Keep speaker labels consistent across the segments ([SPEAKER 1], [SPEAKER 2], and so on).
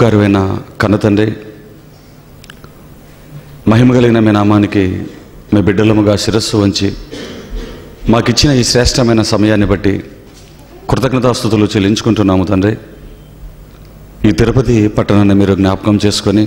[SPEAKER 1] మహోపకారమైన కన్నతండ్రి మహిమ కలిగిన మీ నామానికి మీ బిడ్డలముగా శిరస్సు వంచి మాకిచ్చిన ఈ శ్రేష్టమైన సమయాన్ని బట్టి కృతజ్ఞతాస్థుతులు చెల్లించుకుంటున్నాము తండ్రి ఈ తిరుపతి పట్టణాన్ని మీరు జ్ఞాపకం చేసుకొని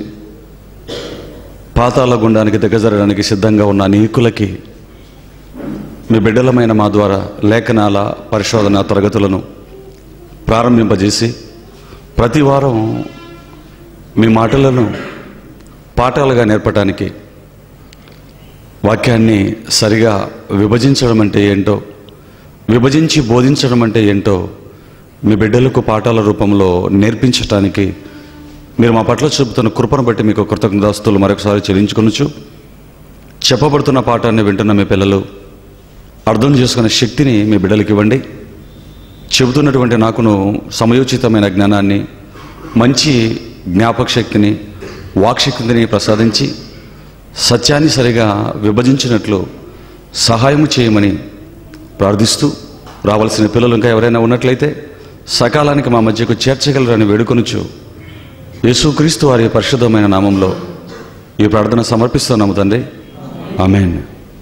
[SPEAKER 1] పాతాళ గుండానికి దిగజరడానికి సిద్ధంగా ఉన్న అనేకులకి మీ బిడ్డలమైన మా ద్వారా లేఖనాల పరిశోధన తరగతులను ప్రారంభింపజేసి ప్రతి వారం మీ మాటలను పాఠాలుగా నేర్పడానికి వాక్యాన్ని సరిగా విభజించడం అంటే ఏంటో విభజించి బోధించడం అంటే ఏంటో మీ బిడ్డలకు పాఠాల రూపంలో నేర్పించటానికి మీరు మా పట్ల చూపుతున్న కృపను బట్టి మీకు కృతజ్ఞతాస్తులు మరొకసారి చెల్లించుకొనొచ్చు చెప్పబడుతున్న పాఠాన్ని వింటున్న మీ పిల్లలు అర్థం చేసుకునే శక్తిని మీ బిడ్డలకి ఇవ్వండి చెబుతున్నటువంటి నాకును సమయోచితమైన జ్ఞానాన్ని మంచి జ్ఞాపక శక్తిని వాక్శక్తిని ప్రసాదించి సత్యాన్ని సరిగా విభజించినట్లు సహాయం చేయమని ప్రార్థిస్తూ రావాల్సిన పిల్లలు ఇంకా ఎవరైనా ఉన్నట్లయితే సకాలానికి మా మధ్యకు చేర్చగలరని వేడుకొనుచు యేసుక్రీస్తు వారి పరిశుద్ధమైన నామంలో ఈ ప్రార్థన సమర్పిస్తున్నాము తండ్రి ఆమెన్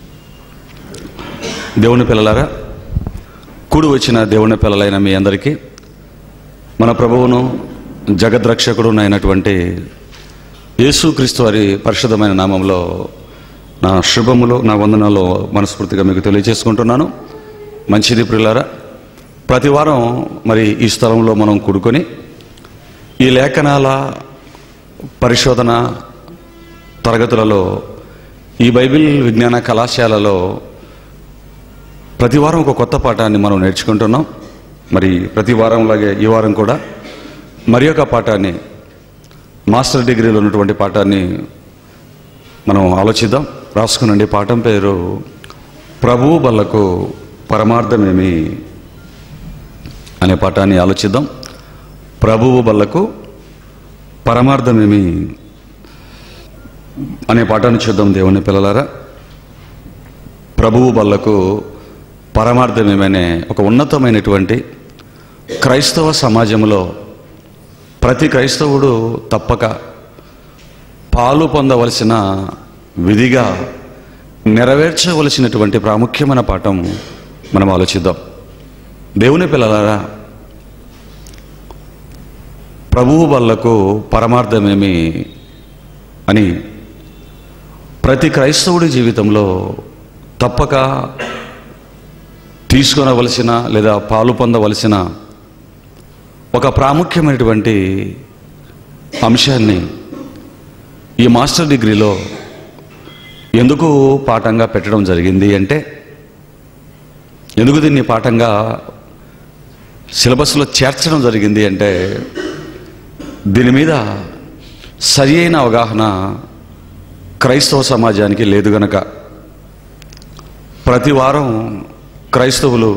[SPEAKER 1] దేవుని పిల్లలారా కూడి వచ్చిన దేవుని పిల్లలైన మీ అందరికీ మన ప్రభువును జగద్రక్షకుడు అయినటువంటి యేసుక్రీస్తు వారి పరిశుద్ధమైన నామంలో నా శుభములు నా వందనాలు మనస్ఫూర్తిగా మీకు తెలియజేసుకుంటున్నాను మంచిది ప్రియులారా ప్రతి వారం మరి ఈ స్థలంలో మనం కూడుకొని ఈ లేఖనాల పరిశోధన తరగతులలో ఈ బైబిల్ విజ్ఞాన కళాశాలలో ప్రతి వారం ఒక కొత్త పాఠాన్ని మనం నేర్చుకుంటున్నాం మరి ప్రతి వారంలాగే ఈ వారం కూడా మరి ఒక పాఠాన్ని మాస్టర్ డిగ్రీలో ఉన్నటువంటి పాఠాన్ని మనం ఆలోచిద్దాం రాసుకునండి పాఠం పేరు ప్రభువు బల్లకు పరమార్థమేమి అనే పాఠాన్ని ఆలోచిద్దాం ప్రభువు బల్లకు పరమార్థమేమి అనే పాఠాన్ని చూద్దాం దేవుని పిల్లలారా ప్రభువు బల్లకు పరమార్థమేమనే ఒక ఉన్నతమైనటువంటి క్రైస్తవ సమాజంలో ప్రతి క్రైస్తవుడు తప్పక పాలు పొందవలసిన విధిగా నెరవేర్చవలసినటువంటి ప్రాముఖ్యమైన పాఠం మనం ఆలోచిద్దాం దేవుని పిల్లలారా ప్రభువు వల్లకు పరమార్థమేమి అని ప్రతి క్రైస్తవుడి జీవితంలో తప్పక తీసుకొనవలసిన లేదా పాలు పొందవలసిన ఒక ప్రాముఖ్యమైనటువంటి అంశాన్ని ఈ మాస్టర్ డిగ్రీలో ఎందుకు పాఠంగా పెట్టడం జరిగింది అంటే ఎందుకు దీన్ని పాఠంగా సిలబస్లో చేర్చడం జరిగింది అంటే దీని మీద సరి అయిన అవగాహన క్రైస్తవ సమాజానికి లేదు గనక ప్రతి వారం క్రైస్తవులు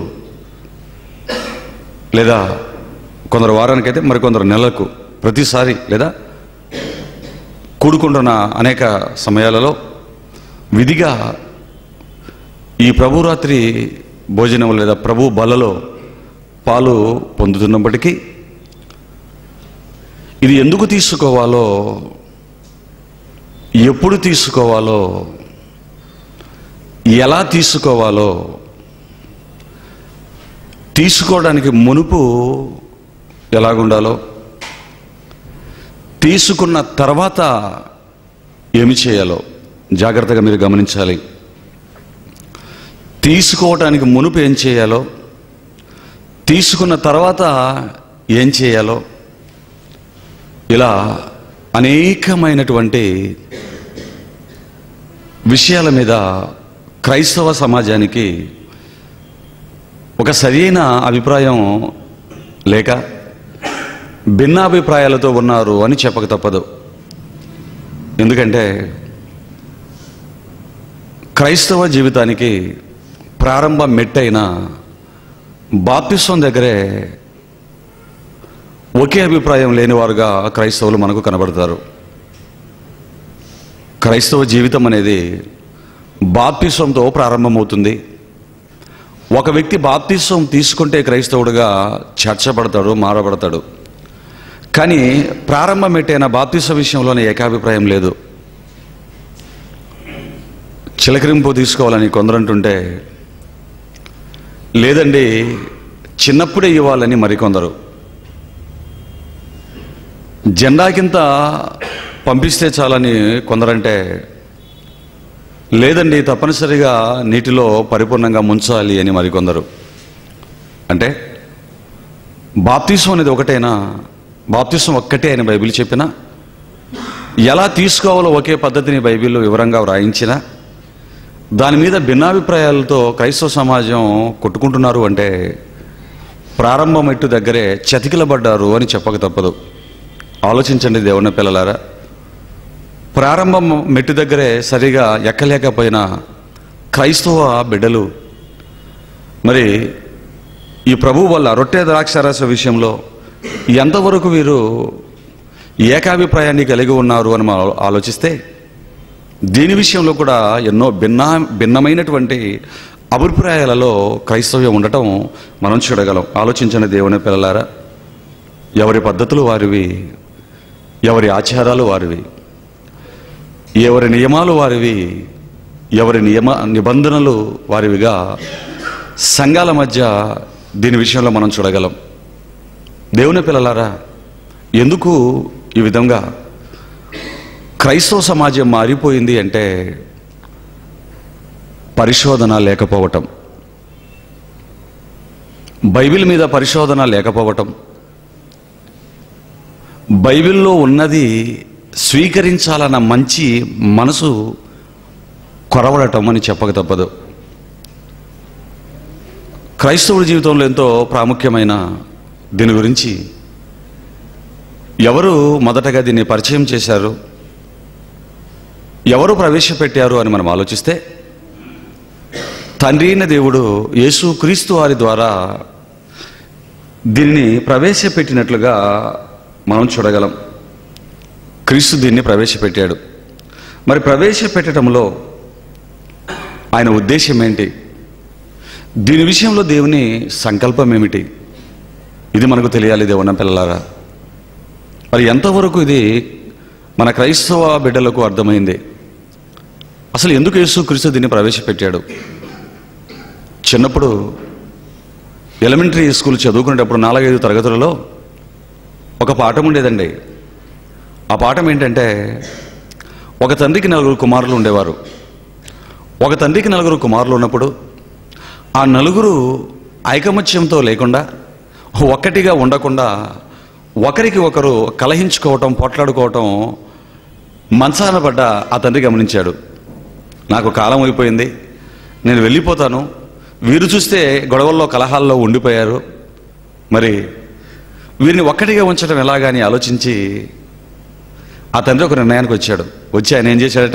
[SPEAKER 1] లేదా కొందరు వారానికైతే మరికొందరు నెలలకు ప్రతిసారి లేదా కూడుకుంటున్న అనేక సమయాలలో విధిగా ఈ ప్రభురాత్రి భోజనం లేదా ప్రభు బలలో పాలు పొందుతున్నప్పటికీ ఇది ఎందుకు తీసుకోవాలో ఎప్పుడు తీసుకోవాలో ఎలా తీసుకోవాలో తీసుకోవడానికి మునుపు ఎలాగుండాలో తీసుకున్న తర్వాత ఏమి చేయాలో జాగ్రత్తగా మీరు గమనించాలి తీసుకోవటానికి మునుపు ఏం చేయాలో తీసుకున్న తర్వాత ఏం చేయాలో ఇలా అనేకమైనటువంటి విషయాల మీద క్రైస్తవ సమాజానికి ఒక సరైన అభిప్రాయం లేక భిన్నాభిప్రాయాలతో ఉన్నారు అని చెప్పక తప్పదు ఎందుకంటే క్రైస్తవ జీవితానికి ప్రారంభ మెట్టైన బాప్తిస్వం దగ్గరే ఒకే అభిప్రాయం లేనివారుగా క్రైస్తవులు మనకు కనబడతారు క్రైస్తవ జీవితం అనేది బాప్తిస్వంతో ప్రారంభమవుతుంది ఒక వ్యక్తి బాప్తిస్వం తీసుకుంటే క్రైస్తవుడుగా చేర్చబడతాడు మారబడతాడు కానీ ప్రారంభం పెట్టైన బాప్తిస విషయంలోనే ఏకాభిప్రాయం లేదు చిలకరింపు తీసుకోవాలని కొందరు అంటుంటే లేదండి చిన్నప్పుడే ఇవ్వాలని మరికొందరు జెండా కింద పంపిస్తే చాలని కొందరంటే లేదండి తప్పనిసరిగా నీటిలో పరిపూర్ణంగా ముంచాలి అని మరికొందరు అంటే బాప్తిసం అనేది ఒకటేనా బాప్తిసం ఒక్కటే అని బైబిల్ చెప్పినా ఎలా తీసుకోవాలో ఒకే పద్ధతిని బైబిల్లో వివరంగా వ్రాయించిన దాని మీద భిన్నాభిప్రాయాలతో క్రైస్తవ సమాజం కొట్టుకుంటున్నారు అంటే ప్రారంభం ఎట్టు దగ్గరే చతికిలబడ్డారు అని చెప్పక తప్పదు ఆలోచించండి దేవుని పిల్లలారా ప్రారంభం మెట్టు దగ్గరే సరిగా ఎక్కలేకపోయినా క్రైస్తవ బిడ్డలు మరి ఈ ప్రభు వల్ల రొట్టె ద్రాక్షారస విషయంలో ఎంతవరకు వీరు ఏకాభిప్రాయాన్ని కలిగి ఉన్నారు అని మనం ఆలోచిస్తే దీని విషయంలో కూడా ఎన్నో భిన్న భిన్నమైనటువంటి అభిప్రాయాలలో క్రైస్తవ్యం ఉండటం మనం చూడగలం ఆలోచించండి దేవుని పిల్లలారా ఎవరి పద్ధతులు వారివి ఎవరి ఆచారాలు వారివి ఎవరి నియమాలు వారివి ఎవరి నియమ నిబంధనలు వారివిగా సంఘాల మధ్య దీని విషయంలో మనం చూడగలం దేవుని పిల్లలారా ఎందుకు ఈ విధంగా క్రైస్తవ సమాజం మారిపోయింది అంటే పరిశోధన లేకపోవటం బైబిల్ మీద పరిశోధన లేకపోవటం బైబిల్లో ఉన్నది స్వీకరించాలన్న మంచి మనసు కొరవడటం అని చెప్పక తప్పదు క్రైస్తవుడి జీవితంలో ఎంతో ప్రాముఖ్యమైన దీని గురించి ఎవరు మొదటగా దీన్ని పరిచయం చేశారు ఎవరు ప్రవేశపెట్టారు అని మనం ఆలోచిస్తే తండ్రి అయిన దేవుడు యేసు క్రీస్తు వారి ద్వారా దీన్ని ప్రవేశపెట్టినట్లుగా మనం చూడగలం క్రీస్తు దీన్ని ప్రవేశపెట్టాడు మరి ప్రవేశపెట్టడంలో ఆయన ఉద్దేశం ఏంటి దీని విషయంలో దేవుని సంకల్పం ఏమిటి ఇది మనకు తెలియాలి దేవున్న పిల్లలారా మరి ఎంతవరకు ఇది మన క్రైస్తవ బిడ్డలకు అర్థమైంది అసలు ఎందుకు యేసు క్రీస్తు దీన్ని ప్రవేశపెట్టాడు చిన్నప్పుడు ఎలిమెంటరీ స్కూల్ చదువుకునేటప్పుడు నాలుగైదు తరగతులలో ఒక పాఠం ఉండేదండి ఆ పాఠం ఏంటంటే ఒక తండ్రికి నలుగురు కుమారులు ఉండేవారు ఒక తండ్రికి నలుగురు కుమారులు ఉన్నప్పుడు ఆ నలుగురు ఐకమత్యంతో లేకుండా ఒక్కటిగా ఉండకుండా ఒకరికి ఒకరు కలహించుకోవటం పోట్లాడుకోవటం మంచాన పడ్డ ఆ తండ్రి గమనించాడు నాకు కాలం అయిపోయింది నేను వెళ్ళిపోతాను వీరు చూస్తే గొడవల్లో కలహాల్లో ఉండిపోయారు మరి వీరిని ఒక్కటిగా ఉంచడం ఎలాగని ఆలోచించి ఆ తండ్రి ఒక నిర్ణయానికి వచ్చాడు వచ్చి ఆయన ఏం చేశాడట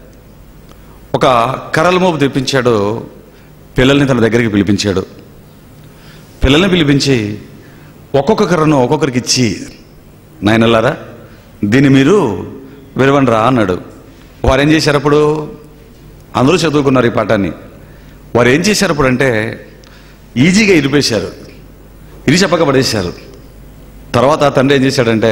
[SPEAKER 1] ఒక కర్రల మోపు తెప్పించాడు పిల్లల్ని తన దగ్గరికి పిలిపించాడు పిల్లల్ని పిలిపించి ఒక్కొక్క కర్రను ఒక్కొక్కరికి ఇచ్చి నాయనల్లారా దీన్ని మీరు విరవండి రా అన్నాడు వారు ఏం చేశారు అప్పుడు అందరూ చదువుకున్నారు ఈ పాఠాన్ని వారు ఏం చేశారు అప్పుడు అంటే ఈజీగా ఇరిపేశారు ఇరి చెప్పక పడేశారు తర్వాత ఆ తండ్రి ఏం చేశాడంటే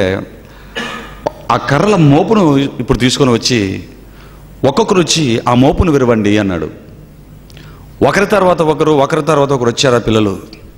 [SPEAKER 1] ఆ కర్రల మోపును ఇప్పుడు తీసుకొని వచ్చి ఒక్కొక్కరు వచ్చి ఆ మోపును విరవండి అన్నాడు ఒకరి తర్వాత ఒకరు ఒకరి తర్వాత ఒకరు వచ్చారు ఆ పిల్లలు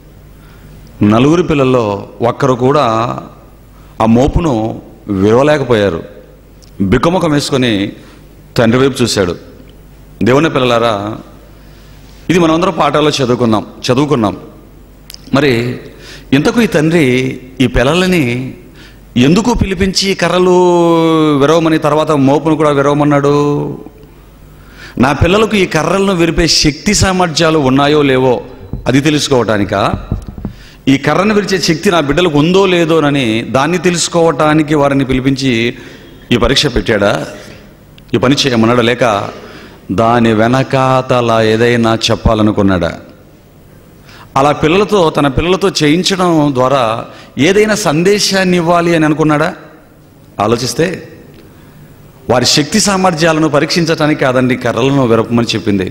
[SPEAKER 1] నలుగురు పిల్లల్లో ఒక్కరు కూడా ఆ మోపును విరవలేకపోయారు బిక్కముఖం వేసుకొని తండ్రి వైపు చూశాడు దేవుని పిల్లలారా ఇది మనమందరం పాఠాల్లో చదువుకున్నాం చదువుకున్నాం మరి ఇంతకు ఈ తండ్రి ఈ పిల్లలని ఎందుకు పిలిపించి కర్రలు విరవమని తర్వాత మోపును కూడా విరవమన్నాడు నా పిల్లలకు ఈ కర్రలను విరిపే శక్తి సామర్థ్యాలు ఉన్నాయో లేవో అది తెలుసుకోవటానికా ఈ కర్రను విరిచే శక్తి నా బిడ్డలకు ఉందో లేదోనని దాన్ని తెలుసుకోవటానికి వారిని పిలిపించి ఈ పరీక్ష పెట్టాడా ఈ పని చేయమన్నాడా లేక దాని వెనకాతల ఏదైనా చెప్పాలనుకున్నాడా అలా పిల్లలతో తన పిల్లలతో చేయించడం ద్వారా ఏదైనా సందేశాన్ని ఇవ్వాలి అని అనుకున్నాడా ఆలోచిస్తే వారి శక్తి సామర్థ్యాలను పరీక్షించటానికి కాదండి కర్రలను విరపమని చెప్పింది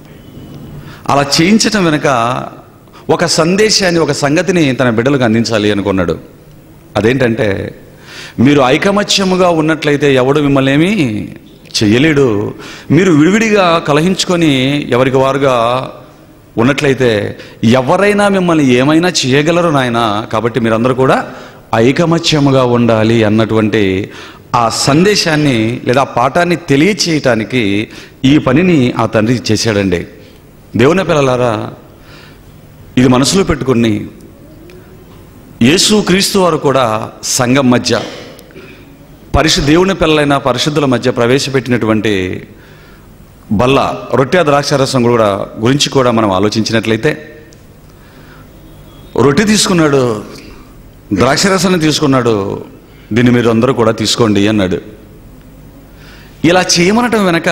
[SPEAKER 1] అలా చేయించటం వెనుక ఒక సందేశాన్ని ఒక సంగతిని తన బిడ్డలకు అందించాలి అనుకున్నాడు అదేంటంటే మీరు ఐకమత్యముగా ఉన్నట్లయితే ఎవడు మిమ్మల్ని ఏమీ చెయ్యలేడు మీరు విడివిడిగా కలహించుకొని ఎవరికి వారుగా ఉన్నట్లయితే ఎవరైనా మిమ్మల్ని ఏమైనా చేయగలరు నాయన కాబట్టి మీరందరూ కూడా ఐకమత్యముగా ఉండాలి అన్నటువంటి ఆ సందేశాన్ని లేదా ఆ పాఠాన్ని తెలియచేయటానికి ఈ పనిని ఆ తండ్రి చేశాడండి దేవుని పిల్లలారా ఇది మనసులో పెట్టుకుని యేసు క్రీస్తు వారు కూడా సంఘం మధ్య పరిశు దేవుని పిల్లలైన పరిశుద్ధుల మధ్య ప్రవేశపెట్టినటువంటి బల్ల రొట్టె ద్రాక్షారసం కూడా గురించి కూడా మనం ఆలోచించినట్లయితే రొట్టె తీసుకున్నాడు ద్రాక్షరసాన్ని తీసుకున్నాడు దీన్ని మీరు అందరూ కూడా తీసుకోండి అన్నాడు ఇలా చేయమనటం వెనక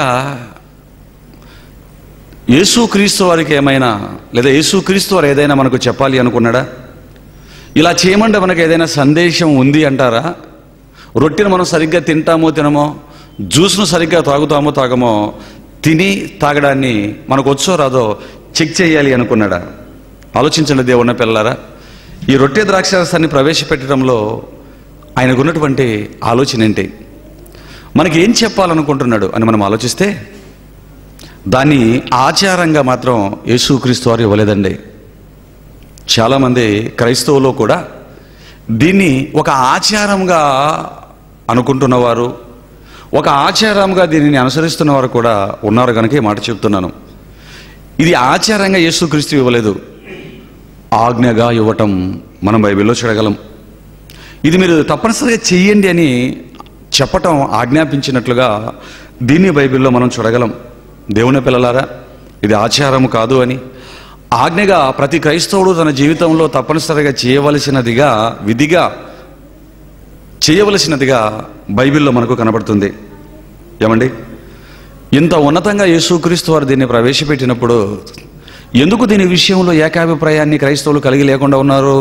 [SPEAKER 1] యేసుక్రీస్తు వారికి ఏమైనా లేదా యేసుక్రీస్తు వారు ఏదైనా మనకు చెప్పాలి అనుకున్నాడా ఇలా చేయమంటే మనకు ఏదైనా సందేశం ఉంది అంటారా రొట్టెను మనం సరిగ్గా తింటామో తినమో జ్యూస్ను సరిగ్గా తాగుతామో తాగమో తిని తాగడాన్ని మనకు వచ్చో రాదో చెక్ చేయాలి అనుకున్నాడా ఆలోచించండి దేవున్న పిల్లలారా ఈ రొట్టె ద్రాక్షరసాన్ని ప్రవేశపెట్టడంలో ఆయనకున్నటువంటి ఆలోచన ఏంటి మనకి ఏం చెప్పాలనుకుంటున్నాడు అని మనం ఆలోచిస్తే దాన్ని ఆచారంగా మాత్రం యేసుక్రీస్తు వారు ఇవ్వలేదండి చాలామంది క్రైస్తవులో కూడా దీన్ని ఒక ఆచారంగా అనుకుంటున్నవారు ఒక ఆచారంగా దీనిని అనుసరిస్తున్నవారు కూడా ఉన్నారు కనుక ఈ మాట చెప్తున్నాను ఇది ఆచారంగా యేసుక్రీస్తు ఇవ్వలేదు ఆజ్ఞగా ఇవ్వటం మనం బైబిల్లో చూడగలం ఇది మీరు తప్పనిసరిగా చెయ్యండి అని చెప్పటం ఆజ్ఞాపించినట్లుగా దీన్ని బైబిల్లో మనం చూడగలం దేవుని పిల్లలారా ఇది ఆచారం కాదు అని ఆజ్ఞగా ప్రతి క్రైస్తవుడు తన జీవితంలో తప్పనిసరిగా చేయవలసినదిగా విధిగా చేయవలసినదిగా బైబిల్లో మనకు కనబడుతుంది ఏమండి ఇంత ఉన్నతంగా యేసుక్రీస్తు వారు దీన్ని ప్రవేశపెట్టినప్పుడు ఎందుకు దీని విషయంలో ఏకాభిప్రాయాన్ని క్రైస్తవులు కలిగి లేకుండా ఉన్నారు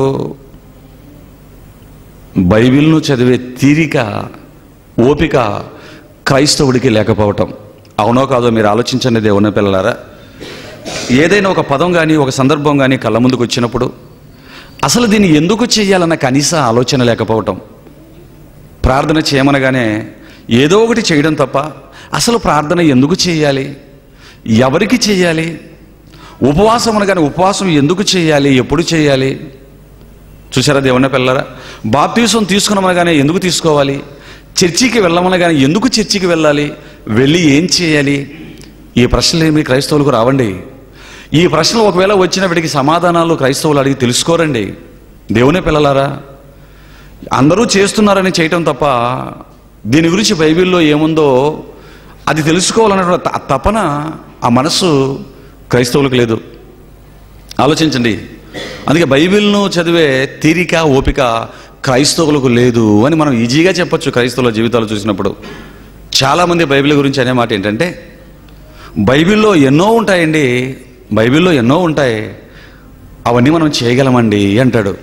[SPEAKER 1] బైబిల్ను చదివే తీరిక ఓపిక క్రైస్తవుడికి లేకపోవటం అవునో కాదో మీరు ఆలోచించండి దేవుని పిల్లలారా ఏదైనా ఒక పదం కానీ ఒక సందర్భం కానీ కళ్ళ ముందుకు వచ్చినప్పుడు అసలు దీన్ని ఎందుకు చేయాలన్న కనీస ఆలోచన లేకపోవటం ప్రార్థన చేయమనగానే ఏదో ఒకటి చేయడం తప్ప అసలు ప్రార్థన ఎందుకు చేయాలి ఎవరికి చేయాలి ఉపవాసం అనగానే ఉపవాసం ఎందుకు చేయాలి ఎప్పుడు చేయాలి చూసారా దేవుని పిల్లరా బాప్తీసం తీసుకున్నామనగానే ఎందుకు తీసుకోవాలి చర్చికి వెళ్ళమనగానే ఎందుకు చర్చికి వెళ్ళాలి వెళ్ళి ఏం చేయాలి ఈ ప్రశ్నలు ఏమి క్రైస్తవులకు రావండి ఈ ప్రశ్నలు ఒకవేళ వచ్చినప్పటికి సమాధానాలు క్రైస్తవులు అడిగి తెలుసుకోరండి దేవుని పిల్లలారా అందరూ చేస్తున్నారని చేయటం తప్ప దీని గురించి బైబిల్లో ఏముందో అది తెలుసుకోవాలన్నటువంటి త- తపన ఆ మనస్సు క్రైస్తవులకు లేదు ఆలోచించండి అందుకే బైబిల్ను చదివే తీరిక ఓపిక క్రైస్తవులకు లేదు అని మనం ఈజీగా చెప్పొచ్చు క్రైస్తవుల జీవితాలు చూసినప్పుడు చాలామంది బైబిల్ గురించి అనే మాట ఏంటంటే బైబిల్లో ఎన్నో ఉంటాయండి బైబిల్లో ఎన్నో ఉంటాయి అవన్నీ మనం చేయగలమండి అంటాడు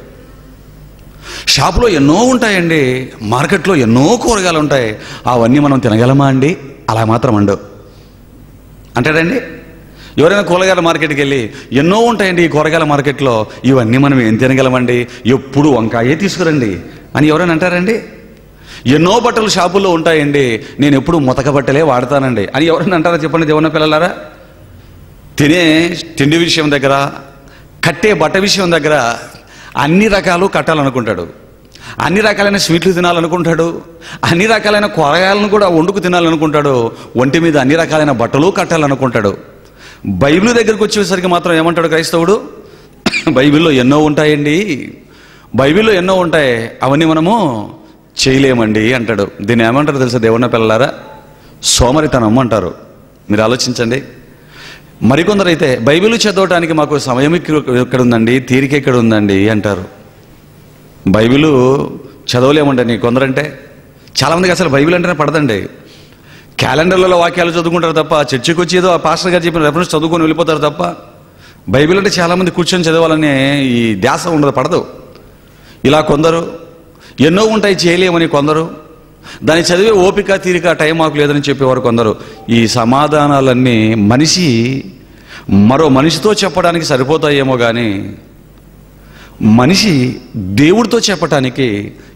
[SPEAKER 1] షాపులో ఎన్నో ఉంటాయండి మార్కెట్లో ఎన్నో కూరగాయలు ఉంటాయి అవన్నీ మనం తినగలమా అండి అలా మాత్రం అండు అంటాడండి ఎవరైనా కూరగాయల మార్కెట్కి వెళ్ళి ఎన్నో ఉంటాయండి ఈ కూరగాయల మార్కెట్లో ఇవన్నీ మనం ఏం తినగలమండి ఎప్పుడు వంకాయే తీసుకురండి అని ఎవరైనా అంటారండి ఎన్నో బట్టలు షాపుల్లో ఉంటాయండి నేను ఎప్పుడు ముతక బట్టలే వాడతానండి అని ఎవరైనా అంటారా చెప్పండి దేవున్న పిల్లలారా తినే తిండి విషయం దగ్గర కట్టే బట్ట విషయం దగ్గర అన్ని రకాలు కట్టాలనుకుంటాడు అన్ని రకాలైన స్వీట్లు తినాలనుకుంటాడు అన్ని రకాలైన కూరగాయలను కూడా వండుకు తినాలనుకుంటాడు ఒంటి మీద అన్ని రకాలైన బట్టలు కట్టాలనుకుంటాడు బైబిల్ దగ్గరికి వచ్చేసరికి మాత్రం ఏమంటాడు క్రైస్తవుడు బైబిల్లో ఎన్నో ఉంటాయండి బైబిల్లో ఎన్నో ఉంటాయి అవన్నీ మనము చేయలేమండి అంటాడు దీన్ని ఏమంటారు తెలుసా దేవున్న పిల్లలారా సోమరితనం అంటారు మీరు ఆలోచించండి మరికొందరు అయితే బైబిల్ చదవటానికి మాకు సమయం ఎక్కడ ఎక్కడ ఉందండి తీరిక ఎక్కడ ఉందండి అంటారు బైబిల్ చదవలేమండి కొందరంటే చాలామందికి అసలు బైబిల్ అంటేనే పడదండి క్యాలెండర్లలో వాక్యాలు చదువుకుంటారు తప్ప చర్చికి వచ్చి ఏదో ఆ పాస్టర్ గారు చెప్పిన రెఫరెన్స్ చదువుకొని వెళ్ళిపోతారు తప్ప బైబిల్ అంటే చాలామంది కూర్చొని చదవాలనే ఈ ధ్యాస ఉండదు పడదు ఇలా కొందరు ఎన్నో ఉంటాయి చేయలేమని కొందరు దాన్ని చదివే ఓపిక తీరిక టైం మాకు లేదని చెప్పేవారు కొందరు ఈ సమాధానాలన్నీ మనిషి మరో మనిషితో చెప్పడానికి సరిపోతాయేమో కానీ మనిషి దేవుడితో చెప్పటానికి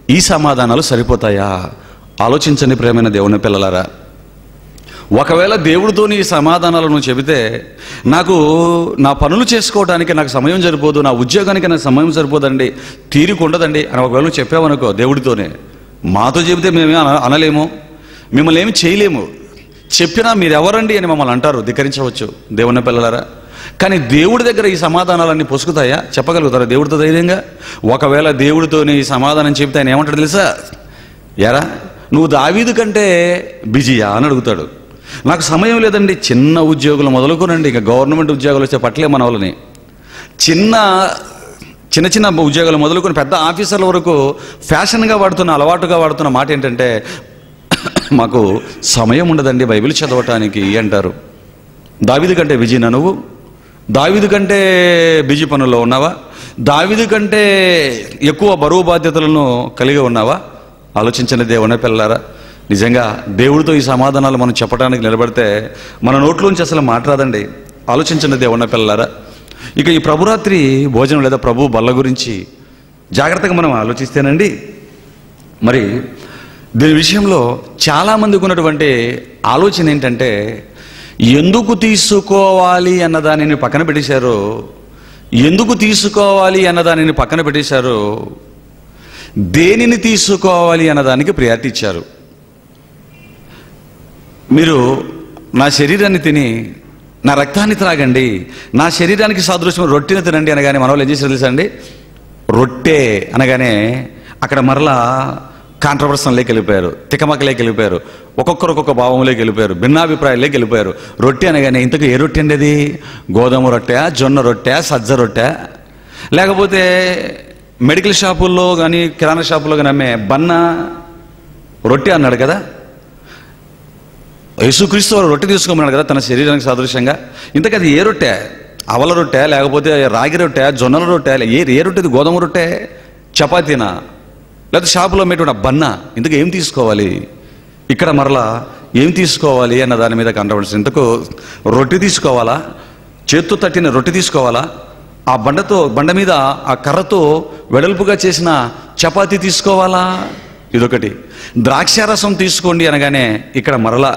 [SPEAKER 1] ఈ సమాధానాలు సరిపోతాయా ఆలోచించండి ప్రేమైన దేవుని పిల్లలారా ఒకవేళ దేవుడితో నీ సమాధానాలు నువ్వు చెబితే నాకు నా పనులు చేసుకోవడానికి నాకు సమయం సరిపోదు నా ఉద్యోగానికి నాకు సమయం సరిపోదండి తీరిక ఉండదండి అని ఒకవేళ నువ్వు చెప్పావనుకో దేవుడితోనే మాతో చెబితే మేమే అన అనలేము మిమ్మల్ని ఏమి చేయలేము చెప్పినా మీరు ఎవరండి అని మమ్మల్ని అంటారు ధిక్కరించవచ్చు దేవుని పిల్లలారా కానీ దేవుడి దగ్గర ఈ సమాధానాలన్నీ పొసుకుతాయా చెప్పగలుగుతారా దేవుడితో ధైర్యంగా ఒకవేళ దేవుడితోని ఈ సమాధానం చెబితే ఆయన ఏమంటాడు తెలుసా ఎరా నువ్వు దావీదు కంటే బిజీయా అని అడుగుతాడు నాకు సమయం లేదండి చిన్న ఉద్యోగులు మొదలుకోనండి ఇక గవర్నమెంట్ ఉద్యోగాలు వచ్చే పట్లే మన వాళ్ళని చిన్న చిన్న చిన్న ఉద్యోగాలు మొదలుకొని పెద్ద ఆఫీసర్ల వరకు ఫ్యాషన్గా వాడుతున్న అలవాటుగా వాడుతున్న మాట ఏంటంటే మాకు సమయం ఉండదండి బైబిల్ చదవటానికి అంటారు దావిది కంటే బిజీనా నువ్వు దావిది కంటే బిజీ పనుల్లో ఉన్నావా దావిది కంటే ఎక్కువ బరువు బాధ్యతలను కలిగి ఉన్నావా ఆలోచించండి దేవుని పిల్లలారా నిజంగా దేవుడితో ఈ సమాధానాలు మనం చెప్పడానికి నిలబడితే మన నోట్లోంచి అసలు మాట్లాడండి ఆలోచించండి దేవుని పిల్లలారా ఇక ఈ ప్రభురాత్రి భోజనం లేదా ప్రభు బల్ల గురించి జాగ్రత్తగా మనం ఆలోచిస్తేనండి మరి దీని విషయంలో చాలామందికి ఉన్నటువంటి ఆలోచన ఏంటంటే ఎందుకు తీసుకోవాలి అన్న దానిని పక్కన పెట్టేశారు ఎందుకు తీసుకోవాలి అన్న దానిని పక్కన పెట్టేశారు దేనిని తీసుకోవాలి అన్నదానికి ప్రియారిటీ ఇచ్చారు మీరు నా శరీరాన్ని తిని నా రక్తాన్ని త్రాగండి నా శరీరానికి సాదృశ్యం రొట్టెని తినండి అనగానే మన వాళ్ళు ఏం చేశారు తెలుసా అండి రొట్టె అనగానే అక్కడ మరలా కాంట్రవర్సన్లోకి వెళ్ళిపోయారు తికమకలోకి వెళ్ళిపోయారు ఒక్కొక్కరు ఒక్కొక్క భావంలోకి వెళ్ళిపోయారు భిన్నాభిప్రాయాల్లోకి వెళ్ళిపోయారు రొట్టె అనగానే ఇంతకు ఏ రొట్టె అండి అది గోధుమ రొట్టె జొన్న రొట్టె సజ్జ రొట్టె లేకపోతే మెడికల్ షాపుల్లో కానీ కిరాణా షాపుల్లో కానీ అమ్మే బన్న రొట్టె అన్నాడు కదా యేసుక్రీస్తు వారు రొట్టె తీసుకోమన్నాడు కదా తన శరీరానికి సాదృశ్యంగా ఇంతకు అది ఏ రొట్టె అవల రొట్టె లేకపోతే రాగి రొట్టె జొన్నల రొట్టె లే- ఏ ఏ రొట్టె ఇది గోధుమ రొట్టె చపాతీనా లేకపోతే షాపులో అమ్మేటువంటి ఆ బన్న ఇంతకు ఏం తీసుకోవాలి ఇక్కడ మరలా ఏం తీసుకోవాలి అన్న దాని మీద కంట్రవర్సీ ఇంతకు రొట్టె తీసుకోవాలా చేత్తో తట్టిన రొట్టె తీసుకోవాలా ఆ బండతో బండ మీద ఆ కర్రతో వెడల్పుగా చేసిన చపాతీ తీసుకోవాలా ఇదొకటి ద్రాక్షారసం తీసుకోండి అనగానే ఇక్కడ మరలా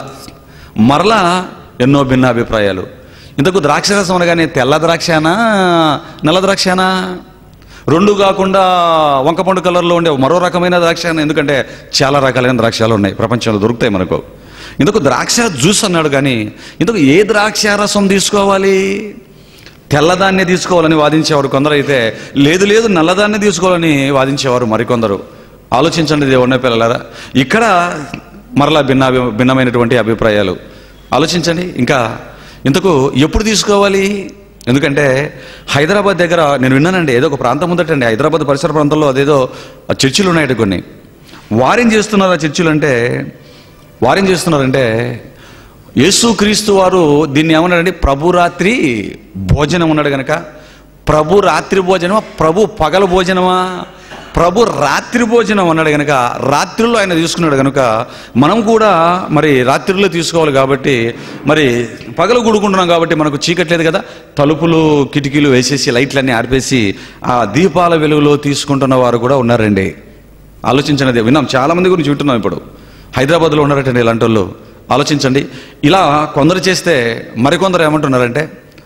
[SPEAKER 1] మరలా ఎన్నో భిన్న అభిప్రాయాలు ఇంతకు ద్రాక్షరసం అనగానే తెల్ల ద్రాక్షనా నల్ల ద్రాక్షనా రెండు కాకుండా వంకపండు కలర్లో ఉండే మరో రకమైన ద్రాక్ష ఎందుకంటే చాలా రకాలైన ద్రాక్షాలు ఉన్నాయి ప్రపంచంలో దొరుకుతాయి మనకు ఇందుకు ద్రాక్ష జ్యూస్ అన్నాడు కానీ ఇందుకు ఏ ద్రాక్ష రసం తీసుకోవాలి తెల్లదాన్నే తీసుకోవాలని వాదించేవారు కొందరైతే లేదు లేదు నల్లదాన్నే తీసుకోవాలని వాదించేవారు మరికొందరు ఆలోచించండి దేవుడిని పిల్లలారా ఇక్కడ మరలా భిన్న భిన్నమైనటువంటి అభిప్రాయాలు ఆలోచించండి ఇంకా ఇంతకు ఎప్పుడు తీసుకోవాలి ఎందుకంటే హైదరాబాద్ దగ్గర నేను విన్నానండి ఏదో ఒక ప్రాంతం ఉందటండి హైదరాబాద్ పరిసర ప్రాంతంలో అదేదో ఆ చర్చిలు ఉన్నాయట కొన్ని వారేం చేస్తున్నారు ఆ చర్చిలు అంటే వారేం చేస్తున్నారంటే యేసుక్రీస్తు వారు దీన్ని ఏమన్నాడండి ప్రభు రాత్రి భోజనం ఉన్నాడు గనక ప్రభు రాత్రి భోజనమా ప్రభు పగల భోజనమా ప్రభు రాత్రి భోజనం అన్నాడు గనక రాత్రిలో ఆయన తీసుకున్నాడు గనుక మనం కూడా మరి రాత్రిలో తీసుకోవాలి కాబట్టి మరి పగలు గుడుకుంటున్నాం కాబట్టి మనకు చీకట్లేదు కదా తలుపులు కిటికీలు వేసేసి లైట్లన్నీ ఆర్పేసి ఆ దీపాల వెలుగులో తీసుకుంటున్న వారు కూడా ఉన్నారండి ఆలోచించండి విన్నాం చాలా మంది గురించి వింటున్నాం ఇప్పుడు హైదరాబాద్లో ఉన్నారటండి ఇలాంటి వాళ్ళు ఆలోచించండి ఇలా కొందరు చేస్తే మరికొందరు ఏమంటున్నారంటే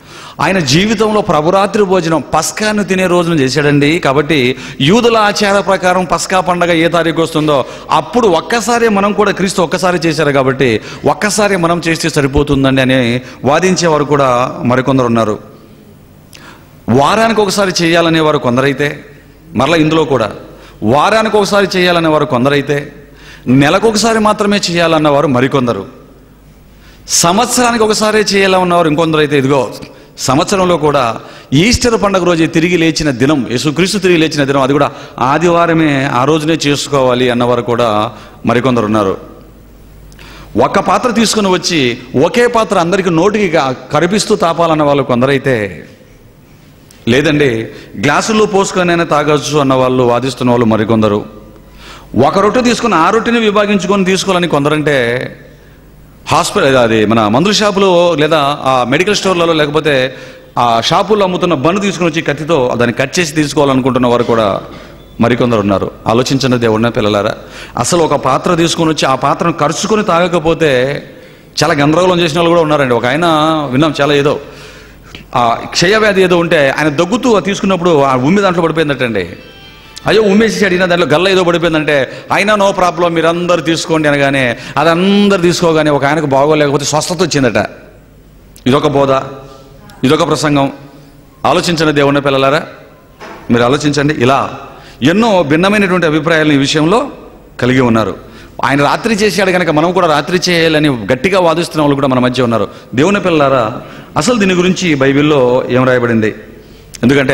[SPEAKER 1] ఆయన జీవితంలో ప్రభురాత్రి భోజనం పస్కాను తినే రోజున చేశాడండి కాబట్టి యూదుల ఆచార ప్రకారం పస్కా పండగ ఏ తారీఖు వస్తుందో అప్పుడు ఒక్కసారి మనం కూడా క్రీస్తు ఒక్కసారి చేశారు కాబట్టి ఒక్కసారి మనం చేస్తే సరిపోతుందండి అని వాదించేవారు కూడా మరికొందరు ఉన్నారు వారానికి ఒకసారి చేయాలనే వారు కొందరైతే మరలా ఇందులో కూడా వారానికి ఒకసారి చేయాలనే వారు కొందరైతే నెలకు ఒకసారి మాత్రమే చేయాలన్నవారు మరికొందరు సంవత్సరానికి ఒకసారి చేయాలన్నవారు ఇంకొందరు అయితే ఇదిగో సంవత్సరంలో కూడా ఈస్టర్ పండుగ రోజు తిరిగి లేచిన దినం యేసుక్రీస్తు తిరిగి లేచిన దినం అది కూడా ఆదివారమే ఆ రోజునే చేసుకోవాలి అన్నవారు కూడా మరికొందరు ఉన్నారు ఒక పాత్ర తీసుకుని వచ్చి ఒకే పాత్ర అందరికి నోటికి క- కరిపిస్తూ తాపాలన్న వాళ్ళు కొందరైతే లేదండి గ్లాసుల్లో పోసుకొనైనా తాగొచ్చు అన్న వాళ్ళు వాదిస్తున్న వాళ్ళు మరికొందరు ఒక రొట్టె తీసుకుని ఆ రొట్టెని విభాగించుకొని తీసుకోవాలని కొందరంటే హాస్పిటల్ అది మన మందుల షాపులో లేదా ఆ మెడికల్ స్టోర్లలో లేకపోతే ఆ షాపుల్లో అమ్ముతున్న బన్ను తీసుకుని వచ్చి కత్తితో దాన్ని కట్ చేసి తీసుకోవాలనుకుంటున్న వారు కూడా మరికొందరు ఉన్నారు ఆలోచించిన దేవుడిన పిల్లలారా అసలు ఒక పాత్ర తీసుకొని వచ్చి ఆ పాత్రను ఖర్చుకొని తాగకపోతే చాలా గందరగోళం చేసిన వాళ్ళు కూడా ఉన్నారండి ఒక ఆయన విన్నాం చాలా ఏదో ఆ క్షయవ్యాధి ఏదో ఉంటే ఆయన దగ్గుతూ అది తీసుకున్నప్పుడు ఆ ఉమ్మి దాంట్లో పడిపోయిందటండి అయ్యో ఉమ్మేసి అడిగిన దాంట్లో గల్ల ఏదో పడిపోయిందంటే అయినా నో ప్రాబ్లం మీరు అందరు తీసుకోండి అనగానే అది అందరు తీసుకోగానే ఒక ఆయనకు బాగోలేకపోతే స్వస్థత వచ్చిందట ఇదొక బోధ ఇదొక ప్రసంగం ఆలోచించండి దేవుని పిల్లలారా మీరు ఆలోచించండి ఇలా ఎన్నో భిన్నమైనటువంటి అభిప్రాయాలు ఈ విషయంలో కలిగి ఉన్నారు ఆయన రాత్రి చేశాడు కనుక మనం కూడా రాత్రి చేయాలని గట్టిగా వాదిస్తున్న వాళ్ళు కూడా మన మధ్య ఉన్నారు దేవుని పిల్లలారా అసలు దీని గురించి బైబిల్లో ఏం రాయబడింది ఎందుకంటే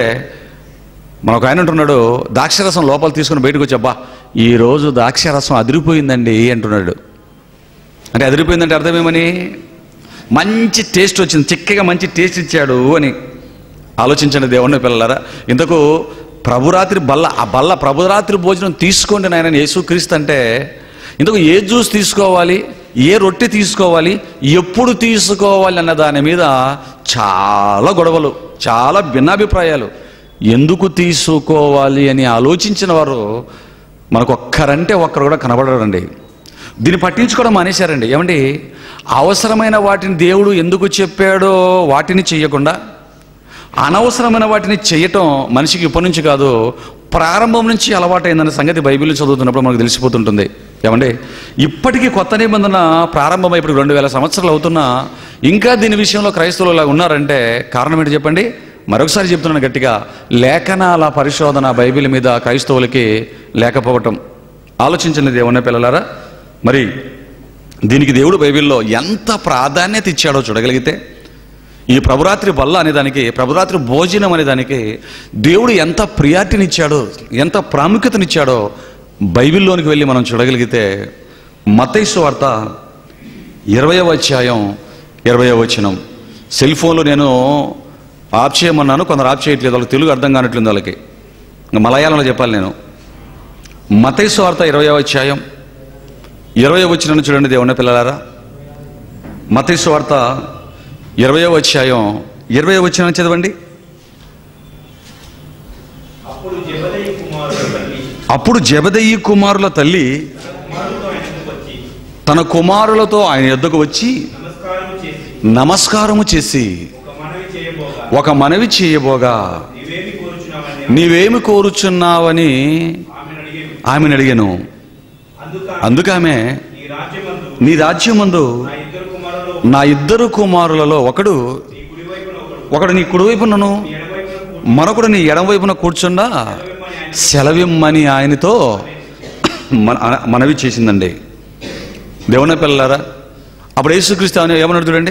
[SPEAKER 1] మనకు ఆయన అంటున్నాడు ద్రాక్షరసం లోపల తీసుకుని బయటకు వచ్చి అబ్బా ఈ రోజు ద్రాక్షరసం అదిరిపోయిందండి అంటున్నాడు అంటే అదిరిపోయిందంటే అర్థమేమని మంచి టేస్ట్ వచ్చింది చిక్కగా మంచి టేస్ట్ ఇచ్చాడు అని ఆలోచించండి దేవుని పిల్లలారా ఇంతకు ప్రభురాత్రి బల్ల ఆ బల్ల ప్రభురాత్రి భోజనం తీసుకోండి నాయన యేసుక్రీస్తు అంటే ఇంతకు ఏ జ్యూస్ తీసుకోవాలి ఏ రొట్టె తీసుకోవాలి ఎప్పుడు తీసుకోవాలి అన్న దాని మీద చాలా గొడవలు చాలా భిన్నాభిప్రాయాలు ఎందుకు తీసుకోవాలి అని ఆలోచించిన వారు మనకు ఒక్కరంటే ఒక్కరు కూడా కనబడరండి దీన్ని పట్టించుకోవడం మానేశారండి ఏమండి అవసరమైన వాటిని దేవుడు ఎందుకు చెప్పాడో వాటిని చెయ్యకుండా అనవసరమైన వాటిని చేయటం మనిషికి ఇప్పటి నుంచి కాదు ప్రారంభం నుంచి అలవాటైందన్న సంగతి బైబిల్ చదువుతున్నప్పుడు మనకు తెలిసిపోతుంటుంది ఏమండి ఇప్పటికీ కొత్త నిబంధన ప్రారంభమై ఇప్పుడు రెండు వేల సంవత్సరాలు అవుతున్నా ఇంకా దీని విషయంలో క్రైస్తవులు ఇలా ఉన్నారంటే కారణం ఏంటి చెప్పండి మరొకసారి చెప్తున్నాను గట్టిగా లేఖనాల పరిశోధన బైబిల్ మీద క్రైస్తవులకి లేకపోవటం ఆలోచించండి దేవుని పిల్లలారా మరి దీనికి దేవుడు బైబిల్లో ఎంత ప్రాధాన్యత ఇచ్చాడో చూడగలిగితే ఈ ప్రభురాత్రి బల్ల అనేదానికి ప్రభురాత్రి భోజనం అనేదానికి దేవుడు ఎంత ప్రియారిటీనిచ్చాడో ఎంత ప్రాముఖ్యతనిచ్చాడో బైబిల్లోనికి వెళ్ళి మనం చూడగలిగితే మతైసు వార్త ఇరవయవ అధ్యాయం ఇరవయవ వచనం సెల్ ఫోన్లో నేను ఆఫ్ చేయమన్నాను కొందరు ఆఫ్ చేయట్లేదు వాళ్ళకి తెలుగు అర్థం కానట్లేదు వాళ్ళకి ఇంకా మలయాళంలో చెప్పాలి నేను మతైసు వార్త ఇరవయవ అధ్యాయం ఇరవై వచ్చిన చూడండి దేవుని పిల్లలారా మతైసు వార్త ఇరవయో అధ్యాయం ఇరవై వచ్చిన చదవండి
[SPEAKER 2] అప్పుడు జబదయి కుమారుడు తల్లి
[SPEAKER 1] అప్పుడు జబదయి కుమారుల తల్లి
[SPEAKER 2] కుమారుడితో ఆయనకు వచ్చి
[SPEAKER 1] తన కుమారులతో ఆయన యొద్దకు వచ్చి
[SPEAKER 2] నమస్కారం చేసి
[SPEAKER 1] నమస్కారము చేసి
[SPEAKER 2] ఒక మనవి చేయబోగా
[SPEAKER 1] ఒక మనవి చేయబోగా
[SPEAKER 2] నీవేమి కోరుచున్నావని
[SPEAKER 1] నీవేమి కోరుచున్నావని
[SPEAKER 2] ఆమెను అడిగేవి
[SPEAKER 1] ఆమెను అడిగాను
[SPEAKER 2] అందుక
[SPEAKER 1] అందుకామె
[SPEAKER 2] నీ రాజ్యమందు
[SPEAKER 1] నీ రాజ్యమందు
[SPEAKER 2] నా ఇద్దరు కుమారులు
[SPEAKER 1] నా ఇద్దరు కుమారులలో ఒకడు
[SPEAKER 2] నీ కుడివైపున ఒకడు
[SPEAKER 1] ఒకడు నీ కుడివైపునను
[SPEAKER 2] నీ ఎడమవైపున కూర్చుని
[SPEAKER 1] మరొకడు నీ ఎడమవైపున కూర్చుండా సెలవిమ్మని ఆయనతో మన- మనవి చేసిందండి దేవుని పిల్లలారా అప్పుడు యేసుక్రీస్తు అని ఏమన్నాడు చూడండి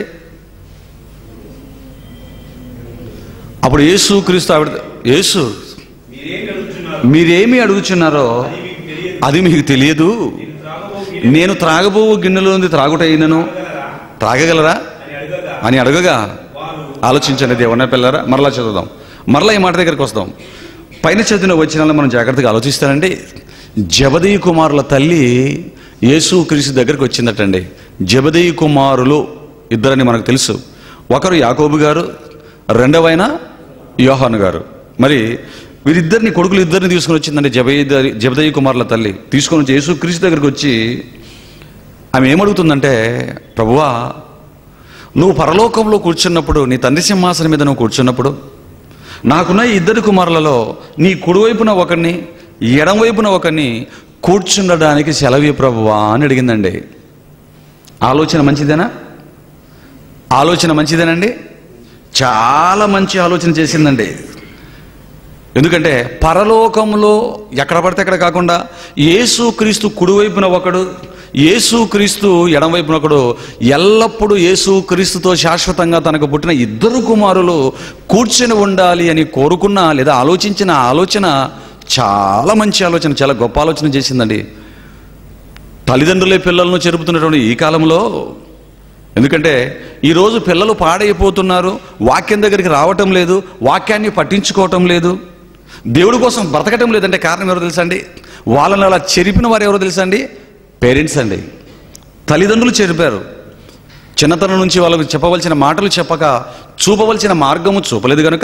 [SPEAKER 1] అప్పుడు యేసుక్రీస్తు ఆవిడ యేసు
[SPEAKER 2] మీరేమి అడుగుతున్నారు
[SPEAKER 1] మీరేమి అడుగుచున్నారో
[SPEAKER 2] అది మీకు తెలియదు
[SPEAKER 1] అది మీకు తెలియదు
[SPEAKER 2] నేను త్రాగబోవు
[SPEAKER 1] నేను త్రాగబో గిన్నెలోంది త్రాగుటైనను
[SPEAKER 2] గిన్నెగలరా
[SPEAKER 1] త్రాగగలరా
[SPEAKER 2] అని అడగగా
[SPEAKER 1] అని అడగగా
[SPEAKER 2] వారు
[SPEAKER 1] ఆలోచించండి దేవుని పిల్లరా మరలా చదువుదాం మరలా ఈ మాట దగ్గరికి వస్తాం పైన చదివిన వచ్చిన మనం జాగ్రత్తగా ఆలోచిస్తానండి జబదయి కుమారుల తల్లి యేసు క్రీస్తు దగ్గరికి వచ్చిందటండి జబదయి కుమారులు ఇద్దరని మనకు తెలుసు ఒకరు యాకోబు గారు రెండవైన యోహాను గారు మరి వీరిద్దరిని కొడుకులు ఇద్దరిని తీసుకొని వచ్చిందండి జబయి జబదయి కుమారుల తల్లి తీసుకొని వచ్చి యేసు క్రీస్తు దగ్గరికి వచ్చి ఆమె ఏమడుగుతుందంటే ప్రభువా నువ్వు పరలోకంలో కూర్చున్నప్పుడు నీ తండ్రి సింహాసనం మీద నువ్వు కూర్చున్నప్పుడు నాకున్న ఈ ఇద్దరు కుమారులలో నీ కుడివైపున ఒకరిని ఎడమవైపున ఒకరిని కూర్చుండడానికి సెలవి ప్రభువా అని అడిగిందండి ఆలోచన మంచిదేనా ఆలోచన మంచిదేనండి చాలా మంచి ఆలోచన చేసిందండి ఎందుకంటే పరలోకంలో ఎక్కడ పడితే అక్కడ కాకుండా యేసు క్రీస్తు కుడివైపున ఒకడు యేసు క్రీస్తు ఎడమవైపున ఒకడు ఎల్లప్పుడూ యేసు క్రీస్తుతో శాశ్వతంగా తనకు పుట్టిన ఇద్దరు కుమారులు కూర్చొని ఉండాలి అని కోరుకున్న లేదా ఆలోచించిన ఆలోచన చాలా మంచి ఆలోచన చాలా గొప్ప ఆలోచన చేసిందండి తల్లిదండ్రులే పిల్లలను చెరుపుతున్నటువంటి ఈ కాలంలో ఎందుకంటే ఈరోజు పిల్లలు పాడైపోతున్నారు వాక్యం దగ్గరికి రావటం లేదు వాక్యాన్ని పట్టించుకోవటం లేదు దేవుడి కోసం బ్రతకటం లేదంటే కారణం ఎవరో తెలుసా అండి వాళ్ళని అలా చెరిపిన వారు ఎవరో తెలుసా అండి పేరెంట్స్ అండి తల్లిదండ్రులు చెరిపారు చిన్నతనం నుంచి వాళ్ళకు చెప్పవలసిన మాటలు చెప్పక చూపవలసిన మార్గము చూపలేదు కనుక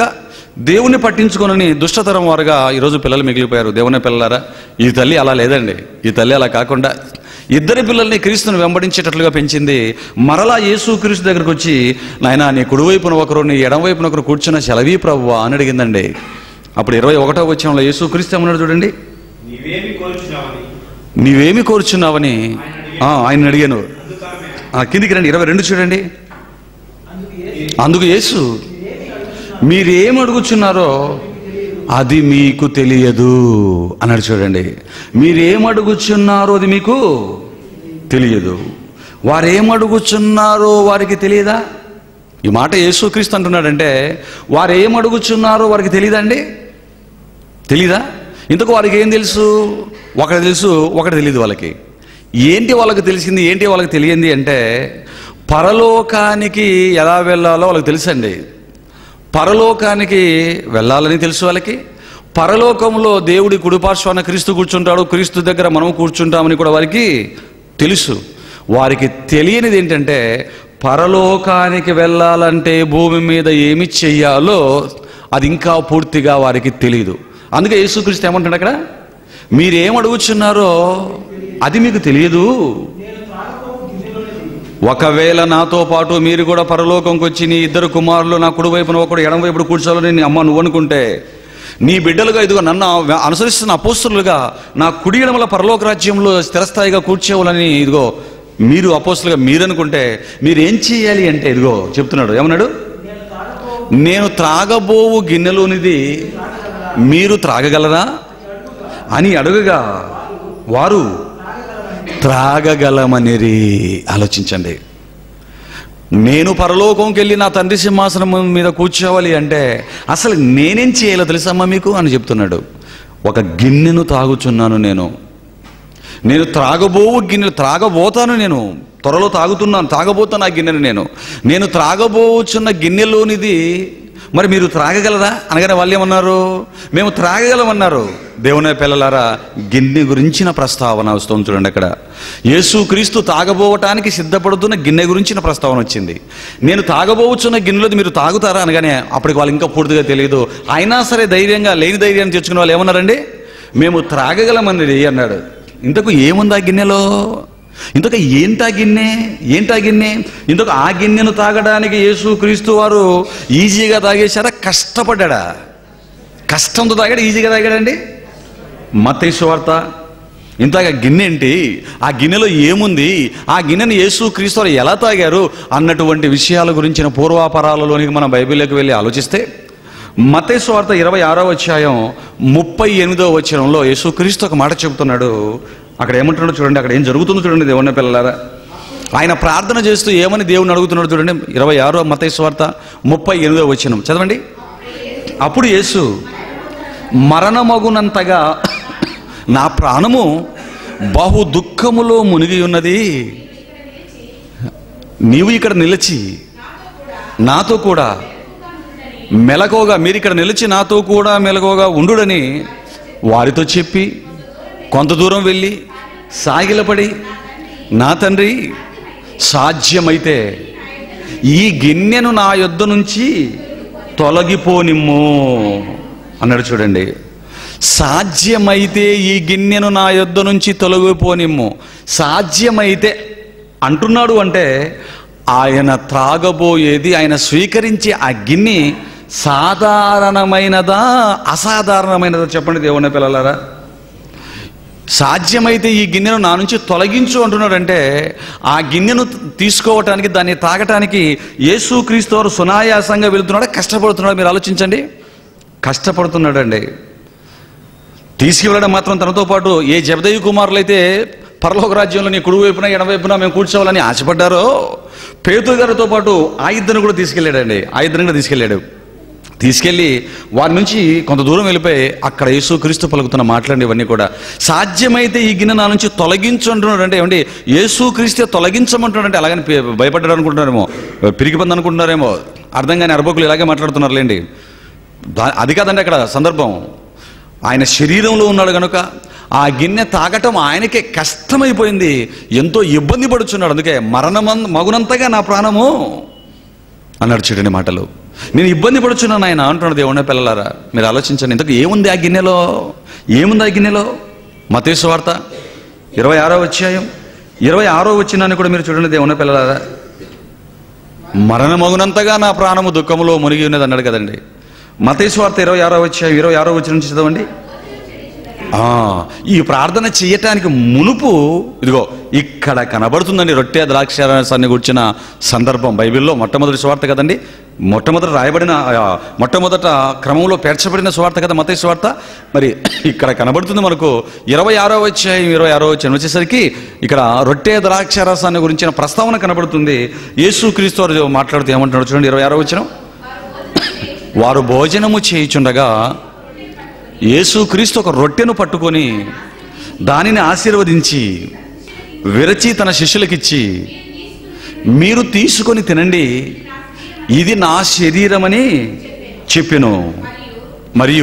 [SPEAKER 1] దేవుని పట్టించుకొనని దుష్టతరం వారుగా ఈరోజు పిల్లలు మిగిలిపోయారు దేవుని పిల్లలారా ఈ తల్లి అలా లేదండి ఈ తల్లి అలా కాకుండా ఇద్దరి పిల్లల్ని క్రీస్తుని వెంబడించేటట్లుగా పెంచింది మరలా యేసు క్రీస్తు దగ్గరకు వచ్చి నాయన నీ కుడివైపున ఒకరు నీ ఎడమవైపున ఒకరు కూర్చున్న సెలవీ ప్రభువా అని అడిగిందండి అప్పుడు ఇరవై ఒకటో వచ్చినంలో యేసు క్రీస్తు ఏమన్నాడు చూడండి
[SPEAKER 2] నీవేమి కోరుచున్నావని
[SPEAKER 1] నీవేమి కోరుచున్నావని ఆ, ఆయన అడిగాను
[SPEAKER 2] అందుకామె
[SPEAKER 1] ఆ, కిందికి రండి ఇరవై రెండు చూడండి అందుకు యేసు మీరేం అడుగుచున్నారో అది మీకు తెలియదు అన్నాడు చూడండి మీరేం అడుగుచున్నారో అది మీకు తెలియదు వారేం అడుగుచున్నారో వారికి తెలియదా ఈ మాట యేసుక్రీస్తు అంటున్నాడంటే వారు ఏం అడుగుచున్నారో వారికి తెలియదండి తెలీదా ఇంతకు వారికి ఏం తెలుసు ఒకటి తెలుసు ఒకటి తెలియదు వాళ్ళకి ఏంటి వాళ్ళకి తెలిసింది ఏంటి వాళ్ళకి తెలియంది అంటే పరలోకానికి ఎలా వెళ్ళాలో వాళ్ళకి తెలుసండి పరలోకానికి వెళ్ళాలని తెలుసు వాళ్ళకి పరలోకంలో దేవుడి కుడిపార్శ్వాన క్రీస్తు కూర్చుంటాడు క్రీస్తు దగ్గర మనం కూర్చుంటామని కూడా వారికి తెలుసు వారికి తెలియనిది ఏంటంటే పరలోకానికి వెళ్ళాలంటే భూమి మీద ఏమి చెయ్యాలో అది ఇంకా పూర్తిగా వారికి తెలియదు అందుకే యేసుక్రీస్తు ఏమంటాడు అక్కడ మీరేం అడుగుచున్నారో అది మీకు తెలియదు ఒకవేళ నాతో పాటు మీరు కూడా పరలోకంకి వచ్చి నీ ఇద్దరు కుమారులు నా కుడి వైపున ఒకడు ఎడమ వైపున కూర్చోవాలని నీ అమ్మ నువ్వు అనుకుంటే నీ బిడ్డలుగా ఇదిగో నన్ను అనుసరిస్తున్న అపోస్తులుగా నా కుడి ఎడమల పరలోక రాజ్యంలో స్థిరస్థాయిగా కూర్చోవాలని ఇదిగో మీరు అపోస్తులుగా మీరు అనుకుంటే మీరు ఏం చేయాలి అంటే ఇదిగో చెప్తున్నాడు ఏమన్నాడు నేను త్రాగబోవు గిన్నెలోనిది మీరు త్రాగగలరా అని అడుగగా వారు త్రాగగలమనిరి ఆలోచించండి నేను పరలోకంకి వెళ్ళి నా తండ్రి సింహాసనం మీద కూర్చోవాలి అంటే అసలు నేనేం చేయాలో తెలుసమ్మా మీకు అని చెప్తున్నాడు ఒక గిన్నెను తాగుచున్నాను నేను నేను త్రాగబోవు గిన్నె త్రాగబోతాను నేను త్వరలో తాగుతున్నాను తాగబోతాను ఆ గిన్నెను నేను నేను త్రాగబోచున్న గిన్నెలోనిది మరి మీరు త్రాగగలరా అనగానే వాళ్ళు ఏమన్నారు మేము త్రాగగలమన్నారు దేవుని పిల్లలారా గిన్నె గురించిన ప్రస్తావన వస్తుంది చూడండి అక్కడ యేసు క్రీస్తు తాగబోవటానికి సిద్ధపడుతున్న గిన్నె గురించిన ప్రస్తావన వచ్చింది నేను తాగబోవచ్చున్న గిన్నెలోది మీరు తాగుతారా అనగానే అప్పటికి వాళ్ళు ఇంకా పూర్తిగా తెలియదు అయినా సరే ధైర్యంగా లేని ధైర్యాన్ని తెచ్చుకునే వాళ్ళు ఏమన్నారండి మేము త్రాగగలమన్నది అన్నాడు ఇంతకు ఏముంది ఆ గిన్నెలో ఇంతకు ఏంటా గిన్నె ఏంటా గిన్నె ఇంతకు ఆ గిన్నెను తాగడానికి యేసు క్రీస్తు వారు ఈజీగా తాగేశారా కష్టపడ్డా కష్టంతో తాగాడు ఈజీగా తాగాడండి మత్తయి వార్త ఇంతగా గిన్నె ఏంటి ఆ గిన్నెలో ఏముంది ఆ గిన్నెను యేసు క్రీస్తు వారు ఎలా తాగారు అన్నటువంటి విషయాల గురించిన పూర్వాపరాలలోనికి మనం బైబిల్లోకి వెళ్ళి ఆలోచిస్తే మత్తయి వార్త ఇరవై ఆరో అధ్యాయం ముప్పై ఎనిమిదో వచనంలో యేసుక్రీస్తు ఒక మాట చెబుతున్నాడు అక్కడ ఏమంటున్నాడు చూడండి అక్కడ ఏం జరుగుతుందో చూడండి దేవుని పిల్లలారా ఆయన ప్రార్థన చేస్తూ ఏమని దేవుని అడుగుతున్నాడు చూడండి ఇరవై ఆరో మత్తయి వార్త ముప్పై ఎనిమిదో వచనం చదవండి అప్పుడు యేసు మరణమగునంతగా నా ప్రాణము బహు దుఃఖములో మునిగి ఉన్నది నీవు ఇక్కడ నిలిచి నాతో కూడా మెలకువగా మీరు ఇక్కడ నిలిచి నాతో కూడా మెలకువగా ఉండుడని వారితో చెప్పి కొంత దూరం వెళ్ళి సాగిలపడి నా తండ్రి సాధ్యమైతే ఈ గిన్నెను నా యొద్ద నుంచి తొలగిపోనిమ్ము అన్నాడు చూడండి సాధ్యమైతే ఈ గిన్నెను నా యొద్ద నుంచి తొలగిపోనిమ్ము సాధ్యమైతే అంటున్నాడు అంటే ఆయన త్రాగబోయేది ఆయన స్వీకరించే ఆ గిన్నె సాధారణమైనదా అసాధారణమైనదా చెప్పండి దేవుని పిల్లలారా సాధ్యమైతే ఈ గిన్నెను నా నుంచి తొలగించు అంటున్నాడంటే ఆ గిన్నెను తీసుకోవటానికి దాన్ని తాగటానికి యేసుక్రీస్తు వారు సునాయాసంగా వెళ్తున్నాడా కష్టపడుతున్నాడు మీరు ఆలోచించండి కష్టపడుతున్నాడండి తీసుకువెళ్ళడం మాత్రం తనతో పాటు ఏ జబదయ్య కుమారులు అయితే పరలోక రాజ్యంలో నీ కుడివైపున ఎడవైపున మేము కూర్చోవాలని ఆశపడ్డారో పేతు గారితో పాటు ఆ ఇద్దరిని కూడా తీసుకెళ్ళాడండి ఆ ఇద్దరిని కూడా తీసుకెళ్ళాడు తీసుకెళ్ళి వారి నుంచి కొంత దూరం వెళ్ళిపోయి అక్కడ యేసు క్రీస్తు పలుకుతున్న మాట్లాడి ఇవన్నీ కూడా సాధ్యమైతే ఈ గిన్నె నా నుంచి తొలగించు అంటున్నాడు అంటే ఏమండి యేసు క్రీస్తే తొలగించమంటున్నాడంటే అలాగని పే- భయపడ్డాడు అనుకుంటున్నారేమో పిరికిపంది అనుకుంటున్నారేమో అర్థం కాని అరబకులు ఇలాగే మాట్లాడుతున్నారు లేండి దా- అది కాదండి అక్కడ సందర్భం ఆయన శరీరంలో ఉన్నాడు కనుక ఆ గిన్నె తాగటం ఆయనకే కష్టమైపోయింది ఎంతో ఇబ్బంది పడుచున్నాడు అందుకే మరణమం మగునంతగా నా ప్రాణము అన్నాడు చూడండి మాటలు నేను ఇబ్బంది పడుచున్నాను ఆయన అంటున్నాడు దేవుని పిల్లలారా మీరు ఆలోచించండి ఇంతకు ఏముంది ఆ గిన్నెలో ఏముంది ఆ గిన్నెలో మతేసు వార్త ఇరవై ఆరో అధ్యాయం ఇరవై ఆరో వచ్చినాన్ని కూడా మీరు చూడండి దేవుని పిల్లలారా మరణమగునంతగా నా ప్రాణము దుఃఖములో మునిగి ఉన్నది అన్నాడు కదండి మతేసు వార్త ఇరవై ఆరో అధ్యాయం ఇరవై ఆరో వచ్చిన నుంచి చదవండి ఆ, ఈ ప్రార్థన చేయటానికి మునుపు ఇదిగో ఇక్కడ కనబడుతుందండి రొట్టె ద్రాక్షారసాన్ని గుర్చిన సందర్భం బైబిల్లో మొట్టమొదటి స్వార్థ కదండి మొట్టమొదట రాయబడిన ఆ, మొట్టమొదట క్రమంలో పేర్చబడిన స్వార్థ కదా మత స్వార్థ మరి ఇక్కడ కనబడుతుంది మనకు ఇరవై ఆరో వచ్చాయి ఇరవై ఆరో వచ్చిన వచ్చేసరికి ఇక్కడ రొట్టె ద్రాక్షారసాన్ని గురించిన ప్రస్తావన కనబడుతుంది యేసు క్రీస్తు వారు మాట్లాడుతూ ఏమంటున్నాడు చూడండి ఇరవై ఆరో వచ్చిన వారు భోజనము చేయుచుండగా యేసుక్రీస్తు ఒక రొట్టెను పట్టుకొని దానిని ఆశీర్వదించి విరచి తన శిష్యులకిచ్చి మీరు తీసుకొని తినండి ఇది నా శరీరమని చెప్పెను మరియు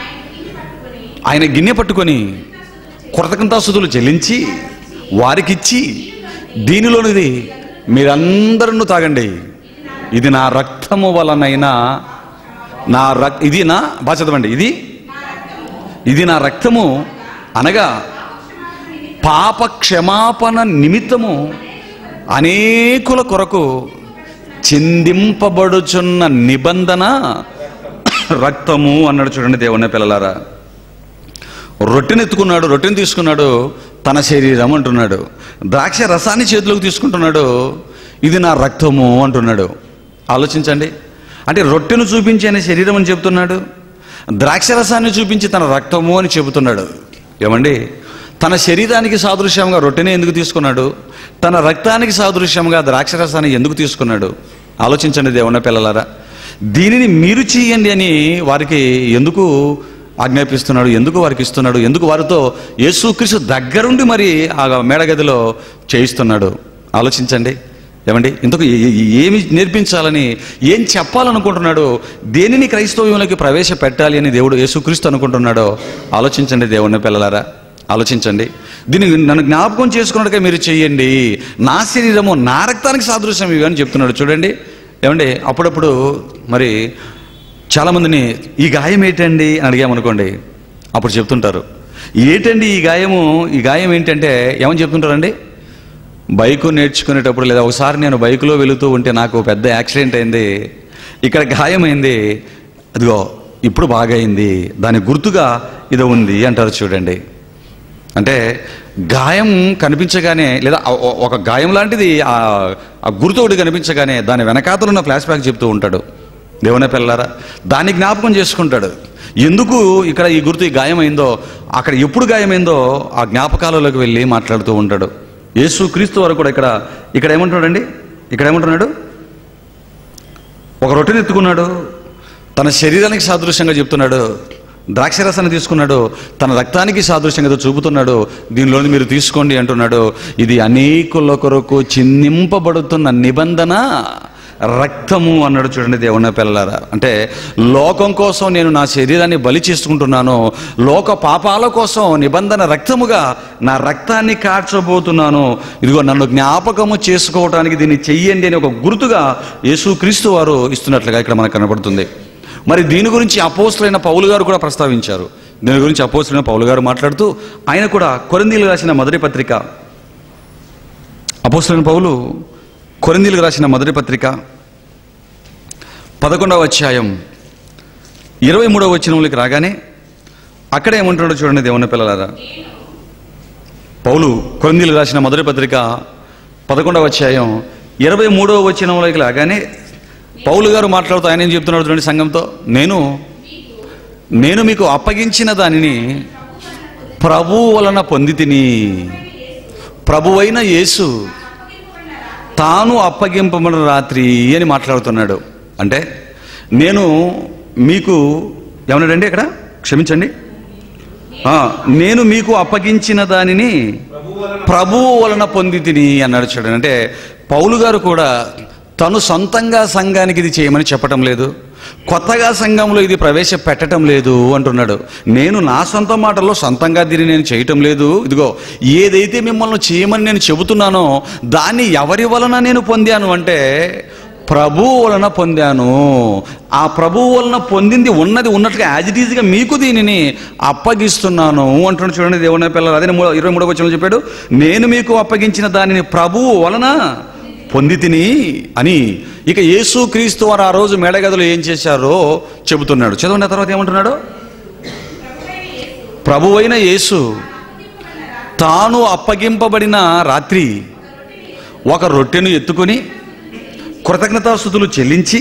[SPEAKER 1] ఆయన గిన్నె పట్టుకొని కృతజ్ఞతాసుతులు చెల్లించి వారికిచ్చి దీనిలోనిది మీరందరూ తాగండి ఇది నా రక్తము వలనైనా నా రక్ ఇది నా బాగా చదవండి ఇది ఇది నా రక్తము అనగా పాప క్షమాపణ నిమిత్తము అనేకుల కొరకు చిందింపబడుచున్న నిబంధన రక్తము అన్నాడు చూడండి దేవుని పిల్లలారా రొట్టెని ఎత్తుకున్నాడు రొట్టెని తీసుకున్నాడు తన శరీరం అంటున్నాడు ద్రాక్ష రసాన్ని చేతిలోకి తీసుకుంటున్నాడు ఇది నా రక్తము అంటున్నాడు ఆలోచించండి అంటే రొట్టెను చూపించి ఆయన శరీరం అని చెప్తున్నాడు ద్రాక్ష రసాన్ని చూపించి తన రక్తము అని చెబుతున్నాడు ఏమండి తన శరీరానికి సాదృశ్యంగా రొట్టెని ఎందుకు తీసుకున్నాడు తన రక్తానికి సాదృశ్యంగా ద్రాక్ష రసాన్ని ఎందుకు తీసుకున్నాడు ఆలోచించండి దేవున్న పిల్లలారా దీనిని మీరు చేయండి అని వారికి ఎందుకు ఆజ్ఞాపిస్తున్నాడు ఎందుకు వారికి ఇస్తున్నాడు ఎందుకు వారితో యేసుక్రీస్తు దగ్గరుండి మరి ఆ మేడగదిలో చేయిస్తున్నాడు ఆలోచించండి ఏమండి ఇంతకు ఏ- ఏ- ఏమి నేర్పించాలని ఏం చెప్పాలనుకుంటున్నాడో దేనిని క్రైస్తవ్యంలోకి ప్రవేశపెట్టాలి అని దేవుడు యేసుక్రీస్తు అనుకుంటున్నాడో ఆలోచించండి దేవుని పిల్లలారా ఆలోచించండి దీన్ని నన్ను జ్ఞాపకం చేసుకున్నట్టుగా మీరు చెయ్యండి నా శరీరము నా రక్తానికి సాదృశ్యం ఇవి అని చెప్తున్నాడు చూడండి ఏమండి అప్పుడప్పుడు మరి చాలామందిని ఈ గాయం ఏంటండి అని అడిగామనుకోండి అప్పుడు చెప్తుంటారు ఏంటండి ఈ గాయము ఈ గాయం ఏంటంటే ఏమని చెప్తుంటారండి బైకు నేర్చుకునేటప్పుడు లేదా ఒకసారి నేను బైకులో వెళుతూ ఉంటే నాకు పెద్ద యాక్సిడెంట్ అయింది ఇక్కడ గాయమైంది అదిగో ఇప్పుడు బాగైంది దాని గుర్తుగా ఇది ఉంది అంటారు చూడండి అంటే గాయం కనిపించగానే లేదా ఆ- ఒ- ఒక గాయం లాంటిది ఆ ఆ గుర్తు ఒకటి కనిపించగానే దాని వెనకాతలు ఉన్న ఫ్లాష్ బ్యాక్ చెప్తూ ఉంటాడు దేవుని పిల్లలారా దాన్ని జ్ఞాపకం చేసుకుంటాడు ఎందుకు ఇక్కడ ఈ గుర్తు ఈ గాయమైందో అక్కడ ఎప్పుడు గాయమైందో ఆ జ్ఞాపకాలలోకి వెళ్ళి మాట్లాడుతూ ఉంటాడు యేసు క్రీస్తు వారు కూడా ఇక్కడ ఇక్కడ ఏమంటున్నాడండి ఇక్కడ ఏమంటున్నాడు ఒక రొట్టెని ఎత్తుకున్నాడు తన శరీరానికి సాదృశ్యంగా చెప్తున్నాడు ద్రాక్షరసాన్ని తీసుకున్నాడు తన రక్తానికి సాదృశ్యంగా ఏదో చూపుతున్నాడు దీనిలోని మీరు తీసుకోండి అంటున్నాడు ఇది అనేకుల కొరకు చిందింపబడుతున్న నిబంధన రక్తము అన్నాడు చూడండి దేవుని పిల్లలారా అంటే లోకం కోసం నేను నా శరీరాన్ని బలి చేసుకుంటున్నాను లోక పాపాల కోసం నిబంధన రక్తముగా నా రక్తాన్ని కార్చబోతున్నాను ఇదిగో నన్ను జ్ఞాపకము చేసుకోవటానికి దీన్ని చెయ్యండి అని ఒక గుర్తుగా యేసుక్రీస్తు వారు ఇస్తున్నట్లుగా ఇక్కడ మనకు కనబడుతుంది మరి దీని గురించి అపోస్తులైన పౌలు గారు కూడా ప్రస్తావించారు దీని గురించి అపోస్తులైన పౌలు గారు మాట్లాడుతూ ఆయన కూడా కొరిందీలు రాసిన మొదటి పత్రిక అపోస్తులైన పౌలు కొరిందీలకు రాసిన మొదటి పత్రిక పదకొండవ అధ్యాయం ఇరవై మూడవ వచనంలోకి రాగానే అక్కడ ఏమంటున్నాడో చూడండి దేవుని పిల్లలారా పౌలు కొరిందీలు రాసిన మొదటి పత్రిక పదకొండవ అధ్యాయం ఇరవై మూడవ వచనంలోకి రాగానే పౌలు గారు మాట్లాడుతూ ఆయన ఏం చెప్తున్నాడు చూడండి సంఘంతో నేను నేను మీకు అప్పగించిన దానిని ప్రభు వలన పొంది తిని ప్రభువైన యేసు తాను అప్పగింపబడిన రాత్రి అని మాట్లాడుతున్నాడు అంటే నేను మీకు ఏమన్నాడండి ఇక్కడ క్షమించండి ఆ, నేను మీకు అప్పగించిన దానిని ప్రభువు వలన పొంది తిని అన్నాడు చూడండి అంటే పౌలు గారు కూడా తను సొంతంగా సంఘానికి ఇది చేయమని చెప్పటం లేదు కొత్తగా సంఘంలో ఇది ప్రవేశపెట్టడం లేదు అంటున్నాడు నేను నా సొంత మాటల్లో సొంతంగా దీన్ని నేను చేయటం లేదు ఇదిగో ఏదైతే మిమ్మల్ని చేయమని నేను చెబుతున్నానో దాన్ని ఎవరి వలన నేను పొందాను అంటే ప్రభువు వలన పొందాను ఆ ప్రభువు వలన పొందింది ఉన్నది ఉన్నట్టుగా యాజ్ ఇట్ ఈజ్గా మీకు దీనిని అప్పగిస్తున్నాను అంటున్నాడు చూడండి దేవుని పిల్లలు అదే మూడో- ఇరవై మూడో వచ్చిన చెప్పాడు నేను మీకు అప్పగించిన దానిని ప్రభువు వలన పొంది తిని అని ఇక యేసు క్రీస్తు వారు ఆ రోజు మేడగదిలో ఏం చేశారో చెబుతున్నాడు చదవండి ఆ తర్వాత ఏమంటున్నాడు ప్రభువైన యేసు తాను అప్పగింపబడిన రాత్రి ఒక రొట్టెను ఎత్తుకొని కృతజ్ఞతాస్థుతులు చెల్లించి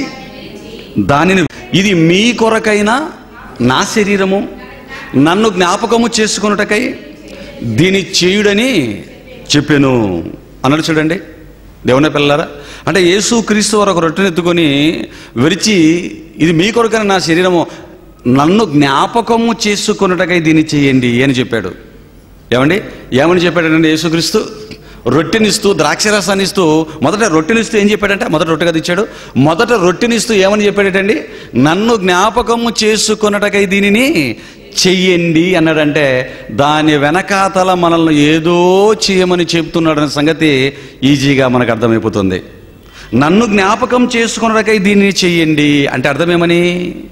[SPEAKER 1] దానిని ఇది మీ కొరకైన నా శరీరము నన్ను జ్ఞాపకము చేసుకున్నటకై దీని చేయుడని చెప్పాను అన్నాడు చూడండి దేవుని పిల్లలారా అంటే యేసు క్రీస్తు వారు ఒక రొట్టెను ఎత్తుకొని విరిచి ఇది మీ కొరకైన నా శరీరము నన్ను జ్ఞాపకము చేసుకున్నటకై దీన్ని చేయండి అని చెప్పాడు ఏమండి ఏమని చెప్పాడండి యేసుక్రీస్తు రొట్టెనిస్తూ ద్రాక్షరసాన్ని ఇస్తూ మొదట రొట్టెనిస్తూ ఏం చెప్పాడంటే మొదట రొట్టె కదా ఇచ్చాడు మొదట రొట్టెనిస్తూ ఏమని చెప్పాడటండి నన్ను జ్ఞాపకము చేసుకున్నటకై దీనిని చెయ్యండి అన్నాడంటే దాని వెనకాతల మనల్ని ఏదో చేయమని చెప్తున్నాడనే సంగతి ఈజీగా మనకు అర్థమైపోతుంది నన్ను జ్ఞాపకం చేసుకున్నటకై దీనిని చెయ్యండి అంటే అర్థమేమని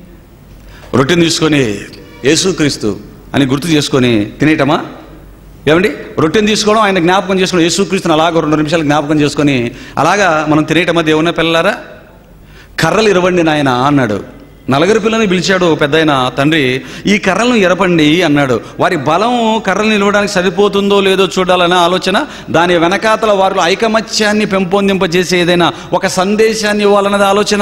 [SPEAKER 1] రొట్టెని తీసుకొని యేసుక్రీస్తు అని గుర్తు చేసుకొని తినేయటమా ఏమండి రొట్టెని తీసుకోవడం ఆయన జ్ఞాపకం చేసుకోవడం యేసుక్రీస్తుని అలాగ రెండు నిమిషాలు జ్ఞాపకం చేసుకొని అలాగా మనం తినేయటమా దేవున్న పిల్లలారా కర్రలు ఇరవండి నాయన అన్నాడు నలుగురు పిల్లని పిలిచాడు పెద్ద తండ్రి ఈ కర్రలను ఎరపండి అన్నాడు వారి బలం కర్రలు నిలవడానికి సరిపోతుందో లేదో చూడాలనే ఆలోచన దాని వెనకాతల వారిలో ఐకమత్యాన్ని పెంపొందింపజేసే ఏదైనా ఒక సందేశాన్ని ఇవ్వాలన్నది ఆలోచన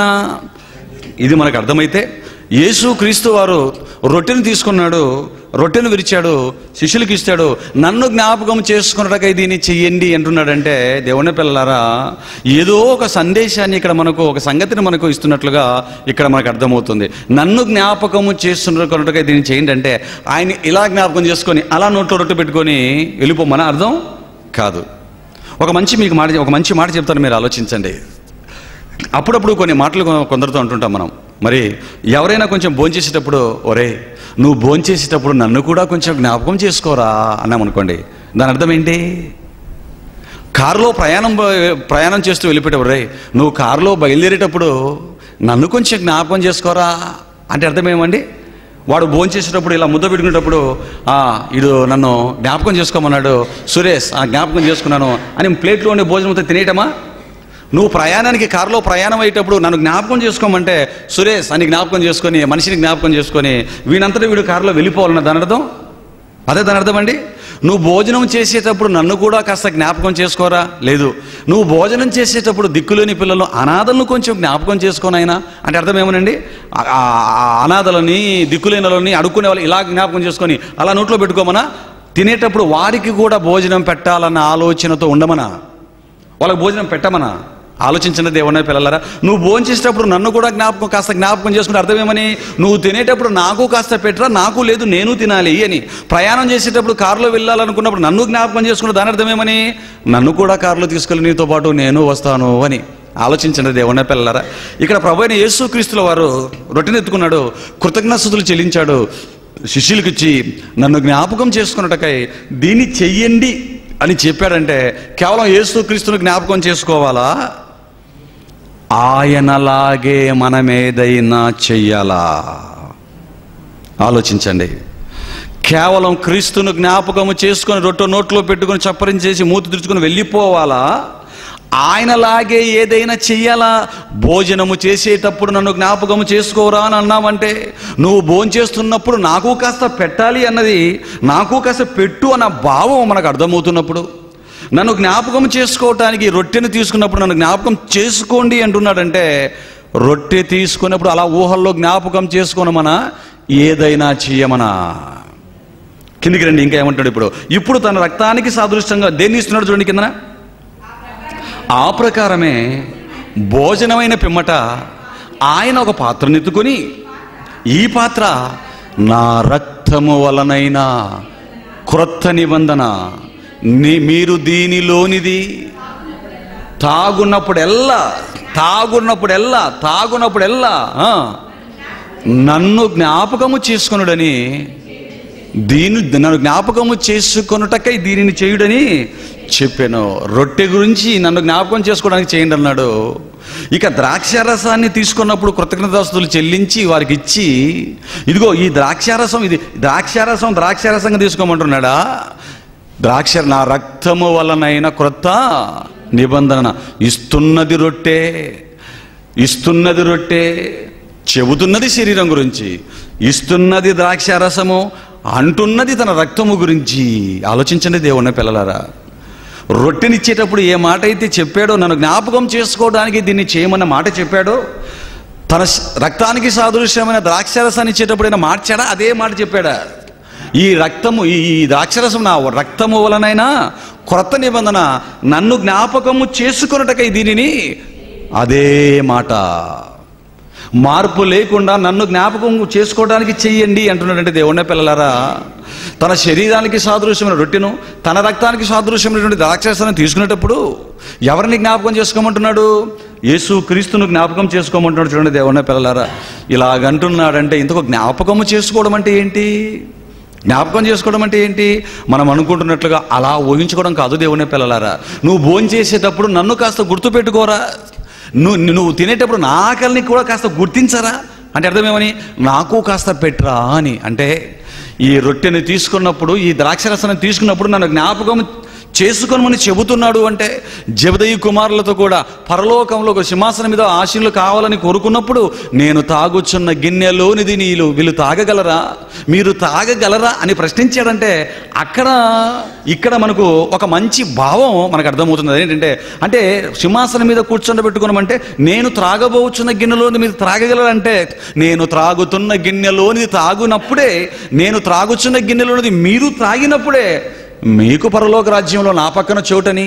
[SPEAKER 1] ఇది మనకు అర్థమైతే యేసు క్రీస్తు వారు రొట్టెను తీసుకున్నాడు రొట్టెను విరిచాడు శిష్యులకు ఇస్తాడు నన్ను జ్ఞాపకం చేసుకున్నటకై దీన్ని చెయ్యండి అంటున్నాడంటే దేవుని పిల్లలారా ఏదో ఒక సందేశాన్ని ఇక్కడ మనకు ఒక సంగతిని మనకు ఇస్తున్నట్లుగా ఇక్కడ మనకు అర్థమవుతుంది నన్ను జ్ఞాపకము చేస్తున్నట్టుకై దీన్ని చేయండి అంటే ఆయన ఇలా జ్ఞాపకం చేసుకొని అలా నోట్లో రొట్టె పెట్టుకొని వెళ్ళిపోమని అర్థం కాదు ఒక మంచి మీకు మాట ఒక మంచి మాట చెప్తాను మీరు ఆలోచించండి అప్పుడప్పుడు కొన్ని మాటలు కొ- కొందరితో అంటుంటాం మనం మరి ఎవరైనా కొంచెం భోంచేసేటప్పుడు ఒరే నువ్వు భోంచేసేటప్పుడు నన్ను కూడా కొంచెం జ్ఞాపకం చేసుకోరా అన్నాం అనుకోండి దాని అర్థం ఏంటి కారులో ప్రయాణం బ- ప్రయాణం చేస్తూ వెళ్ళిపోయేటప్పుడు రే నువ్వు కారులో బయలుదేరేటప్పుడు నన్ను కొంచెం జ్ఞాపకం చేసుకోరా అంటే అర్థం ఏమండి వాడు భోజనం చేసేటప్పుడు ఇలా ముద్ద పెట్టుకునేటప్పుడు "ఆ, ఇడు నన్ను జ్ఞాపకం చేసుకోమన్నాడు సురేష్ ఆ జ్ఞాపకం చేసుకున్నాను అని ప్లేట్లో ఉండే భోజనం అంతా తినేయటమా నువ్వు ప్రయాణానికి కారులో ప్రయాణం అయ్యేటప్పుడు నన్ను జ్ఞాపకం చేసుకోమంటే సురేష్ అని జ్ఞాపకం చేసుకొని మనిషిని జ్ఞాపకం చేసుకొని వీనంతటా వీడు కారులో వెళ్ళిపోవాలన్న దాని అర్థం అదే దాని అర్థం అండి నువ్వు భోజనం చేసేటప్పుడు నన్ను కూడా కాస్త జ్ఞాపకం చేసుకోరా లేదు నువ్వు భోజనం చేసేటప్పుడు దిక్కులేని పిల్లలు అనాథలను కొంచెం జ్ఞాపకం చేసుకోనైనా అంటే అర్థం ఏమనండి ఆ- ఆ ఆ అనాథలని దిక్కులేని అడుక్కునే వాళ్ళు ఇలా జ్ఞాపకం చేసుకొని అలా నోట్లో పెట్టుకోమనా తినేటప్పుడు వారికి కూడా భోజనం పెట్టాలన్న ఆలోచనతో ఉండమనా వాళ్ళకి భోజనం పెట్టమనా ఆలోచించిన దేవుని పిల్లలరా నువ్వు భోజనం చేసేటప్పుడు నన్ను కూడా జ్ఞాపకం కాస్త జ్ఞాపకం చేసుకుంటే అర్థమేమని నువ్వు తినేటప్పుడు నాకు కాస్త పెట్టరా నాకు లేదు నేను తినాలి అని ప్రయాణం చేసేటప్పుడు కారులో వెళ్ళాలనుకున్నప్పుడు నన్ను జ్ఞాపకం చేసుకున్న దాని అర్థమేమని నన్ను కూడా కారులో తీసుకెళ్ళి నీతో పాటు నేను వస్తాను అని ఆలోచించండి దేవుని పిల్లలరా ఇక్కడ ప్రభు అయిన యేసుక్రీస్తుల వారు రొట్టెని ఎత్తుకున్నాడు కృతజ్ఞతలు చెల్లించాడు శిష్యులకు ఇచ్చి నన్ను జ్ఞాపకం చేసుకున్నటకై దీన్ని చెయ్యండి అని చెప్పాడంటే కేవలం యేసుక్రీస్తును జ్ఞాపకం చేసుకోవాలా ఆయనలాగే మనమేదైనా చెయ్యాలా ఆలోచించండి కేవలం క్రీస్తును జ్ఞాపకము చేసుకొని రొట్టె నోట్లో పెట్టుకొని చప్పరించేసి మూతి తుడుచుకొని వెళ్ళిపోవాలా ఆయనలాగే ఏదైనా చెయ్యాలా భోజనము చేసేటప్పుడు నన్ను జ్ఞాపకము చేసుకోరా అని అన్నామంటే నువ్వు భోజనం చేస్తున్నప్పుడు నాకు కాస్త పెట్టాలి అన్నది నాకు కాస్త పెట్టు అన్న భావం మనకు అర్థమవుతున్నప్పుడు నన్ను జ్ఞాపకం చేసుకోవటానికి రొట్టెను తీసుకున్నప్పుడు నన్ను జ్ఞాపకం చేసుకోండి అంటున్నాడంటే రొట్టె తీసుకున్నప్పుడు అలా ఊహల్లో జ్ఞాపకం చేసుకోనమనా ఏదైనా చెయ్యమనా కిందికి రండి ఇంకా ఏమంటాడు ఇప్పుడు ఇప్పుడు తన రక్తానికి సాదృష్టంగా దేన్ని ఇస్తున్నాడు చూడండి కిందన ఆ ప్రకారమే భోజనమైన పిమ్మట ఆయన ఒక పాత్రను ఎత్తుకొని ఈ పాత్ర నా రక్తము వలనైన క్రొత్త నిబంధన ని- మీరు దీనిలోనిది తాగున్నప్పుడెల్లా తాగున్నప్పుడెల్లా తాగున్నప్పుడెల్లా ఆ, నన్ను జ్ఞాపకము చేసుకునుడని దీని నన్ను జ్ఞాపకము చేసుకొనుటకై దీనిని చేయుడని చెప్పాను రొట్టె గురించి నన్ను జ్ఞాపకం చేసుకోవడానికి చేయండి అన్నాడు ఇక ద్రాక్షారసాన్ని తీసుకున్నప్పుడు కృతజ్ఞతాస్తులు చెల్లించి వారికి ఇచ్చి ఇదిగో ఈ ద్రాక్షారసం ఇది ద్రాక్షారసం ద్రాక్షారసంగా తీసుకోమంటున్నాడా ద్రాక్ష నా రక్తము వలనైన క్రొత్త నిబంధన ఇస్తున్నది రొట్టె ఇస్తున్నది రొట్టె చెబుతున్నది శరీరం గురించి ఇస్తున్నది ద్రాక్షారసము అంటున్నది తన రక్తము గురించి ఆలోచించండి దేవుని పిల్లలారా రొట్టెనిచ్చేటప్పుడు ఏ మాట అయితే చెప్పాడో నన్ను జ్ఞాపకం చేసుకోవడానికి దీన్ని చేయమన్న మాట చెప్పాడో తన శ- రక్తానికి సాదృశ్యమైన ద్రాక్షరసాన్ని ఇచ్చేటప్పుడు ఆయన మార్చాడా అదే మాట చెప్పాడా ఈ రక్తము ఈ ఈ ద్రాక్షరసం నా రక్తము వలనైనా క్రొత్త నిబంధన నన్ను జ్ఞాపకము చేసుకొనుటకై దీనిని అదే మాట మార్పు లేకుండా నన్ను జ్ఞాపకం చేసుకోవడానికి చెయ్యండి అంటున్నాడంటే దేవుని పిల్లలారా తన శరీరానికి సాదృశ్యమైన రొట్టెను తన రక్తానికి సాదృశ్యమైనటువంటి ద్రాక్షరసాన్ని తీసుకునేటప్పుడు ఎవరిని జ్ఞాపకం చేసుకోమంటున్నాడు యేసు క్రీస్తును జ్ఞాపకం చేసుకోమంటున్నాడు చూడండి దేవుని పిల్లలారా ఇలాగంటున్నాడంటే ఇంతకు జ్ఞాపకము చేసుకోవడం అంటే ఏంటి జ్ఞాపకం చేసుకోవడం అంటే ఏంటి మనం అనుకుంటున్నట్లుగా అలా ఊహించుకోవడం కాదు దేవుని పిల్లలారా నువ్వు భోజనం చేసేటప్పుడు నన్ను కాస్త గుర్తుపెట్టుకోరా నువ్వు నువ్వు తినేటప్పుడు నా ఆకలిని కూడా కాస్త గుర్తించరా అంటే అర్థమేమని నాకు కాస్త పెట్టరా అని అంటే ఈ రొట్టెని తీసుకున్నప్పుడు ఈ ద్రాక్షరసాన్ని తీసుకున్నప్పుడు నన్ను జ్ఞాపకం చేసుకోమని చెబుతున్నాడు అంటే జబదయి కుమారులతో కూడా పరలోకంలో ఒక సింహాసనం మీద ఆశీనులు కావాలని కోరుకున్నప్పుడు నేను తాగుచున్న గిన్నెలోనిది నీళ్ళు వీళ్ళు తాగగలరా మీరు తాగగలరా అని ప్రశ్నించాడంటే అక్కడ ఇక్కడ మనకు ఒక మంచి భావం మనకు అర్థమవుతుంది అదేంటంటే అంటే సింహాసనం మీద కూర్చోబెట్టుకున్నామంటే నేను త్రాగబోచున్న గిన్నెలోని మీరు త్రాగగలరంటే నేను త్రాగుతున్న గిన్నెలోనిది తాగునప్పుడే నేను త్రాగుచున్న గిన్నెలోనిది మీరు త్రాగినప్పుడే మీకు పరలోక రాజ్యంలో నా పక్కన చోటని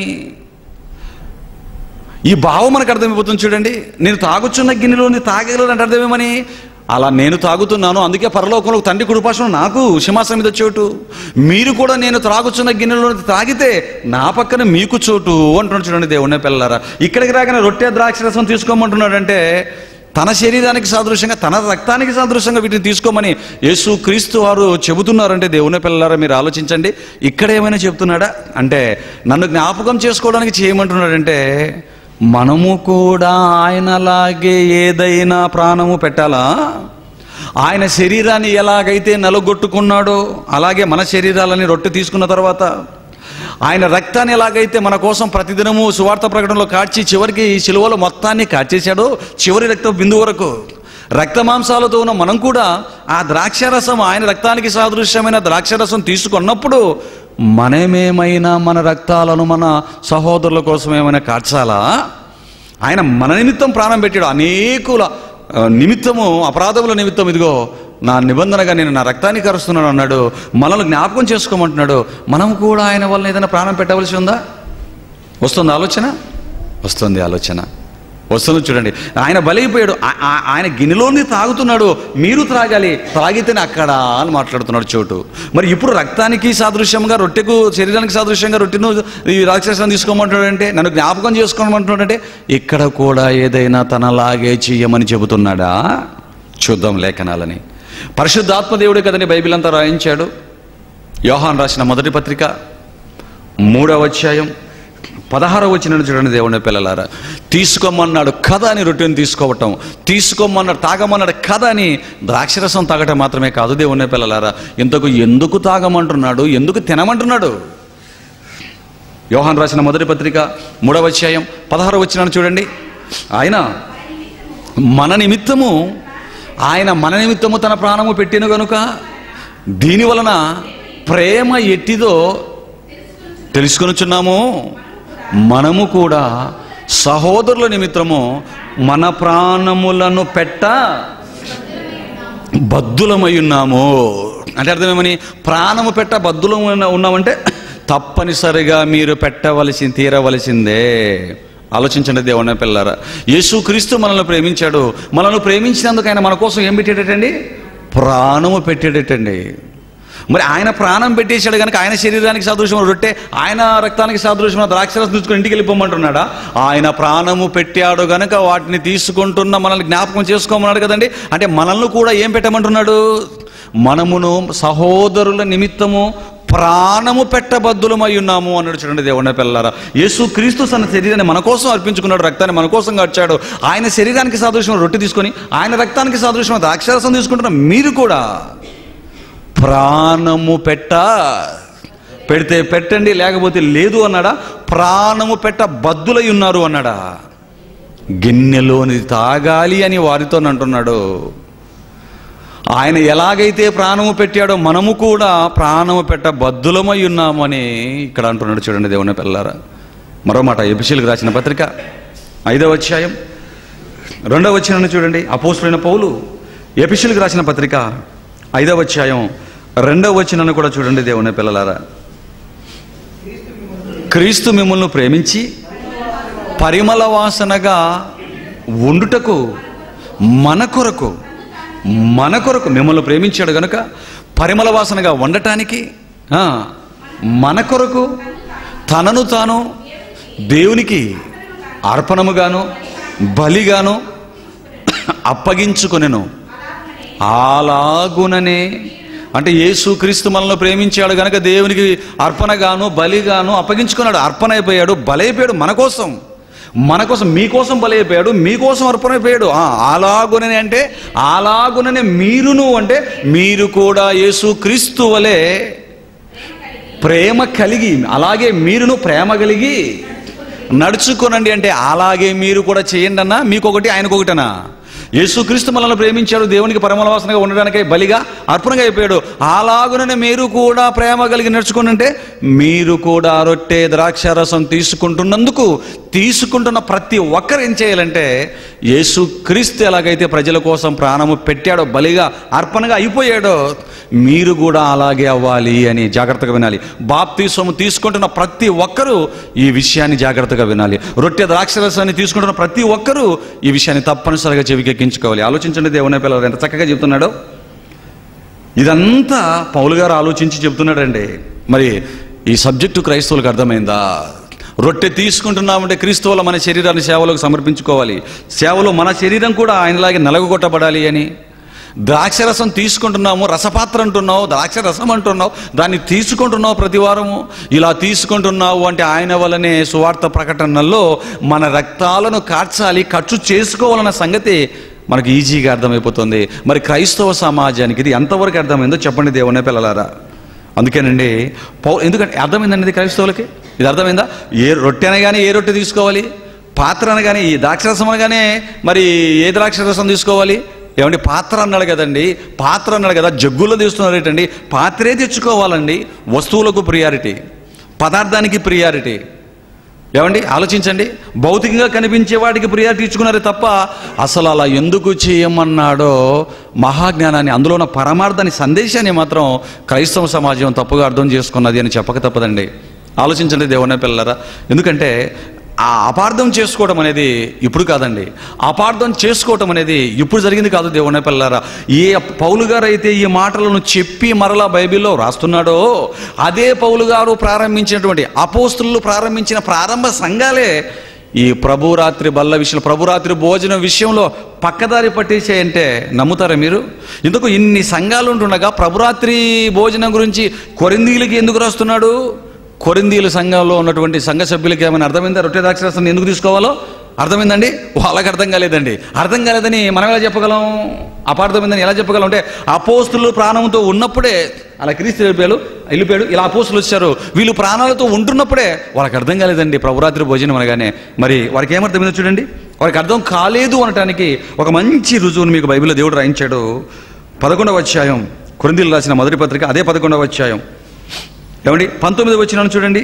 [SPEAKER 1] ఈ భావం మనకు అర్థమైపోతుంది చూడండి నేను తాగుచున్న గిన్నెలోని తాగగలను అంటే అర్థమేమని అలా నేను తాగుతున్నాను అందుకే పరలోకంలో తండ్రి కుడిపాశం నాకు సింహాసనం మీద చోటు మీరు కూడా నేను త్రాగుచున్న గిన్నెలో తాగితే నా పక్కన మీకు చోటు అంటున్నాడు చూడండి దేవుని పిల్లలారా ఇక్కడికి రాగానే రొట్టె ద్రాక్షరసం తీసుకోమంటున్నాడంటే తన శరీరానికి సాదృశ్యంగా తన రక్తానికి సాదృశ్యంగా వీటిని తీసుకోమని యేసు క్రీస్తు వారు చెబుతున్నారంటే దేవుని పిల్లలారా మీరు ఆలోచించండి ఇక్కడ ఏమైనా చెప్తున్నాడా అంటే నన్ను జ్ఞాపకం చేసుకోవడానికి చేయమంటున్నాడంటే మనము కూడా ఆయనలాగే ఏదైనా ప్రాణము పెట్టాలా ఆయన శరీరాన్ని ఎలాగైతే నలగొట్టుకున్నాడో అలాగే మన శరీరాలని రొట్టె తీసుకున్న తర్వాత ఆయన రక్తాన్ని ఎలాగైతే మన కోసం ప్రతిదినము సువార్త ప్రకటనలో కాడ్చి చివరికి ఈ శిలువలో మొత్తాన్ని కాచేశాడో చివరి రక్త బిందు వరకు రక్తమాంసాలతో ఉన్న మనం కూడా ఆ ద్రాక్షరసం ఆయన రక్తానికి సాదృశ్యమైన ద్రాక్షరసం తీసుకున్నప్పుడు మనమేమైనా మన రక్తాలను మన సహోదరుల కోసం ఏమైనా కార్చాలా ఆయన మన నిమిత్తం ప్రాణం పెట్టాడు అనేకుల ఆ, నిమిత్తము అపరాధముల నిమిత్తం ఇదిగో నా నిబంధనగా నేను నా రక్తాన్ని కరుస్తున్నాను అన్నాడు మనల్ని జ్ఞాపకం చేసుకోమంటున్నాడు మనం కూడా ఆయన వల్ల ఏదైనా ప్రాణం పెట్టవలసి ఉందా వస్తుంది ఆలోచన వస్తుంది ఆలోచన వస్తుంది చూడండి ఆయన బలైపోయాడు ఆ- ఆ- ఆయన గిన్నెలోని తాగుతున్నాడు మీరు త్రాగాలి తాగితేనే అక్కడ అని మాట్లాడుతున్నాడు చోటు మరి ఇప్పుడు రక్తానికి సాదృశ్యంగా రొట్టెకు శరీరానికి సాదృశ్యంగా రొట్టెను ఈ రాక్షసాన్ని తీసుకోమంటున్నాడంటే నన్ను జ్ఞాపకం చేసుకోమంటున్నాడంటే ఇక్కడ కూడా ఏదైనా తనలాగే చెయ్యమని చెబుతున్నాడా చూద్దాం లేఖనాలని పరిశుద్ధాత్మ దేవుడే కదని బైబిల్ అంతా రాయించాడు యోహాన్ రాసిన మొదటి పత్రిక మూడవ అధ్యాయం పదహారవ వచ్చిన చూడండి దేవుని పిల్లలారా తీసుకోమన్నాడు కథ అని రొట్టెని తీసుకోవటం తీసుకోమన్నాడు తాగమన్నాడు కథ అని ద్రాక్షరసం తాగటం మాత్రమే కాదు దేవుని పిల్లలారా ఇంతకు ఎందుకు తాగమంటున్నాడు ఎందుకు తినమంటున్నాడు యోహాన్ రాసిన మొదటి పత్రిక మూడవ అధ్యాయం పదహారవ వచ్చిన చూడండి ఆయన మన నిమిత్తము ఆయన మన నిమిత్తము తన ప్రాణము పెట్టిన గనుక దీని వలన ప్రేమ ఎట్టిదో తెలుసుకొనుచున్నాము మనము కూడా సహోదరుల నిమిత్తము మన ప్రాణములను పెట్ట బద్దులమై ఉన్నాము అంటే అర్థమేమని ప్రాణము పెట్ట బద్దులం ఉన్నామంటే తప్పనిసరిగా మీరు పెట్టవలసి తీరవలసిందే ఆలోచించండి దేవుని పిల్లరా యేసుక్రీస్తు మనల్ని ప్రేమించాడు మనల్ని ప్రేమించినందుకు ఆయన మన కోసం ఏం పెట్టేటండి ప్రాణము పెట్టేటండి మరి ఆయన ప్రాణం పెట్టేశాడు కనుక ఆయన శరీరానికి సాదృశ్యం రొట్టె ఆయన రక్తానికి సాదృశ్యం ద్రాక్షరసం తీసుకుని ఇంటికి వెళ్ళిపోమంటున్నాడా ఆయన ప్రాణము పెట్టాడు గనుక వాటిని తీసుకుంటున్న మనల్ని జ్ఞాపకం చేసుకోమన్నాడు కదండి అంటే మనల్ని కూడా ఏం పెట్టమంటున్నాడు మనమును సహోదరుల నిమిత్తము ప్రాణము పెట్టబద్దులమై ఉన్నాము అన్నాడు చూడండి దేవుని పిల్లలారా యేసు క్రీస్తు తన శరీరాన్ని మన కోసం అర్పించుకున్నాడు రక్తాన్ని మన కోసం గడిచాడు ఆయన శరీరానికి సాదృశ్యం రొట్టె తీసుకొని ఆయన రక్తానికి సాదృశ్యం ద్రాక్షరసం తీసుకుంటున్న మీరు కూడా ప్రాణము పెట్ట పెడితే పెట్టండి లేకపోతే లేదు అన్నాడా ప్రాణము పెట్ట బద్దులై ఉన్నారు అన్నాడా గిన్నెలోని తాగాలి అని వారితో అంటున్నాడు ఆయన ఎలాగైతే ప్రాణము పెట్టాడో మనము కూడా ప్రాణము పెట్ట బద్దులమై ఉన్నామని ఇక్కడ అంటున్నాడు చూడండి దేవుని పిల్లారా మరో మాట ఎపిసిలకు రాసిన పత్రిక ఐదవ అధ్యాయం రెండవ వచ్చిన చూడండి అపోసులైన పౌలు ఎపిసిలకు రాసిన పత్రిక ఐదవ అధ్యాయం రెండవ వచ్చినను కూడా చూడండి దేవుని పిల్లలారా క్రీస్తు మిమ్మల్ని ప్రేమించి పరిమళ వాసనగా ఉండుటకు మన కొరకు మన కొరకు మిమ్మల్ని ప్రేమించాడు గనుక పరిమళ వాసనగా ఉండటానికి ఆ, మన కొరకు తనను తాను దేవునికి అర్పణముగాను బలిగాను అప్పగించుకొనెను అలాగుననే అంటే యేసు క్రీస్తు మనల్ని ప్రేమించాడు గనక దేవునికి అర్పణగాను బలిగాను అప్పగించుకున్నాడు అర్పణ అయిపోయాడు బలైపోయాడు మన కోసం మన కోసం మీకోసం బలైపోయాడు మీకోసం అర్పణ అయిపోయాడు ఆ, అలాగుననే అంటే అలాగుననే మీరును అంటే మీరు కూడా యేసు క్రీస్తు వలె ప్రేమ కలిగి అలాగే మీరును ప్రేమ కలిగి నడుచుకోనండి అంటే అలాగే మీరు కూడా చేయండి అన్నా మీకొకటి ఆయనకొకటనా యేసుక్రీస్తు మనల్ని ప్రేమించాడు దేవునికి పరమలవాసనగా ఉండడానికై బలిగా అర్పణగా అయిపోయాడు అలాగుననే మీరు కూడా ప్రేమ కలిగి నడుచుకోండి అంటే మీరు కూడా రొట్టె ద్రాక్షారసం తీసుకుంటున్నందుకు తీసుకుంటున్న ప్రతి ఒక్కరు ఏం చేయాలంటే యేసు క్రీస్తు ఎలాగైతే ప్రజల కోసం ప్రాణము పెట్టాడో బలిగా అర్పణగా అయిపోయాడో మీరు కూడా అలాగే అవ్వాలి అని జాగ్రత్తగా వినాలి బాప్తీసము తీసుకుంటున్న ప్రతి ఒక్కరూ ఈ విషయాన్ని జాగ్రత్తగా వినాలి రొట్టె ద్రాక్షరసాన్ని తీసుకుంటున్న ప్రతి ఒక్కరూ ఈ విషయాన్ని తప్పనిసరిగా చెవికెక్కించుకోవాలి ఆలోచించండి దేవుని పిల్లలు ఎంత చక్కగా చెప్తున్నాడో ఇదంతా పౌలు గారు ఆలోచించి చెప్తున్నాడండి మరి ఈ సబ్జెక్టు క్రైస్తవులకు అర్థమైందా రొట్టె తీసుకుంటున్నామంటే క్రీస్తు వల్ల మన శరీరాన్ని సేవలకు సమర్పించుకోవాలి సేవలో మన శరీరం కూడా ఆయనలాగే నలగొట్టబడాలి అని ద్రాక్షరసం తీసుకుంటున్నాము రసపాత్ర అంటున్నావు ద్రాక్షరసం అంటున్నావు దాన్ని తీసుకుంటున్నావు ప్రతి వారము ఇలా తీసుకుంటున్నావు అంటే ఆయన వల్లనే సువార్త ప్రకటనల్లో మన రక్తాలను కార్చాలి ఖర్చు చేసుకోవాలన్న సంగతి మనకు ఈజీగా అర్థమైపోతుంది మరి క్రైస్తవ సమాజానికి ఇది ఎంతవరకు అర్థమైందో చెప్పండి దేవునే పిల్లలారా అందుకేనండి పౌ ఎందుకంటే అర్థమైందండి ఇది క్రైస్తవులకి ఇది అర్థమైందా ఏ రొట్టె అనగానే ఏ రొట్టె తీసుకోవాలి పాత్ర అనగానే ఈ ద్రాక్షరసం అనగానే మరి ఏ ద్రాక్షరసం తీసుకోవాలి ఏమండి పాత్ర అన్నాడు కదండి పాత్ర అన్నాడు కదా జగ్గులో తీస్తున్నారు ఏంటండి పాత్రే తెచ్చుకోవాలండి వస్తువులకు ప్రియారిటీ పదార్థానికి ప్రియారిటీ ఏమండి ఆలోచించండి భౌతికంగా కనిపించే వాటికి ప్రియారిటీ ఇచ్చుకున్నారే తప్ప అసలు అలా ఎందుకు చేయమన్నాడో మహాజ్ఞానాన్ని అందులో ఉన్న పరమార్థాన్ని సందేశాన్ని మాత్రం క్రైస్తవ సమాజం తప్పుగా అర్థం చేసుకున్నది అని చెప్పక తప్పదండి ఆలోచించండి దేవుని పిల్లరా ఎందుకంటే ఆ అపార్థం చేసుకోవడం అనేది ఇప్పుడు కాదండి అపార్థం చేసుకోవటం అనేది ఇప్పుడు జరిగింది కాదు దేవుని పిల్లరా ఏ పౌలు గారు అయితే ఈ మాటలను చెప్పి మరలా బైబిల్లో రాస్తున్నాడో అదే పౌలు గారు ప్రారంభించినటువంటి అపోస్తులు ప్రారంభించిన ప్రారంభ సంఘాలే ఈ ప్రభురాత్రి బల్ల విషయంలో ప్రభురాత్రి భోజనం విషయంలో పక్కదారి పట్టేసాయంటే నమ్ముతారా మీరు ఎందుకు ఇన్ని సంఘాలు ఉంటుండగా ప్రభురాత్రి భోజనం గురించి కొరిందీలకి ఎందుకు రాస్తున్నాడు కొరిందీల సంఘంలో ఉన్నటువంటి సంఘ సభ్యులకి ఏమైనా అర్థమైందా రొట్టె ద్రాక్షరసం ఎందుకు తీసుకోవాలో అర్థమైందండి వాళ్ళకి అర్థం కాలేదండి అర్థం కాలేదని మనం ఎలా చెప్పగలం అపార్థమైందని ఎలా చెప్పగలం అంటే అపోస్తులు ప్రాణంతో ఉన్నప్పుడే అలా క్రీస్తు వెళ్ళిపోయాడు వెళ్ళిపోయాడు ఇలా అపోస్తులు వచ్చారు వీళ్ళు ప్రాణాలతో ఉంటున్నప్పుడే వాళ్ళకి అర్థం కాలేదండి ప్రభురాత్రి భోజనం అనగానే మరి వారికి ఏమర్థమైందో చూడండి వారికి అర్థం కాలేదు అనటానికి ఒక మంచి రుజువును మీకు బైబిల్లో దేవుడు రాయించాడు పదకొండవ అధ్యాయం కొరిందీలు రాసిన మొదటి పత్రిక అదే పదకొండవ అధ్యాయం ఏమండి పంతొమ్మిది వచ్చినాను చూడండి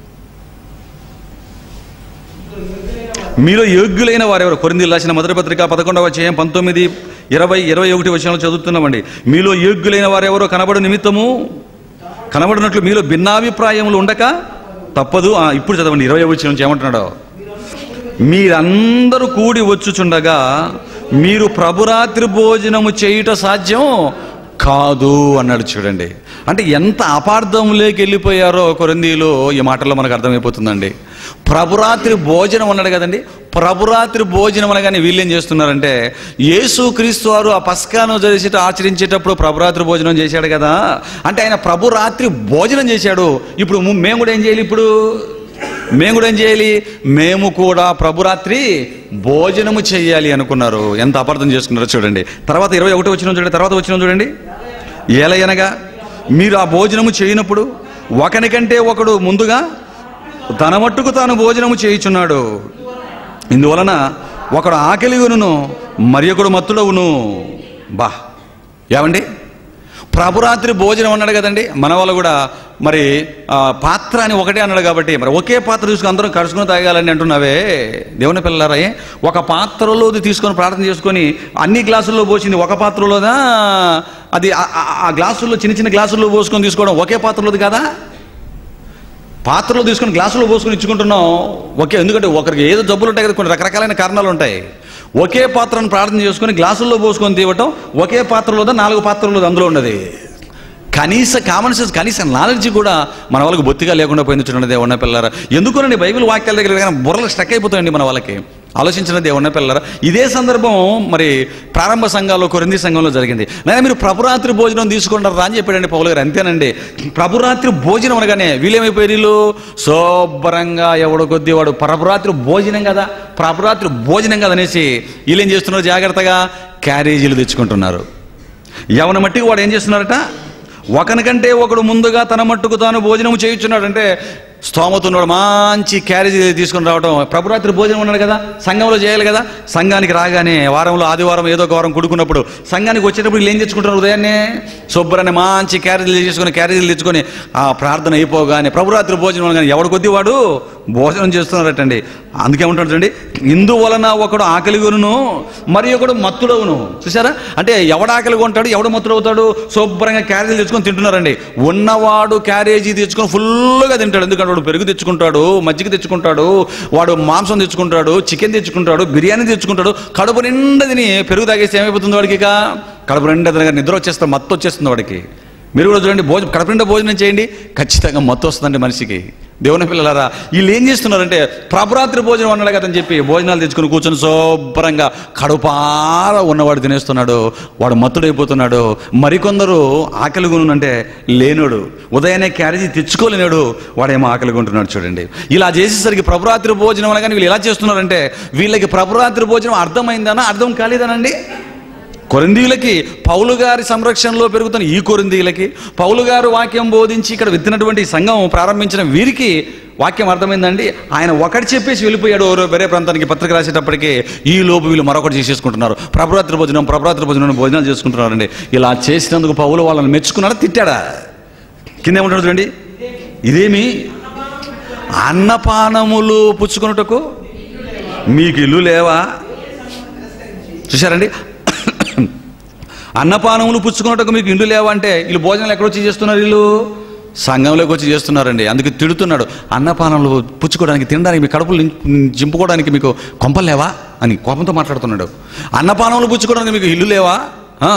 [SPEAKER 1] మీలో యోగ్యులైన వారెవరు కొరిందీలు రాసిన మొదటి పత్రిక పదకొండవ అధ్యాయం పంతొమ్మిది ఇరవై ఇరవై ఒకటి వచనాలు చదువుతున్నామండి మీలో యోగ్యులైన వారెవరో కనబడు నిమిత్తము కనబడినట్లు మీలో భిన్నాభిప్రాయములు ఉండక తప్పదు ఆ, ఇప్పుడు చదవండి ఇరవై వచ్చి నుంచి ఏమంటున్నాడో మీరందరూ కూడి వచ్చుచుండగా మీరు ప్రభురాత్రి భోజనము చేయుట సాధ్యం కాదు అన్నాడు చూడండి అంటే ఎంత అపార్థంలోకి వెళ్ళిపోయారో కొరందీలో ఈ మాటల్లో మనకు అర్థమైపోతుందండి ప్రభురాత్రి భోజనం అన్నాడు కదండి ప్రభురాత్రి భోజనం అనగానే వీళ్ళు ఏం చేస్తున్నారంటే యేసు క్రీస్తు వారు ఆ పస్కాను చేసేట ఆచరించేటప్పుడు ప్రభురాత్రి భోజనం చేశాడు కదా అంటే ఆయన ప్రభురాత్రి భోజనం చేశాడు ఇప్పుడు ము- మేము కూడా ఏం చేయాలి ఇప్పుడు మేము కూడా ఏం చేయాలి మేము కూడా ప్రభురాత్రి భోజనము చేయాలి అనుకున్నారు ఎంత అపార్థం చేసుకున్నారో చూడండి తర్వాత ఇరవై ఒకటి వచ్చిన చూడండి తర్వాత వచ్చిన చూడండి ఏలయనగా మీరు ఆ భోజనము చేయనప్పుడు ఒకనికంటే ఒకడు ముందుగా తన మట్టుకు తాను భోజనము చేయుచున్నాడు ఇందువలన ఒకడు ఆకలిగును మరి ఒకడు మత్తుడవును బా ఏమండి ప్రభురాత్రి భోజనం అన్నాడు కదండి మన వాళ్ళు కూడా మరి ఆ, పాత్ర అని ఒకటే అన్నాడు కాబట్టి మరి ఒకే పాత్ర తీసుకుని అందరం కడుచుకుని తాగాలని అంటున్నావే దేవుని పిల్లలారా ఏ? ఒక పాత్రలో తీసుకొని ప్రార్థన చేసుకొని అన్ని గ్లాసుల్లో పోసింది ఒక పాత్రలోదా అది ఆ- ఆ- ఆ గ్లాసుల్లో చిన్న చిన్న గ్లాసుల్లో పోసుకొని తీసుకోవడం ఒకే పాత్రలోది కదా పాత్రలో తీసుకొని గ్లాసులో పోసుకొని ఇచ్చుకుంటున్నాం ఒకే ఎందుకంటే ఒకరికి ఏదో జబ్బులు ఉంటాయి కదా కొన్ని రకరకాలైన కారణాలు ఉంటాయి ఒకే పాత్రను ప్రార్థన చేసుకొని గ్లాసుల్లో పోసుకొని తీవటం ఒకే పాత్రలోదా నాలుగు పాత్రలో అందులో ఉన్నది కనీస కామన్ సెన్స్ కనీస నాలెడ్జ్ కూడా మన వాళ్ళకి బొత్తిగా లేకుండా పోయింది చూడండి దేవున్న పిల్లరా ఎందుకునండి బైబిల్ వాక్యాల దగ్గర కానీ బుర్రలు స్టక్ అయిపోతాయండి మన వాళ్ళకి ఆలోచించిన దేవున్న పిల్లరా ఇదే సందర్భం మరి ప్రారంభ సంఘాల్లో కొరింది సంఘంలో జరిగింది నేను మీరు ప్రభురాత్రి భోజనం తీసుకుంటారా అని చెప్పాడండి పౌలు గారు అంతేనండి ప్రభురాత్రి భోజనం అనగానే వీళ్ళేమైపోయారు వీళ్ళు శుభ్రంగా ఎవడు కొద్ది వాడు ప్రభురాత్రి భోజనం కదా ప్రభురాత్రి భోజనం కదా అనేసి వీళ్ళు ఏం చేస్తున్నారు జాగ్రత్తగా క్యారేజీలు తెచ్చుకుంటున్నారు యవన మట్టికి వాడు ఏం చేస్తున్నారట ఒకనికంటే ఒకడు ముందుగా తన మట్టుకు తాను భోజనం చేయించున్నాడు అంటే స్తోమత ఉన్నాడు మంచి క్యారేజీ తీసుకుని రావడం ప్రభురాత్రి భోజనం ఉన్నాడు కదా సంఘంలో చేయాలి కదా సంఘానికి రాగానే వారంలో ఆదివారం ఏదో ఒక వారం కుడుకున్నప్పుడు సంఘానికి వచ్చేటప్పుడు వీళ్ళు ఏం తెచ్చుకుంటారు ఉదయాన్నే శుభ్రాన్ని మంచి క్యారేజీలు చేసుకొని క్యారేజీలు తెచ్చుకొని ఆ ప్రార్థన అయిపోగానే ప్రభురాత్రి భోజనం కానీ ఎవడు కొద్ది వాడు భోజనం చేస్తున్నారటండి అందుకే ఉంటాడు చూడండి ఇందువలన ఒకడు ఆకలిగును మరి ఒకడు మత్తుడవును చూసారా అంటే ఎవడు ఆకలిగా ఉంటాడు ఎవడు మత్తుడవుతాడు శుభ్రంగా క్యారేజీలు తెచ్చుకొని తింటున్నారండి ఉన్నవాడు క్యారేజీ తెచ్చుకొని ఫుల్గా తింటాడు ఎందుకంటే వాడు పెరుగు తెచ్చుకుంటాడు మజ్జిగ తెచ్చుకుంటాడు వాడు మాంసం తెచ్చుకుంటాడు చికెన్ తెచ్చుకుంటాడు బిర్యానీ తెచ్చుకుంటాడు కడుపు నిండా తిని పెరుగు తాగేస్తే ఏమైపోతుంది వాడికి ఇక కడుపు నిండా తినగా నిద్ర వచ్చేస్తుంది మత్తు వచ్చేస్తుంది వాడికి మీరు కూడా చూడండి భోజనం కడుపు నిండా భోజనం చేయండి ఖచ్చితంగా మత్తు వస్తుందండి మనిషికి దేవుని పిల్లలారా వీళ్ళు ఏం చేస్తున్నారంటే ప్రభురాత్రి భోజనం అన్నాడు కదని చెప్పి భోజనాలు తెచ్చుకుని కూర్చొని శుభ్రంగా కడుపార ఉన్నవాడు తినేస్తున్నాడు వాడు మత్తుడైపోతున్నాడు మరికొందరు ఆకలిగొను అంటే లేనోడు ఉదయాన్నే క్యారేజీ తెచ్చుకోలేనాడు వాడేమో ఆకలిగొంటున్నాడు చూడండి ఇలా చేసేసరికి ప్రభురాత్రి భోజనం అనగానే వీళ్ళు ఎలా చేస్తున్నారంటే వీళ్ళకి ప్రభురాత్రి భోజనం అర్థమైందనా అర్థం కాలేదనండి కొరిందీలకి పౌలు గారి సంరక్షణలో పెరుగుతున్న ఈ కొరిందీలకి పౌలు గారు వాక్యం బోధించి ఇక్కడ విత్తినటువంటి ఈ సంఘం ప్రారంభించిన వీరికి వాక్యం అర్థమైందండి ఆయన ఒకటి చెప్పేసి వెళ్ళిపోయాడు ఓరో వేరే ప్రాంతానికి పత్రిక రాసేటప్పటికి ఈ లోపు వీళ్ళు మరొకటి చేసేసుకుంటున్నారు ప్రభురాత్రి భోజనం ప్రభురాత్రి భోజనం భోజనాలు చేసుకుంటున్నారండి ఇలా చేసినందుకు పౌలు వాళ్ళని మెచ్చుకున్నాడా తిట్టాడా కింద ఏమంటాడు చూడండి ఇదేమి అన్నపానములు పుచ్చుకున్నటకు మీకు ఇల్లు లేవా చూశారండి అన్నపానములు పుచ్చుకున్నట్టుకు మీకు ఇండ్లు లేవంటే వీళ్ళు భోజనాలు ఎక్కడ వచ్చి చేస్తున్నారు వీళ్ళు సంఘంలోకి వచ్చి చేస్తున్నారండి అందుకే తిడుతున్నాడు అన్నపానములు పుచ్చుకోవడానికి తినడానికి మీ కడుపులు నిం- జింపుకోవడానికి మీకు కొంపలు లేవా అని కోపంతో మాట్లాడుతున్నాడు అన్నపానములు పుచ్చుకోవడానికి మీకు ఇల్లు లేవా ఆ.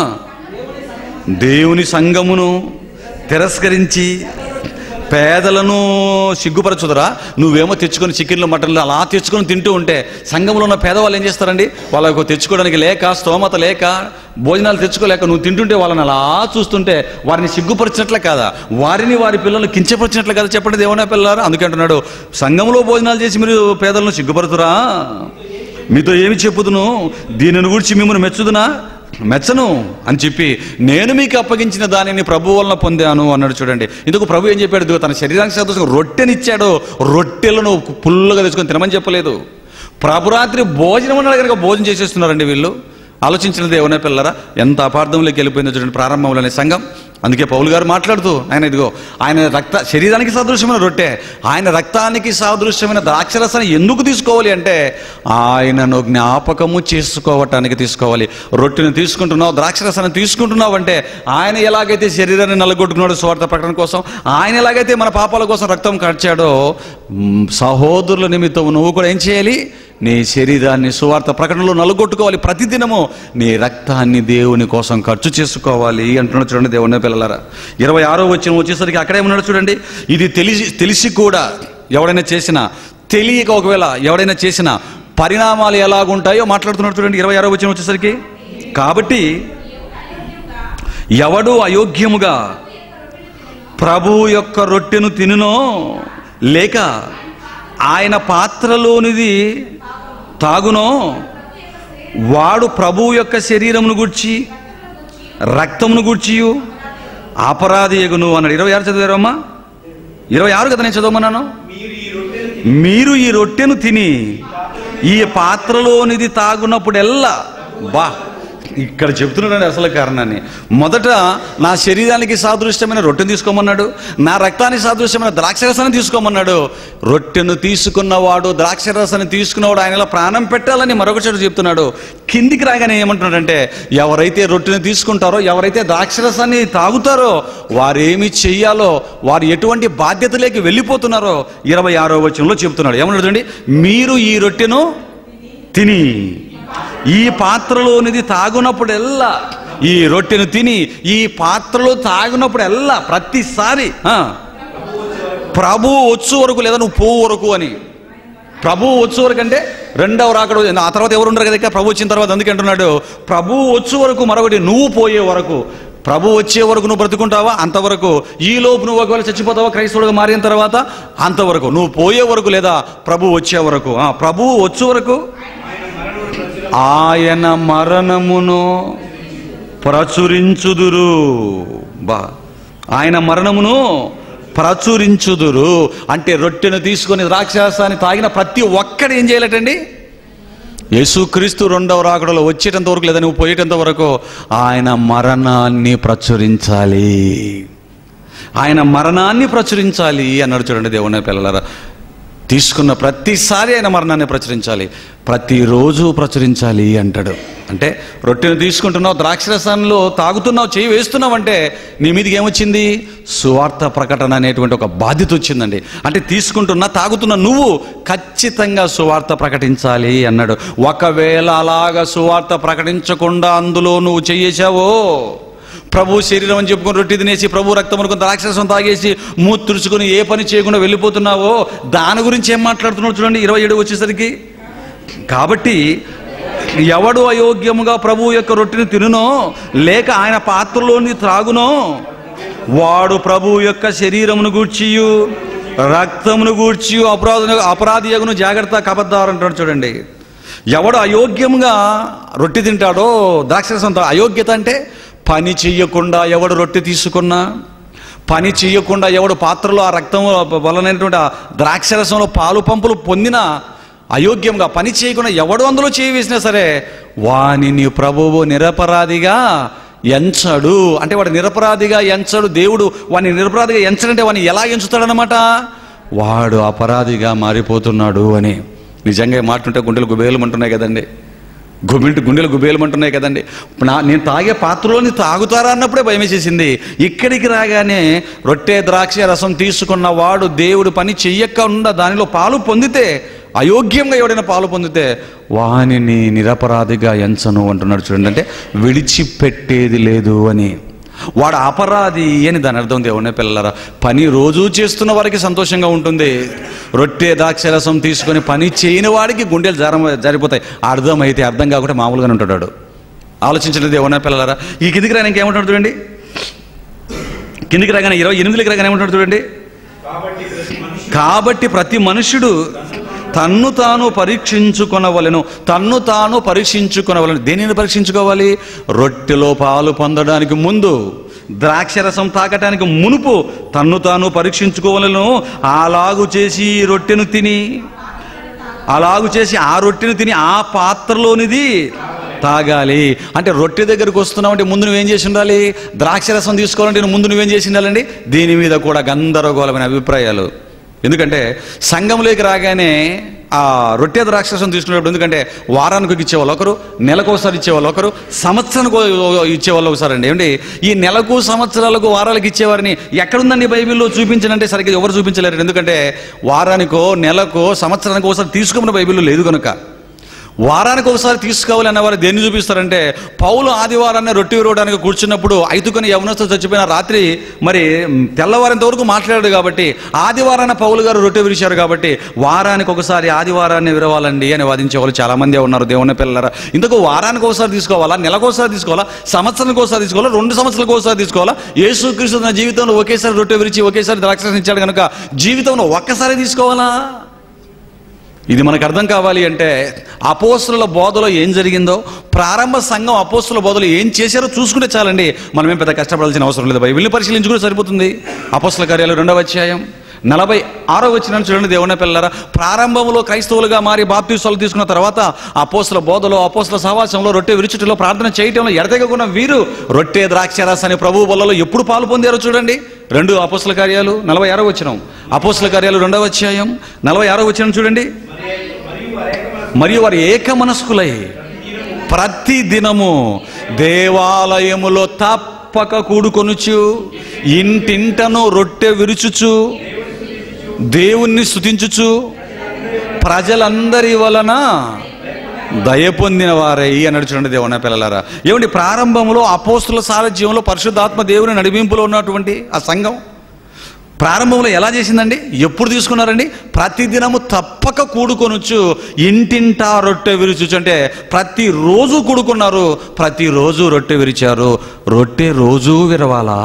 [SPEAKER 1] దేవుని సంఘమును తిరస్కరించి పేదలను సిగ్గుపరచుదరా నువ్వేమో తెచ్చుకొని చికెన్లు మటన్లు అలా తెచ్చుకొని తింటూ ఉంటే సంఘంలో ఉన్న పేదవాళ్ళు ఏం చేస్తారండి వాళ్ళకు తెచ్చుకోవడానికి లేక స్తోమత లేక భోజనాలు తెచ్చుకోలేక నువ్వు తింటుంటే వాళ్ళని అలా చూస్తుంటే వారిని సిగ్గుపరిచినట్లే కాదా వారిని వారి పిల్లల్ని కించపరిచినట్లు కదా చెప్పండి దేవునే పిల్లలు అందుకే అంటున్నాడు సంఘంలో భోజనాలు చేసి మీరు పేదలను సిగ్గుపరుతురా మీతో ఏమి చెప్పుదును దీనిని గురించి మిమ్మల్ని మెచ్చుదునా మెచ్చను అని చెప్పి నేను మీకు అప్పగించిన దానిని ప్రభు వలన పొందాను అన్నాడు చూడండి ఇందుకు ప్రభు ఏం చెప్పాడు ఇదిగో తన శరీరానికి సంతోషంగా రొట్టెనిచ్చాడు రొట్టెలను పుల్లుగా తెచ్చుకొని తినమని చెప్పలేదు ప్రభురాత్రి భోజనం అన్నాడు కనుక భోజనం చేసేస్తున్నారండి వీళ్ళు ఆలోచించిన దేవునే పిల్లరా ఎంత అపార్థంలోకి వెళ్ళిపోయిందో చూడండి ప్రారంభంలోనే సంఘం అందుకే పౌలు గారు మాట్లాడుతూ ఆయన ఇదిగో ఆయన రక్త శరీరానికి సాదృశ్యమైన రొట్టె ఆయన రక్తానికి సాదృశ్యమైన ద్రాక్షరసాన్ని ఎందుకు తీసుకోవాలి అంటే ఆయనను జ్ఞాపకము చేసుకోవటానికి తీసుకోవాలి రొట్టెను తీసుకుంటున్నావు ద్రాక్షరసాన్ని తీసుకుంటున్నావు అంటే ఆయన ఎలాగైతే శరీరాన్ని నలగొట్టుకున్నాడు స్వార్థ ప్రకటన కోసం ఆయన ఎలాగైతే మన పాపాల కోసం రక్తం కట్టాడో మ్, సహోదరుల నిమిత్తం నువ్వు కూడా ఏం చేయాలి నీ శరీరాన్ని సువార్త ప్రకటనలో నలుగొట్టుకోవాలి ప్రతిదినము నీ రక్తాన్ని దేవుని కోసం ఖర్చు చేసుకోవాలి అంటున్నాడు చూడండి దేవుని పిల్లలారా ఇరవై ఆరో వచ్చిన వచ్చేసరికి అక్కడే ఉన్నాడు చూడండి ఇది తెలిసి తెలిసి కూడా ఎవడైనా చేసినా తెలియక ఒకవేళ ఎవడైనా చేసినా పరిణామాలు ఎలాగుంటాయో మాట్లాడుతున్నాడు చూడండి ఇరవై ఆరో వచ్చిన వచ్చేసరికి కాబట్టి ఎవడు అయోగ్యముగా ప్రభు యొక్క రొట్టెను తినునో లేక ఆయన పాత్రలోనిది తాగునో వాడు ప్రభు యొక్క శరీరమును గుర్చి రక్తమును గుర్చి అపరాధి ఎగును అన్నాడు ఇరవై ఆరు చదివారమ్మా ఇరవై ఆరు కదా నేను చదవమన్నాను
[SPEAKER 2] మీరు ఈ రొట్టెను
[SPEAKER 1] మీరు ఈ రొట్టెను తిని ఈ పాత్రలోనిది తాగునప్పుడెల్లా బా ఇక్కడ చెప్తున్నాడు అసలు కారణాన్ని మొదట నా శరీరానికి సాదృశ్యమైన రొట్టెను తీసుకోమన్నాడు నా రక్తానికి సాదృశ్యమైన ద్రాక్షరసాన్ని తీసుకోమన్నాడు రొట్టెను తీసుకున్నవాడు ద్రాక్షరసాన్ని తీసుకున్నవాడు ఆయనలో ప్రాణం పెట్టాలని మరొక చోట చెప్తున్నాడు కిందికి రాగానే ఏమంటున్నాడంటే ఎవరైతే రొట్టెను తీసుకుంటారో ఎవరైతే ద్రాక్షరసాన్ని తాగుతారో వారేమి చెయ్యాలో వారు ఎటువంటి బాధ్యతలోకి వెళ్ళిపోతున్నారో ఇరవై ఆరో వచనంలో చెప్తున్నాడు ఏమన్నాడు చూడండి మీరు ఈ రొట్టెను తిని ఈ పాత్రలోనిది తాగునప్పుడెల్లా ఈ రొట్టెను తిని ఈ పాత్రలో తాగినప్పుడెల్లా ప్రతిసారి ఆ, ప్రభు వచ్చు వరకు లేదా నువ్వు పోవు వరకు అని ప్రభు వచ్చు వరకు అంటే రెండవ రాకడ ఆ తర్వాత ఎవరు ఉండరు కదా ఇక ప్రభు వచ్చిన తర్వాత అందుకే అంటున్నాడు ప్రభు వచ్చు వరకు మరొకటి నువ్వు పోయే వరకు ప్రభు వచ్చే వరకు నువ్వు బ్రతుకుంటావా అంతవరకు ఈ లోపు నువ్వు ఒకవేళ చచ్చిపోతావా క్రైస్తవుడుగా మారిన తర్వాత అంతవరకు నువ్వు పోయే వరకు లేదా ప్రభు వచ్చే వరకు ఆ, ప్రభు వచ్చు వరకు ఆయన మరణమును ప్రచురించుదురు బా ఆయన మరణమును ప్రచురించుదురు అంటే రొట్టెను తీసుకొని ద్రాక్షాసాన్ని తాగిన ప్రతి ఒక్కడు ఏం చేయాలటండి యేసుక్రీస్తు రెండవ రాకడలో వచ్చేటంత వరకు లేదా నువ్వు పోయేటంత వరకు ఆయన మరణాన్ని ప్రచురించాలి ఆయన మరణాన్ని ప్రచురించాలి అన్నాడు చూడండి దేవుని పిల్లలారా తీసుకున్న ప్రతిసారి ఆయన మరణాన్ని ప్రచురించాలి ప్రతిరోజు ప్రచురించాలి అంటాడు అంటే రొట్టెను తీసుకుంటున్నావు ద్రాక్షరసంలో తాగుతున్నావు చేయి వేస్తున్నావు అంటే నీ మీదకి ఏమొచ్చింది సువార్త ప్రకటన అనేటువంటి ఒక బాధ్యత వచ్చిందండి అంటే తీసుకుంటున్నా తాగుతున్న నువ్వు ఖచ్చితంగా సువార్త ప్రకటించాలి అన్నాడు ఒకవేళ అలాగా సువార్త ప్రకటించకుండా అందులో నువ్వు చెయ్యేశావో ప్రభు శరీరం అని చెప్పుకొని రొట్టె తినేసి ప్రభు రక్తం అనుకుని ద్రాక్షరసం తాగేసి మూతి తుడుచుకొని ఏ పని చేయకుండా వెళ్ళిపోతున్నావో దాని గురించి ఏం మాట్లాడుతున్నావు చూడండి ఇరవై ఏడు వచ్చేసరికి కాబట్టి ఎవడు అయోగ్యముగా ప్రభు యొక్క రొట్టెని తినునో లేక ఆయన పాత్రలోని త్రాగునో వాడు ప్రభు యొక్క శరీరమును గూర్చియు రక్తమును గూర్చి అపరాధ అపరాధియగును జాగ్రత్త కబద్దారు అంటాడు చూడండి ఎవడు అయోగ్యంగా రొట్టె తింటాడో ద్రాక్షరసం తా- అయోగ్యత అంటే పని చెయ్యకుండా ఎవడు రొట్టె తీసుకున్నా పని చెయ్యకుండా ఎవడు పాత్రలో ఆ రక్తం వలనైనటువంటి ఆ ద్రాక్షరసంలో పాలు పంపులు పొందిన అయోగ్యంగా పని చేయకుండా ఎవడు అందులో చేయి వేసినా సరే వానిని ప్రభువు నిరపరాధిగా ఎంచడు అంటే వాడు నిరపరాధిగా ఎంచడు దేవుడు వాడిని నిరపరాధిగా ఎంచడంటే వాడిని ఎలా ఎంచుతాడనమాట వాడు అపరాధిగా మారిపోతున్నాడు అని నిజంగా ఈ మాట ఉంటే గుండెలు గుబేలమంటున్నాయి కదండి గుండె గుండెలు గుబేలమంటున్నాయి కదండి నా నేను తాగే పాత్రలోని తాగుతారా అన్నప్పుడే భయం వేసేసింది ఇక్కడికి రాగానే రొట్టె ద్రాక్ష రసం తీసుకున్న వాడు దేవుడు పని చెయ్యకుండా దానిలో పాలు పొందితే అయోగ్యంగా ఎవడైనా పాలు పొందితే వానిని నిరపరాధిగా ఎంచను అంటున్నాడు చూడండి అంటే విడిచిపెట్టేది లేదు అని వాడు అపరాధి అని దాని అర్థం దేవునే పిల్లలరా పని రోజూ చేస్తున్న వారికి సంతోషంగా ఉంటుంది రొట్టె ద్రాక్షరసం తీసుకొని పని చేయని వాడికి గుండెలు జారం జారిపోతాయి అర్థమైతే అర్థం కాకుండా మామూలుగానే ఉంటాడు వాడు. ఆలోచించండి దేవునే పిల్లలరా ఈ కిందికి రాని ఇంకేమంటాడు చూడండి కిందికి రాగానే ఇరవై ఎనిమిదికి రాగానే ఏమంటాడు చూడండి
[SPEAKER 2] కాబట్టి ప్రతి మనిషి
[SPEAKER 1] కాబట్టి ప్రతి మనుషుడు తన్ను తాను పరీక్షించుకొనవలెను తన్ను తాను పరీక్షించుకొనవలెను దేనిని పరీక్షించుకోవాలి రొట్టెలో పాలు పొందడానికి ముందు ద్రాక్షరసం తాకటానికి మునుపు తన్ను తాను పరీక్షించుకోవలను అలాగు చేసి ఈ రొట్టెను తిని అలాగు చేసి ఆ రొట్టెను తిని ఆ పాత్రలోనిది తాగాలి అంటే రొట్టె దగ్గరికి వస్తున్నావు అంటే ముందు నువ్వేం చేసి ఉండాలి ద్రాక్షరసం తీసుకోవాలంటే నువ్వు ముందు నువ్వేం చేసి ఉండాలండి దీని మీద కూడా గందరగోళమైన అభిప్రాయాలు ఎందుకంటే సంఘంలోకి రాగానే ఆ రొట్టె ద్రాక్షరసం తీసుకునేటప్పుడు ఎందుకంటే వారానికి ఇచ్చేవాళ్ళు ఒకరు నెలకు ఒకసారి ఇచ్చేవాళ్ళు ఒకరు సంవత్సరానికి ఓ- ఇచ్చేవాళ్ళు ఒకసారి అండి ఏమండి ఈ నెలకు సంవత్సరాలకు వారాలకు ఇచ్చేవారిని ఎక్కడుందండి బైబిల్లో చూపించనంటే సరిగ్గా ఎవరు చూపించలేరు ఎందుకంటే వారానికో నెలకో సంవత్సరానికి ఒకసారి తీసుకోమని బైబిల్లో లేదు కనుక వారానికి ఒకసారి తీసుకోవాలి అన్నవారు దేన్ని చూపిస్తారంటే పౌలు ఆదివారాన్ని రొట్టె విరవడానికి కూర్చున్నప్పుడు ఐదుకొని యవనస్తు చచ్చిపోయిన రాత్రి మరి తెల్లవారేంత వరకు మాట్లాడాడు కాబట్టి ఆదివారాన పౌలు గారు రొట్టె విరిచారు కాబట్టి వారానికి ఒకసారి ఆదివారాన్ని విరవాలండి అని వాదించే వాళ్ళు చాలా మంది ఉన్నారు దేవుని పిల్లల ఇందుకు వారానికి ఒకసారి తీసుకోవాలా నెలకు ఒకసారి తీసుకోవాలా సంవత్సరానికి ఒకసారి తీసుకోవాలా రెండు సంవత్సరాలకు ఒకసారి తీసుకోవాలా యేసుక్రీస్తు నా జీవితంలో ఒకేసారి రొట్టె విరిచి ఒకేసారి ద్రాక్షరసం ఇచ్చాడు కనుక జీవితంలో ఒక్కసారి తీసుకోవాలా ఇది మనకు అర్థం కావాలి అంటే అపోస్తుల బోధలో ఏం జరిగిందో ప్రారంభ సంఘం అపోస్తుల బోధలో ఏం చేశారో చూసుకుంటే చాలండి మనమేం పెద్ద కష్టపడాల్సిన అవసరం లేదు బైబిల్ని పరిశీలించుకుంటే సరిపోతుంది అపోస్తుల కార్యాలు రెండవ అధ్యాయం నలభై ఆరో వచ్చిన చూడండి దేవుని పిల్లరా ప్రారంభంలో క్రైస్తవులుగా మారి బాప్తీసాలు తీసుకున్న తర్వాత అపోస్తుల బోధలో అపోస్తుల సహవాసంలో రొట్టె విరుచుటలో ప్రార్థన చేయటంలో ఎడతెగకుండా వీరు రొట్టె ద్రాక్షరస్ అనే ప్రభు బలలో ఎప్పుడు పాలు పొందారో చూడండి రెండు అపోస్తుల కార్యాలు నలభై ఆరో వచ్చిన అపోస్తుల కార్యాలు రెండవ అధ్యాయం నలభై ఆరో వచ్చిన చూడండి మరియు వారు ఏక మనస్కులై ప్రతి దినము దేవాలయములో తప్పక కూడుకొనుచు ఇంటింటను రొట్టె విరుచుచు దేవుణ్ణి స్తుతించుచు ప్రజలందరి వలన దయ పొందిన వారై అన్నాడు చూడండి దేవుని పిల్లలారా ఏమండి ప్రారంభంలో అపోస్తుల సారథ్యంలో పరిశుద్ధాత్మ దేవుని నడిపింపులో ఉన్నటువంటి ఆ సంఘం ప్రారంభంలో ఎలా చేసిందండి ఎప్పుడు తీసుకున్నారండి ప్రతిదినము తప్పక కూడుకొనొచ్చు ఇంటింటా రొట్టె విరుచుచు అంటే ప్రతిరోజు కూడుకున్నారు ప్రతిరోజు రొట్టె విరిచారు రొట్టె రోజు విరవాలా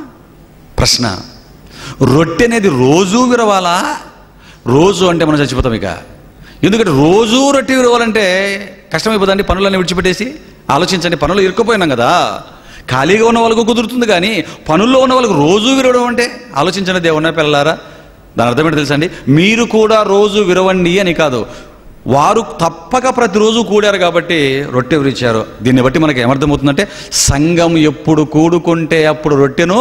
[SPEAKER 1] ప్రశ్న రొట్టె అనేది రోజు విరవాలా రోజు అంటే మనం చచ్చిపోతాం ఇక ఎందుకంటే రోజు రొట్టె విరవాలంటే కష్టమైపోతుందండి పనులన్నీ విడిచిపెట్టేసి ఆలోచించండి పనులు ఇరుక్కుపోయినాం కదా ఖాళీగా ఉన్న వాళ్ళకు కుదురుతుంది కానీ పనుల్లో ఉన్న వాళ్ళకు రోజు విరవడం అంటే ఆలోచించండి దేవున్న పిల్లలారా దాని అర్థం ఏంటో తెలుసా అండి మీరు కూడా రోజు విరవండి అని కాదు వారు తప్పక ప్రతిరోజు కూడారు కాబట్టి రొట్టె విరిచారు దీన్ని బట్టి మనకి ఏమర్థమవుతుందంటే సంఘం ఎప్పుడు కూడుకుంటే అప్పుడు రొట్టెను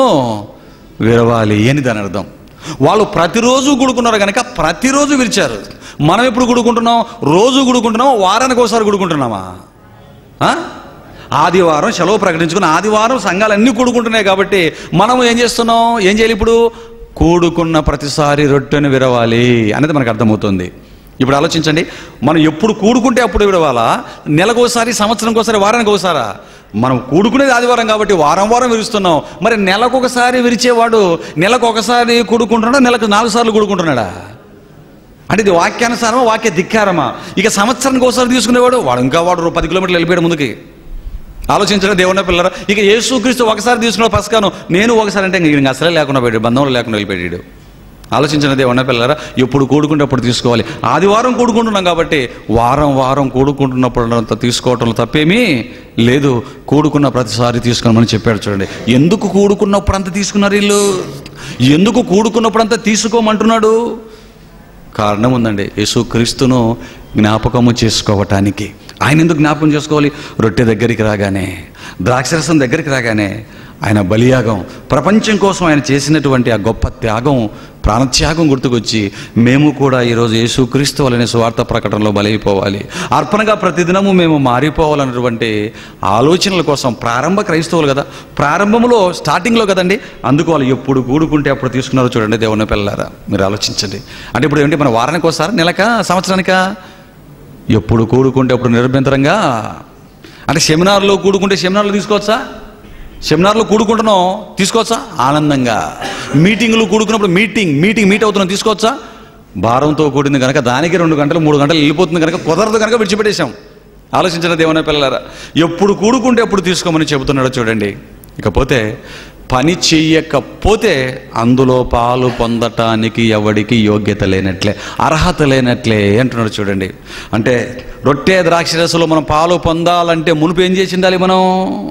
[SPEAKER 1] విరవాలి అని దాని అర్థం వాళ్ళు ప్రతిరోజు కూడుకున్నారు కనుక ప్రతిరోజు విరిచారు మనం ఎప్పుడు కూడుకుంటున్నాం రోజు కూడుకుంటున్నామా వారానికి ఒకసారి కూడుకుంటున్నామా ఆ? ఆదివారం సెలవు ప్రకటించుకుని ఆదివారం సంఘాలన్నీ కూడుకుంటున్నాయి కాబట్టి మనం ఏం చేస్తున్నాం ఏం చేయాలి ఇప్పుడు కూడుకున్న ప్రతిసారి రొట్టెను విరవాలి అనేది మనకు అర్థమవుతుంది ఇప్పుడు ఆలోచించండి మనం ఎప్పుడు కూడుకుంటే అప్పుడు విడవాలా నెలకోసారి సంవత్సరంకి ఒకసారి వారానికి ఒకసారా మనం కూడుకునేది ఆదివారం కాబట్టి వారం వారం విరుస్తున్నాం మరి నెలకు ఒకసారి విరిచేవాడు నెలకు ఒకసారి కూడుకుంటున్నాడా నెలకు నాలుగు సార్లు కూడుకుంటున్నాడా అంటే ఇది వాక్యానుసారమా వాక్య ధిక్కారమా ఇక సంవత్సరానికి ఒకసారి తీసుకునేవాడు వాడు ఇంకా వాడు పది కిలోమీటర్లు వెళ్ళిపోయాడు ముందుకి ఆలోచించడం దేవుని పిల్లరా ఇక యేసుక్రీస్తు ఒకసారి తీసుకున్న పసకాను నేను ఒకసారి అంటే ఇంక అసలే లేకుండా పోయాడు బంధంలో లేకుండా వెళ్ళిపోయాడు ఆలోచించిన దేవుని పిల్లరా ఎప్పుడు కూడుకుంటే అప్పుడు తీసుకోవాలి ఆదివారం కూడుకుంటున్నాం కాబట్టి వారం వారం కూడుకుంటున్నప్పుడు అంత తీసుకోవటంలో తప్పేమీ లేదు కూడుకున్న ప్రతిసారి తీసుకున్నామని చెప్పాడు చూడండి ఎందుకు కూడుకున్నప్పుడు అంత తీసుకున్నారు వీళ్ళు ఎందుకు కూడుకున్నప్పుడు అంత తీసుకోమంటున్నాడు కారణం ఉందండి యేసుక్రీస్తును జ్ఞాపకము చేసుకోవటానికి ఆయన ఎందుకు జ్ఞాపకం చేసుకోవాలి రొట్టె దగ్గరికి రాగానే ద్రాక్షరసం దగ్గరికి రాగానే ఆయన బలియాగం ప్రపంచం కోసం ఆయన చేసినటువంటి ఆ గొప్ప త్యాగం ప్రాణత్యాగం గుర్తుకొచ్చి మేము కూడా ఈరోజు యేసుక్రీస్తు వలనే స్వార్థ ప్రకటనలో బలైపోవాలి అర్పణగా ప్రతిదినము మేము మారిపోవాలన్నటువంటి ఆలోచనల కోసం ప్రారంభ క్రైస్తవులు కదా ప్రారంభంలో స్టార్టింగ్లో కదండి అందుకు వాళ్ళు ఎప్పుడు కూడుకుంటే అప్పుడు తీసుకున్నారో చూడండి దేవుని పిల్లలారా మీరు ఆలోచించండి అంటే ఇప్పుడు ఏంటి మన వారానికి ఒకసారి నెలక సంవత్సరానికా ఎప్పుడు కూడుకుంటే అప్పుడు నిరభ్యంతరంగా అంటే సెమినార్లో కూడుకుంటే సెమినార్లో తీసుకోవచ్చా సెమినార్లో కూడుకుంటున్నాం తీసుకోవచ్చా ఆనందంగా మీటింగ్లు కూడుకున్నప్పుడు మీటింగ్ మీటింగ్ మీట్ అవుతున్నాం తీసుకోవచ్చా భారంతో కూడింది కనుక దానికి రెండు గంటలు మూడు గంటలు వెళ్ళిపోతుంది కనుక కుదరదు కనుక విడిచిపెట్టేశాం ఆలోచించిన దేవుని పిల్లలారా ఎప్పుడు కూడుకుంటే అప్పుడు తీసుకోమని చెబుతున్నాడో చూడండి ఇకపోతే పని చెయ్యకపోతే అందులో పాలు పొందటానికి ఎవడికి యోగ్యత లేనట్లే అర్హత లేనట్లే అంటున్నాడు చూడండి అంటే రొట్టె ద్రాక్షరసలో మనం పాలు పొందాలంటే మునుపు ఏం చేసి ఉండాలి మనం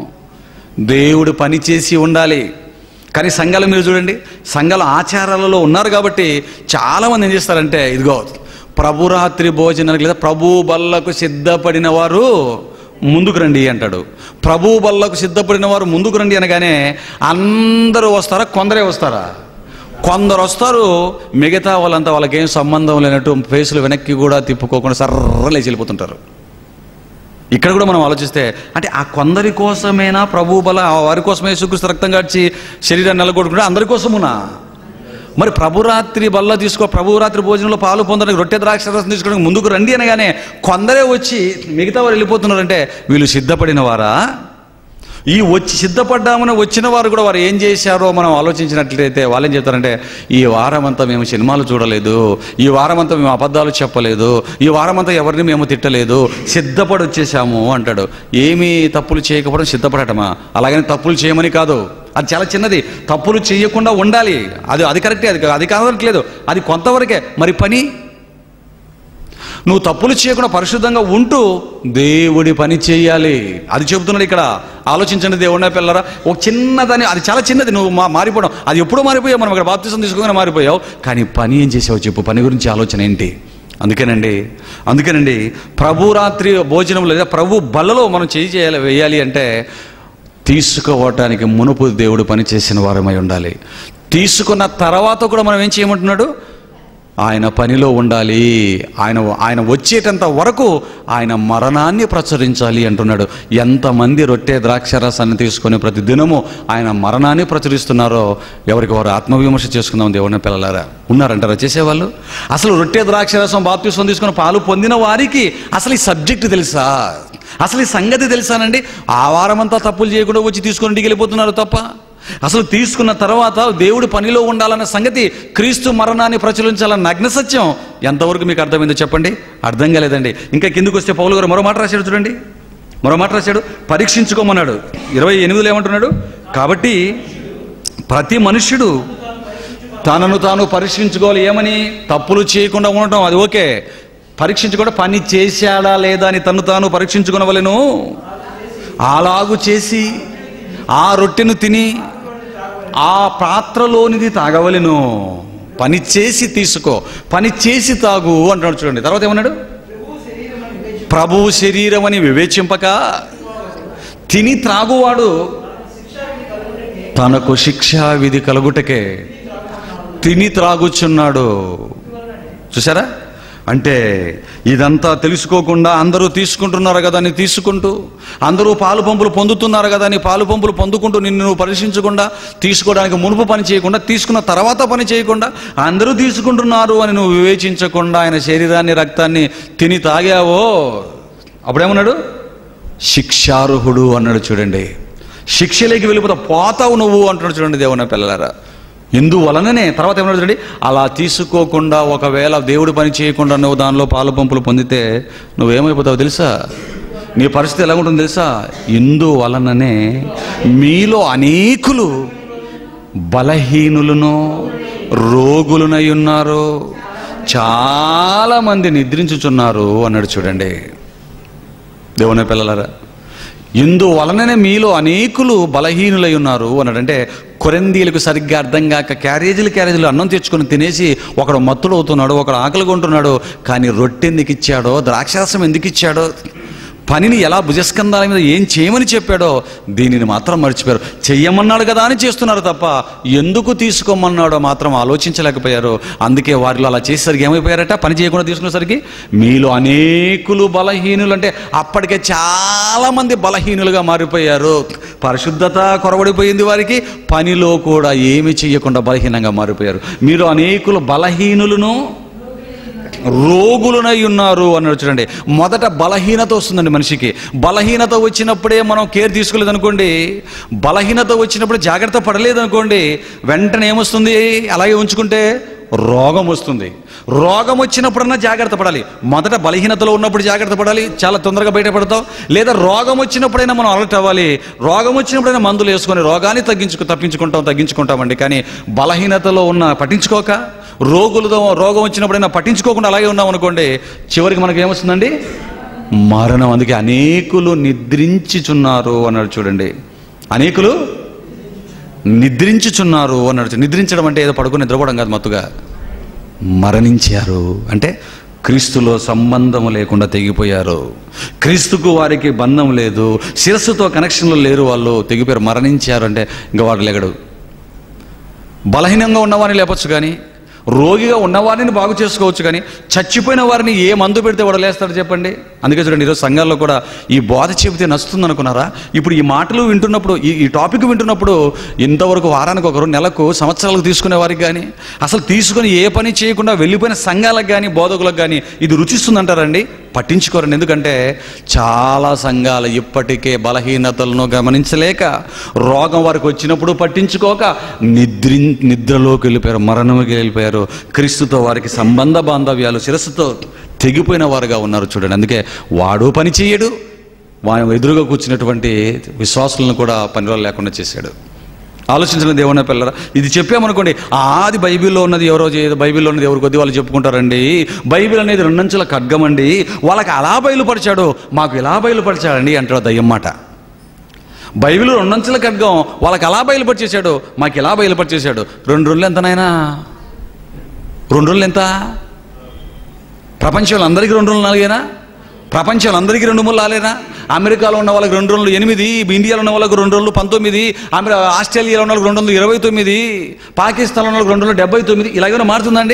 [SPEAKER 1] దేవుడు పని చేసి ఉండాలి కానీ సంఘాలు మీరు చూడండి సంఘాల ఆచారాలలో ఉన్నారు కాబట్టి చాలామంది ఏం చేస్తారంటే ఇదిగో ప్రభురాత్రి భోజనానికి లేదా ప్రభు బల్లకు సిద్ధపడిన వారు ముందుకు రండి అంటాడు ప్రభు బల్లకు సిద్ధపడిన వారు ముందుకు రండి అనగానే అందరూ వస్తారా కొందరే వస్తారా కొందరు వస్తారు మిగతా వాళ్ళంతా వాళ్ళకేం సంబంధం లేనట్టు ఫేసులు వెనక్కి కూడా తిప్పుకోకుండా సర్ర లేచి వెళ్ళిపోతుంటారు ఇక్కడ కూడా మనం ఆలోచిస్తే అంటే ఆ కొందరి కోసమేనా ప్రభు బల ఆ వారి కోసమే యేసుక్రీస్తు రక్తం కాచి శరీరాన్ని నిలగొట్టుకుంటే అందరి కోసమునా మరి ప్రభురాత్రి బల్ల తీసుకో ప్రభురాత్రి భోజనంలో పాలు పొందడానికి రొట్టె ద్రాక్ష రసం తీసుకోవడానికి ముందుకు రండి అనగానే కొందరే వచ్చి మిగతా వారు వెళ్ళిపోతున్నారంటే వీళ్ళు సిద్ధపడిన వారా ఈ వచ్చి సిద్ధపడ్డామని వచ్చిన వారు కూడా వారు ఏం చేశారో మనం ఆలోచించినట్లయితే వాళ్ళు ఏం చెప్తారంటే ఈ వారం అంతా మేము సినిమాలు చూడలేదు ఈ వారం అంతా మేము అబద్ధాలు చెప్పలేదు ఈ వారం అంతా ఎవరిని మేము తిట్టలేదు సిద్ధపడి వచ్చేసాము అంటాడు ఏమీ తప్పులు చేయకపోవడం సిద్ధపడటమా అలాగని తప్పులు చేయమని కాదు అది చాలా చిన్నది తప్పులు చేయకుండా ఉండాలి అది అది కరెక్టే అది అది కాదనట్లేదు అది కొంతవరకే మరి పని నువ్వు తప్పులు చేయకుండా పరిశుద్ధంగా ఉంటూ దేవుడి పని చేయాలి అది చెబుతున్నాడు ఇక్కడ ఆలోచించండి దేవుడినే పిల్లరా ఒక చిన్నదని అది చాలా చిన్నది నువ్వు మా మారిపోవడం అది ఎప్పుడో మారిపోయావు మనం ఇక్కడ బాప్తిసం తీసుకోగానే మారిపోయావు కానీ పని ఏం చేసావు చెప్పు పని గురించి ఆలోచన ఏంటి అందుకేనండి అందుకేనండి ప్రభు రాత్రి భోజనం లేదా ప్రభు బల్లలో మనం చేయి చేయాలి వేయాలి అంటే తీసుకోవటానికి మునుపు దేవుడు పని చేసిన వారమై ఉండాలి తీసుకున్న తర్వాత కూడా మనం ఏం చేయమంటున్నాడు ఆయన పనిలో ఉండాలి ఆయన ఆయన వచ్చేటంత వరకు ఆయన మరణాన్ని ప్రచురించాలి అంటున్నాడు ఎంతమంది రొట్టె ద్రాక్షరసాన్ని తీసుకొని ప్రతి దినము ఆయన మరణాన్ని ప్రచురిస్తున్నారో ఎవరికి వారు ఆత్మవిమర్శ చేసుకుందాం దేవుని పిల్లలారా ఉన్నారంటారా చేసేవాళ్ళు అసలు రొట్టె ద్రాక్షరసం బాప్తిసం తీసుకుని పాలు పొందిన వారికి అసలు ఈ సబ్జెక్ట్ తెలుసా అసలు ఈ సంగతి తెలుసానండి ఆ వారమంతా తప్పులు చేయకుండా వచ్చి తీసుకొని ఇంటికి వెళ్ళిపోతున్నారు తప్ప అసలు తీసుకున్న తర్వాత దేవుడి పనిలో ఉండాలన్న సంగతి క్రీస్తు మరణాన్ని ప్రచురించాలన్న నగ్న సత్యం ఎంతవరకు మీకు అర్థమైందో చెప్పండి అర్థం కాలేదండి ఇంకా కిందకు వస్తే పౌలు గారు మరో మాట రాశాడు చూడండి మరో మాట రాశాడు పరీక్షించుకోమన్నాడు ఇరవై ఎనిమిదిలో ఏమంటున్నాడు కాబట్టి ప్రతి మనుష్యుడు తనను తాను పరీక్షించుకోవాలి ఏమని తప్పులు చేయకుండా ఉండటం అది ఓకే పరీక్షించుకోవడం పని చేశాడా లేదా అని తను తాను పరీక్షించుకునవలెను అలాగు చేసి ఆ రొట్టెను తిని ఆ పాత్రలోనిది తాగవలెను పని చేసి తీసుకో పని చేసి తాగు అంటున్నాడు చూడండి తర్వాత ఏమన్నాడు ప్రభువు శరీరం అని వివేచింపక తిని త్రాగువాడు తనకు శిక్షా విధి కలుగుటకే తిని త్రాగుచున్నాడు చూసారా అంటే ఇదంతా తెలుసుకోకుండా అందరూ తీసుకుంటున్నారు కదా అని తీసుకుంటూ అందరూ పాలు పంపులు పొందుతున్నారు కదా అని పాలు పంపులు పొందుకుంటూ నిన్ను నువ్వు పరీక్షించకుండా తీసుకోవడానికి మునుపు పని చేయకుండా తీసుకున్న తర్వాత పని చేయకుండా అందరూ తీసుకుంటున్నారు అని నువ్వు వివేచించకుండా ఆయన శరీరాన్ని రక్తాన్ని తిని తాగావో అప్పుడేమన్నాడు శిక్షార్హుడు అన్నాడు చూడండి శిక్షలోకి వెళ్ళిపోతా పోతావు నువ్వు అంటున్నాడు చూడండి దేవుని పిల్లలారా ఇందువలననే తర్వాత ఏమన్నాడు చూడండి అలా తీసుకోకుండా ఒకవేళ దేవుడి పని చేయకుండా నువ్వు దానిలో పాలు పంపులు పొందితే నువ్వేమైపోతావు తెలుసా నీ పరిస్థితి ఎలా ఉంటుంది తెలుసా ఇందువలననే మీలో అనేకులు బలహీనులను రోగులనై ఉన్నారు చాలా మంది నిద్రించుచున్నారు అన్నాడు చూడండి దేవుని పిల్లలారా ఇందువలననే మీలో అనేకులు బలహీనులై ఉన్నారు అన్నాడంటే కొరందీలకు సరిగ్గా అర్థం కాక క్యారేజీలు క్యారేజీలు అన్నం తెచ్చుకొని తినేసి ఒకడు మత్తుడు అవుతున్నాడు ఒకడు ఆకలి కొంటున్నాడు కానీ రొట్టె ఎందుకు ఇచ్చాడో ద్రాక్షారసం ఎందుకు ఇచ్చాడో పనిని ఎలా భుజస్కంధాల మీద ఏం చేయమని చెప్పాడో దీనిని మాత్రం మర్చిపోయారు చెయ్యమన్నాడు కదా అని చేస్తున్నారు తప్ప ఎందుకు తీసుకోమన్నాడో మాత్రం ఆలోచించలేకపోయారు అందుకే వారిలో అలా చేసేసరికి ఏమైపోయారట పని చేయకుండా తీసుకునేసరికి మీలో అనేకులు బలహీనులు అంటే అప్పటికే చాలా మంది బలహీనులుగా మారిపోయారు పరిశుద్ధత కొరబడిపోయింది వారికి పనిలో కూడా ఏమి చేయకుండా బలహీనంగా మారిపోయారు మీరు అనేకులు బలహీనులను రోగులనై ఉన్నారు అన్నాడు చూడండి మొదట బలహీనత వస్తుందండి మనిషికి బలహీనత వచ్చినప్పుడే మనం కేర్ తీసుకోలేదు అనుకోండి బలహీనత వచ్చినప్పుడు జాగ్రత్త పడలేదు అనుకోండి వెంటనే ఏమొస్తుంది అలాగే ఉంచుకుంటే రోగం వస్తుంది రోగం వచ్చినప్పుడన్నా జాగ్రత్త పడాలి మొదట బలహీనతలో ఉన్నప్పుడు జాగ్రత్త పడాలి చాలా తొందరగా బయటపడతాం లేదా రోగం వచ్చినప్పుడైనా మనం అలర్ట్ అవ్వాలి రోగం వచ్చినప్పుడైనా మందులు వేసుకొని రోగాన్ని తగ్గించుకు తప్పించుకుంటాం తగ్గించుకుంటామండి కానీ బలహీనతలో ఉన్న పట్టించుకోక రోగులతో రోగం వచ్చినప్పుడైనా పట్టించుకోకుండా అలాగే ఉన్నాం అనుకోండి చివరికి మనకి ఏమొస్తుందండి మరణం అందుకే అనేకులు నిద్రించుచున్నారు అన్నాడు చూడండి అనేకులు నిద్రించుచున్నారు అన్నాడు నిద్రించడం అంటే ఏదో పడుకుని నిద్రపోవడం కాదు మత్తుగా మరణించారు అంటే క్రీస్తులో సంబంధం లేకుండా తెగిపోయారు క్రీస్తుకు వారికి బంధం లేదు శిరస్సుతో కనెక్షన్లు లేరు వాళ్ళు తెగిపోయారు మరణించారు అంటే ఇంకా వాడు లేగడు బలహీనంగా ఉన్నవాడిని లేపచ్చు కానీ రోగిగా ఉన్నవారిని బాగు చేసుకోవచ్చు కానీ చచ్చిపోయిన వారిని ఏ మందు పెడితే వడలేస్తాడు చెప్పండి అందుకే చూడండి ఈరోజు సంఘాల్లో కూడా ఈ బోధ చెబితే నచ్చుతుంది అనుకున్నారా ఇప్పుడు ఈ మాటలు వింటున్నప్పుడు ఈ ఈ టాపిక్ వింటున్నప్పుడు ఇంతవరకు వారానికి ఒకరు నెలకు సంవత్సరాలకు తీసుకునే వారికి కానీ అసలు తీసుకుని ఏ పని చేయకుండా వెళ్ళిపోయిన సంఘాలకు కానీ బోధకులకు కానీ ఇది రుచిస్తుందంటారండి పట్టించుకోరండి ఎందుకంటే చాలా సంఘాలు ఇప్పటికే బలహీనతలను గమనించలేక రోగం వారికి వచ్చినప్పుడు పట్టించుకోక నిద్రి నిద్రలోకి వెళ్ళిపోయారు మరణంకి వెళ్ళిపోయారు క్రీస్తుతో వారికి సంబంధ బాంధవ్యాలు శిరస్సుతో తెగిపోయిన వారుగా ఉన్నారు చూడండి అందుకే వాడు పని చేయడు వాడు ఎదురుగా కూర్చున్నటువంటి విశ్వాసులను కూడా పనిలో లేకుండా చేశాడు ఆలోచించిన దేవుని పిల్లరా ఇది చెప్పామనుకోండి ఆ ఆది బైబిల్లో ఉన్నది ఎవరో చే- బైబిల్లో ఉన్నది ఎవరు కొద్ది వాళ్ళు చెప్పుకుంటారండి బైబిల్ అనేది రెండంచుల ఖడ్గం అండి వాళ్ళకి అలా బయలుపరిచాడు మాకు ఇలా బయలుపరిచాడండి అంటాడు దయ్యం మాట బైబిల్ రెండంచుల ఖడ్గం వాళ్ళకి అలా బయలుపరిచేశాడు మాకు ఇలా బయలుపరిచేశాడు రెండు రోజులు ఎంతనైనా రెండు రోజులు ఎంత ప్రపంచంలో అందరికీ రెండు రోజులు నాలుగేనా ప్రపంచంలో అందరికీ రెండు మూడు నాలుగేనా అమెరికాలో ఉన్న వాళ్ళకి రెండు రోజులు ఎనిమిది ఇండియాలో ఉన్న వాళ్ళకి రెండు రోజులు పంతొమ్మిది అమెరి ఆస్ట్రేలియాలో ఉన్న వాళ్ళకి రెండు వందలు ఇరవై తొమ్మిది పాకిస్తాన్లో ఉన్న వాళ్ళకి రెండు వందలు డెబ్బై తొమ్మిది ఇలాగైనా మారుతుందండి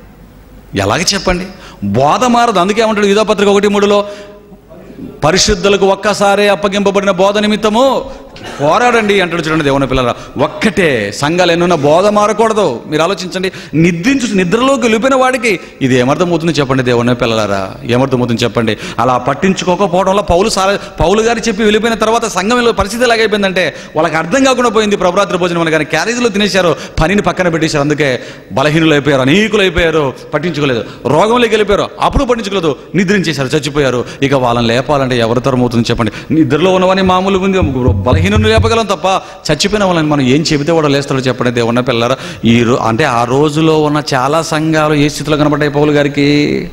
[SPEAKER 1] ఎలాగ చెప్పండి బోధ మారదు అందుకే ఏమంటాడు యుధ పత్రిక ఒకటి మూడులో పరిశుద్ధులకు ఒక్కసారే అప్పగింపబడిన బోధ నిమిత్తము పోరాడండి అంటాడు చూడండి దేవుని పిల్లల ఒక్కటే సంఘాలు ఎన్నున్న బోధ మారకూడదు మీరు ఆలోచించండి నిద్రించు నిద్రలోకి వెళ్ళిపోయిన వాడికి ఇది ఏమర్థమవుతుంది చెప్పండి దేవుని పిల్లలారా ఏమర్థమవుతుంది చెప్పండి అలా పట్టించుకోకపోవడం వల్ల పౌలు సార పౌలు గారు చెప్పి వెళ్ళిపోయిన తర్వాత సంఘంలో పరిస్థితి ఎలాగైపోయిందంటే వాళ్ళకి అర్థం కాకుండా పోయింది ప్రభురాత్రి భోజనం అని కానీ క్యారేజీలో తినేశారు పనిని పక్కన పెట్టేశారు అందుకే బలహీనులు అయిపోయారు అనేకులు అయిపోయారు పట్టించుకోలేదు రోగంలోకి వెళ్ళిపోయారు అప్పుడు పట్టించుకోలేదు నిద్రించేశారు చచ్చిపోయారు ఇక వాళ్ళని లేపాలంటే ఎవరి తరం అవుతుంది చెప్పండి నిద్రలో ఉన్నవని మామూలుగా ఉంది బలహీనుని లేపగలం తప్ప చచ్చిపోయిన వాళ్ళని మనం ఏం చెబితే వాడు లేస్తాడో చెప్పండి దేవున్న పిల్లరా ఈ రో అంటే ఆ రోజులో ఉన్న చాలా సంఘాలు ఏ స్థితిలో కనబడ్డాయి పౌలు గారికి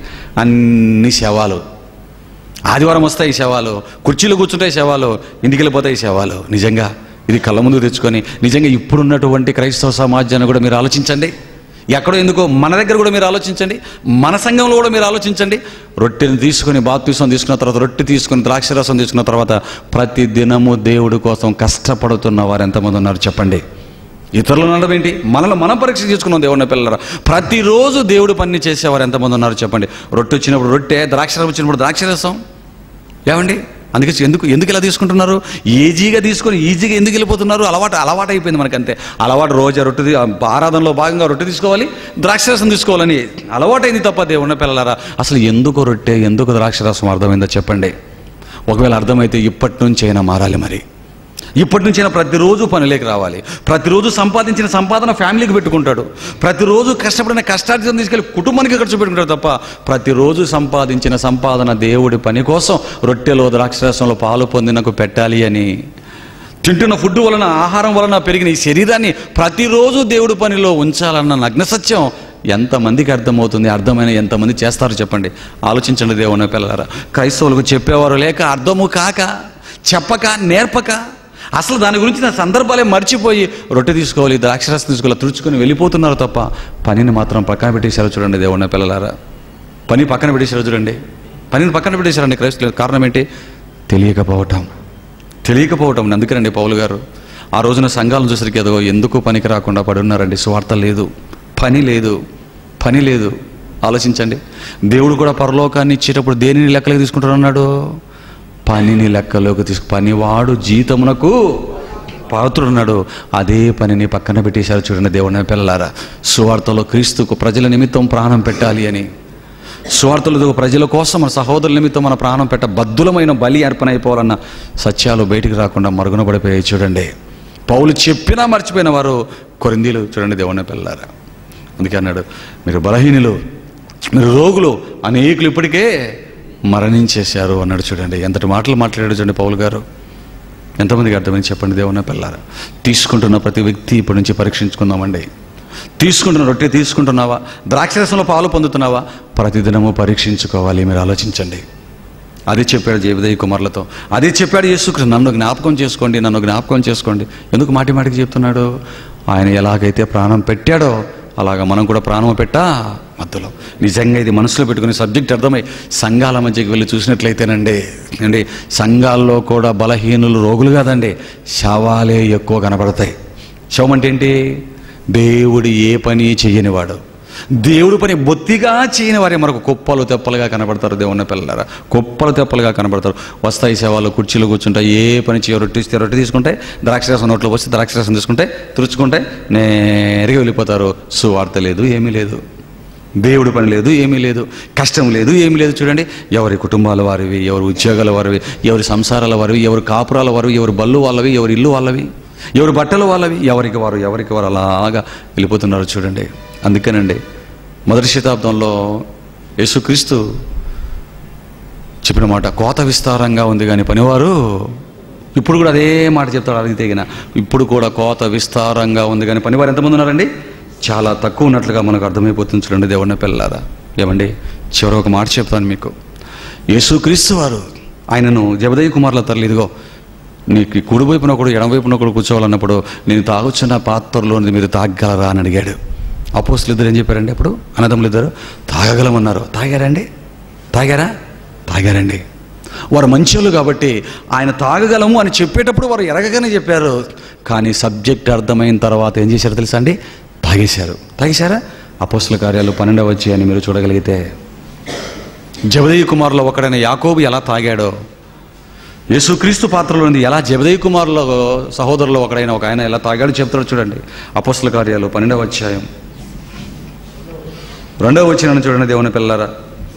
[SPEAKER 1] అన్ని శవాలు ఆదివారం వస్తాయి ఈ శవాలు కుర్చీలు కూర్చుంటాయి శవాలు ఇంటికి వెళ్ళిపోతాయి ఈ శవాలు నిజంగా ఇది కళ్ళ ముందు తెచ్చుకొని నిజంగా ఇప్పుడున్నటువంటి క్రైస్తవ సమాజాన్ని కూడా మీరు ఆలోచించండి ఎక్కడో ఎందుకో మన దగ్గర కూడా మీరు ఆలోచించండి మన సంఘంలో కూడా మీరు ఆలోచించండి రొట్టెని తీసుకొని బాప్తీసం తీసుకున్న తర్వాత రొట్టె తీసుకుని ద్రాక్షరసం తీసుకున్న తర్వాత ప్రతి దినము దేవుడి కోసం కష్టపడుతున్న వారు ఎంతమంది ఉన్నారు చెప్పండి ఇతరులు ఉండడం ఏంటి మనలో మనం పరీక్ష చేసుకున్నాం దేవుని పిల్లరా ప్రతిరోజు దేవుడి పని చేసేవారు ఎంతమంది ఉన్నారు చెప్పండి రొట్టె వచ్చినప్పుడు రొట్టె ద్రాక్షరసం వచ్చినప్పుడు ద్రాక్షరసం ఏమండి అందుకే ఎందుకు ఎందుకు ఇలా తీసుకుంటున్నారు ఈజీగా తీసుకొని ఈజీగా ఎందుకు వెళ్ళిపోతున్నారు అలవాటు అలవాటు అయిపోయింది మనకంతే అలవాటు రోజు రొట్టె తీ- ఆరాధనలో భాగంగా రొట్టె తీసుకోవాలి ద్రాక్షరసం తీసుకోవాలని అలవాటైంది తప్ప దేవుని పిల్లలారా అసలు ఎందుకు రొట్టె ఎందుకు ద్రాక్షరసం అర్థమైందో చెప్పండి ఒకవేళ అర్థమైతే ఇప్పటి నుంచి అయినా మారాలి మరి ఇప్పటి నుంచి అయినా ప్రతిరోజు పనిలోకి రావాలి ప్రతిరోజు సంపాదించిన సంపాదన ఫ్యామిలీకి పెట్టుకుంటాడు ప్రతిరోజు కష్టపడిన కష్టార్జితం తీసుకెళ్ళి కుటుంబానికి ఖర్చు పెట్టుకుంటాడు తప్ప ప్రతిరోజు సంపాదించిన సంపాదన దేవుడి పని కోసం రొట్టెలో ద్రాక్షరసంలో పాలు పొందినకు పెట్టాలి అని తింటున్న ఫుడ్ వలన ఆహారం వలన పెరిగిన ఈ శరీరాన్ని ప్రతిరోజు దేవుడి పనిలో ఉంచాలన్న నగ్న సత్యం ఎంతమందికి అర్థమవుతుంది అర్థమైన ఎంతమంది చేస్తారు చెప్పండి ఆలోచించండి దేవుని పిల్లలారా క్రైస్తవులకు చెప్పేవారు లేక అర్థము కాక చెప్పక నేర్పక అసలు దాని గురించి నా సందర్భాలే మర్చిపోయి రొట్టె తీసుకోవాలి ద్రాక్షరసం తీసుకోవాలి తుడుచుకొని వెళ్ళిపోతున్నారు తప్ప పనిని మాత్రం పక్కన పెట్టేశారు చూడండి దేవుని పిల్లలారా పని పక్కన పెట్టేశారు చూడండి పనిని పక్కన పెట్టేశారండి క్రైస్తవులు కారణం ఏంటి తెలియకపోవటం తెలియకపోవటం అందుకేనండి పౌలు గారు ఆ రోజున సంఘాలను చూసరికి ఏదో ఎందుకు పనికి రాకుండా పడి ఉన్నారండి స్వార్థ లేదు పని లేదు పని లేదు ఆలోచించండి దేవుడు కూడా పరలోకాన్ని ఇచ్చేటప్పుడు దేనిని లెక్కలోకి తీసుకుంటానన్నాడు పనిని లెక్కలోకి తీసుకు పనివాడు జీతమునకు పాత్రుడున్నాడు అదే పనిని పక్కన పెట్టేశారు చూడండి దేవుని పిల్లలారా సువార్తలో క్రీస్తుకు ప్రజల నిమిత్తం ప్రాణం పెట్టాలి అని స్వార్థులతో ప్రజల కోసం మన సహోదరుల నిమిత్తం మన ప్రాణం పెట్ట బద్దులమైన బలి అర్పణ అయిపోవాలన్న సత్యాలు బయటికి రాకుండా మరుగున పడిపోయాయి చూడండి పౌలు చెప్పినా మర్చిపోయిన వారు కొరిందీలు చూడండి దేవుని పిల్లారా అందుకే అన్నాడు మీరు బలహీనులు మీరు రోగులు అనేకులు ఇప్పటికే మరణించేశారు అన్నాడు చూడండి ఎంతటి మాటలు మాట్లాడాడు చూడండి పౌలు గారు ఎంతమందికి అర్థమని చెప్పండి దేవుని పిల్లారా తీసుకుంటున్న ప్రతి వ్యక్తి ఇప్పటి నుంచి పరీక్షించుకుందామండి తీసుకుంటున్న రొట్టె తీసుకుంటున్నావా ద్రాక్షరసంలో పాలు పొందుతున్నావా ప్రతిదినము పరీక్షించుకోవాలి మీరు ఆలోచించండి అది చెప్పాడు జీవిదయ్య కుమారులతో అది చెప్పాడు యేసుకృష్ణ నన్ను జ్ఞాపకం చేసుకోండి నన్ను జ్ఞాపకం చేసుకోండి ఎందుకు మాటి మాటికి చెప్తున్నాడు ఆయన ఎలాగైతే ప్రాణం పెట్టాడో అలాగా మనం కూడా ప్రాణం పెట్టా మధ్యలో నిజంగా ఇది మనసులో పెట్టుకునే సబ్జెక్ట్ అర్థమై సంఘాల మధ్యకి వెళ్ళి చూసినట్లయితేనండి అండి సంఘాల్లో కూడా బలహీనులు రోగులు కాదండి శవాలే ఎక్కువ కనబడతాయి శవం అంటే ఏంటి దేవుడు ఏ పని చెయ్యనివాడు దేవుడి పని బొత్తిగా చేయని వారే మనకు కుప్పలు తెప్పలుగా కనబడతారు దేవుని పిల్లలారా కుప్పలు తెప్పలుగా కనబడతారు వస్తాయి సేవలు కుర్చీలు కూర్చుంటాయి ఏ పని చేయ రొట్టె ఇస్తే రొట్టె తీసుకుంటే ద్రాక్షరసం నోట్లో వస్తే ద్రాక్షరసం తీసుకుంటే తుడుచుకుంటే నేరుగా వెళ్ళిపోతారు సువార్త లేదు ఏమీ లేదు దేవుడి పని లేదు ఏమీ లేదు కష్టం లేదు ఏమీ లేదు చూడండి ఎవరి కుటుంబాల వారివి ఎవరి ఉద్యోగాల వారివి ఎవరి సంసారాల వారివి ఎవరి కాపురాల వారివి ఎవరి బళ్ళు వాళ్ళవి ఎవరి ఇల్లు వాళ్ళవి ఎవరి బట్టలు వాళ్ళవి ఎవరికి వారు ఎవరికి వారు అలాగా వెళ్ళిపోతున్నారు చూడండి అందుకేనండి మొదటి శతాబ్దంలో యేసుక్రీస్తు చెప్పిన మాట కోత విస్తారంగా ఉంది కానీ పనివారు ఇప్పుడు కూడా అదే మాట చెప్తాడు అడిగితే గిన ఇప్పుడు కూడా కోత విస్తారంగా ఉంది కానీ పనివారు ఎంతమంది ఉన్నారండి చాలా తక్కువ ఉన్నట్లుగా మనకు అర్థమైపోతుంది చూడండి దేవుడిని పిల్లారా ఏమండి చివరి ఒక మాట చెప్తాను మీకు యేసుక్రీస్తు వారు ఆయనను జబదయ్య కుమారుల తల్లి ఇదిగో నీకు కుడి వైపున ఒకడు ఎడమ వైపున ఒకడు కూర్చోవాలన్నప్పుడు నేను తాగొచ్చిన పాత్రలోనిది మీరు తాగగలరా అని అడిగాడు అపోస్తులు ఇద్దరు ఏం చెప్పారండి అప్పుడు అన్నదమ్ములు ఇద్దరు తాగగలమన్నారు తాగారండి తాగారా తాగారండి వారు మంచోళ్ళు కాబట్టి ఆయన తాగగలము అని చెప్పేటప్పుడు వారు ఎరగగానే చెప్పారు కానీ సబ్జెక్ట్ అర్థమైన తర్వాత ఏం చేశారు తెలుసా అండి తాగేశారు తాగేశారా అపోస్తుల కార్యాలు పన్నెండవ వచ్చి అని మీరు చూడగలిగితే జబదయ్య కుమారులో ఒకడైన యాకోబు ఎలా తాగాడో యేసుక్రీస్తు పాత్రలో ఉంది ఎలా జబదయ్య కుమారులో సహోదరులో ఒకడైన ఒక ఆయన ఎలా తాగాడో చెప్తాడు చూడండి అపోస్తుల కార్యాలు పన్నెండవ అధ్యాయం రెండవ వచ్చిన చూడండి దేవుని పిల్లరా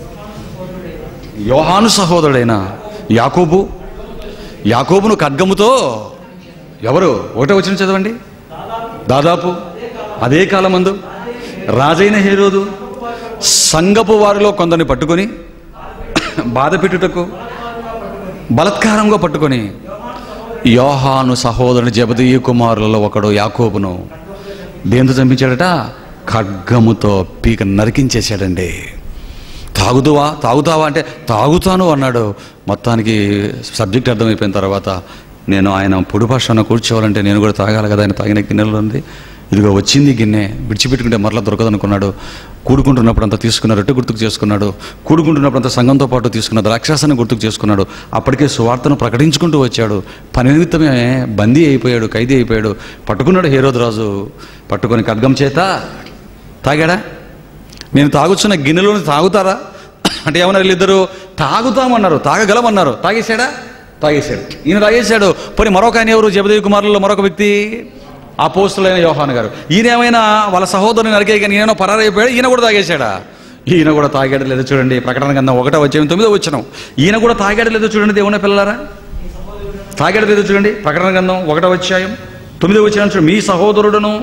[SPEAKER 1] యోహాను సహోదరుడైన యాకోబు యాకోబును ఖడ్గముతో ఎవరు ఒకటే వచ్చిన చదవండి దాదాపు అదే కాలమందు రాజైన హేరోదు సంగపు వారిలో కొందరిని పట్టుకొని బాధ పెట్టుటకు బలత్కారంగా పట్టుకొని యోహాను సహోదరుని జబదీయ కుమారులలో ఒకడు యాకోబును దేంతో చంపించాడట ఖడ్గముతో పీక నరికించేశాడండి తాగుదువా తాగుతావా అంటే తాగుతాను అన్నాడు మొత్తానికి సబ్జెక్ట్ అర్థమైపోయిన తర్వాత నేను ఆయన పొడి భాషను కూర్చోవాలంటే నేను కూడా తాగాలి కదా ఆయన తాగిన గిన్నెలో ఉంది ఇదిగో వచ్చింది గిన్నె విడిచిపెట్టుకుంటే మరలా దొరకదనుకున్నాడు కూడుకుంటున్నప్పుడు అంతా తీసుకున్న రొట్టె గుర్తుకు చేసుకున్నాడు కూడుకుంటున్నప్పుడు అంతా సంఘంతో పాటు తీసుకున్న ద్రాక్షాసాన్ని గుర్తుకు చేసుకున్నాడు అప్పటికే సువార్తను ప్రకటించుకుంటూ వచ్చాడు పని నిమిత్తమే బందీ అయిపోయాడు ఖైదీ అయిపోయాడు పట్టుకున్నాడు హేరోద్ రాజు పట్టుకొని ఖడ్గం చేత తాగాడా నేను తాగుచున్న గిన్నెలోని తాగుతారా అంటే ఏమన్నారు వీళ్ళిద్దరు తాగుతామన్నారు తాగగలమన్నారు తాగేశాడా తాగేశాడు ఈయన తాగేశాడు పోనీ మరొక ఆయన ఎవరు జబదేవి కుమారులలో మరొక వ్యక్తి ఆ పోస్టులైన యోహాన్ గారు ఈయన ఏమైనా వాళ్ళ సహోదరుని నరికే కానీ ఈయన పరారైపోయాడు ఈయన కూడా తాగేశాడా ఈయన కూడా తాగాడు లేదో చూడండి ప్రకటన కింద ఒకటో వచ్చే తొమ్మిదో వచ్చినాం ఈయన కూడా తాగాడు లేదో చూడండి దేవుని పిల్లలారా తాగాడు లేదో చూడండి ప్రకటన గ్రంథం ఒకటో అధ్యాయం తొమ్మిదో వచ్చిన చూడండి మీ సహోదరుడును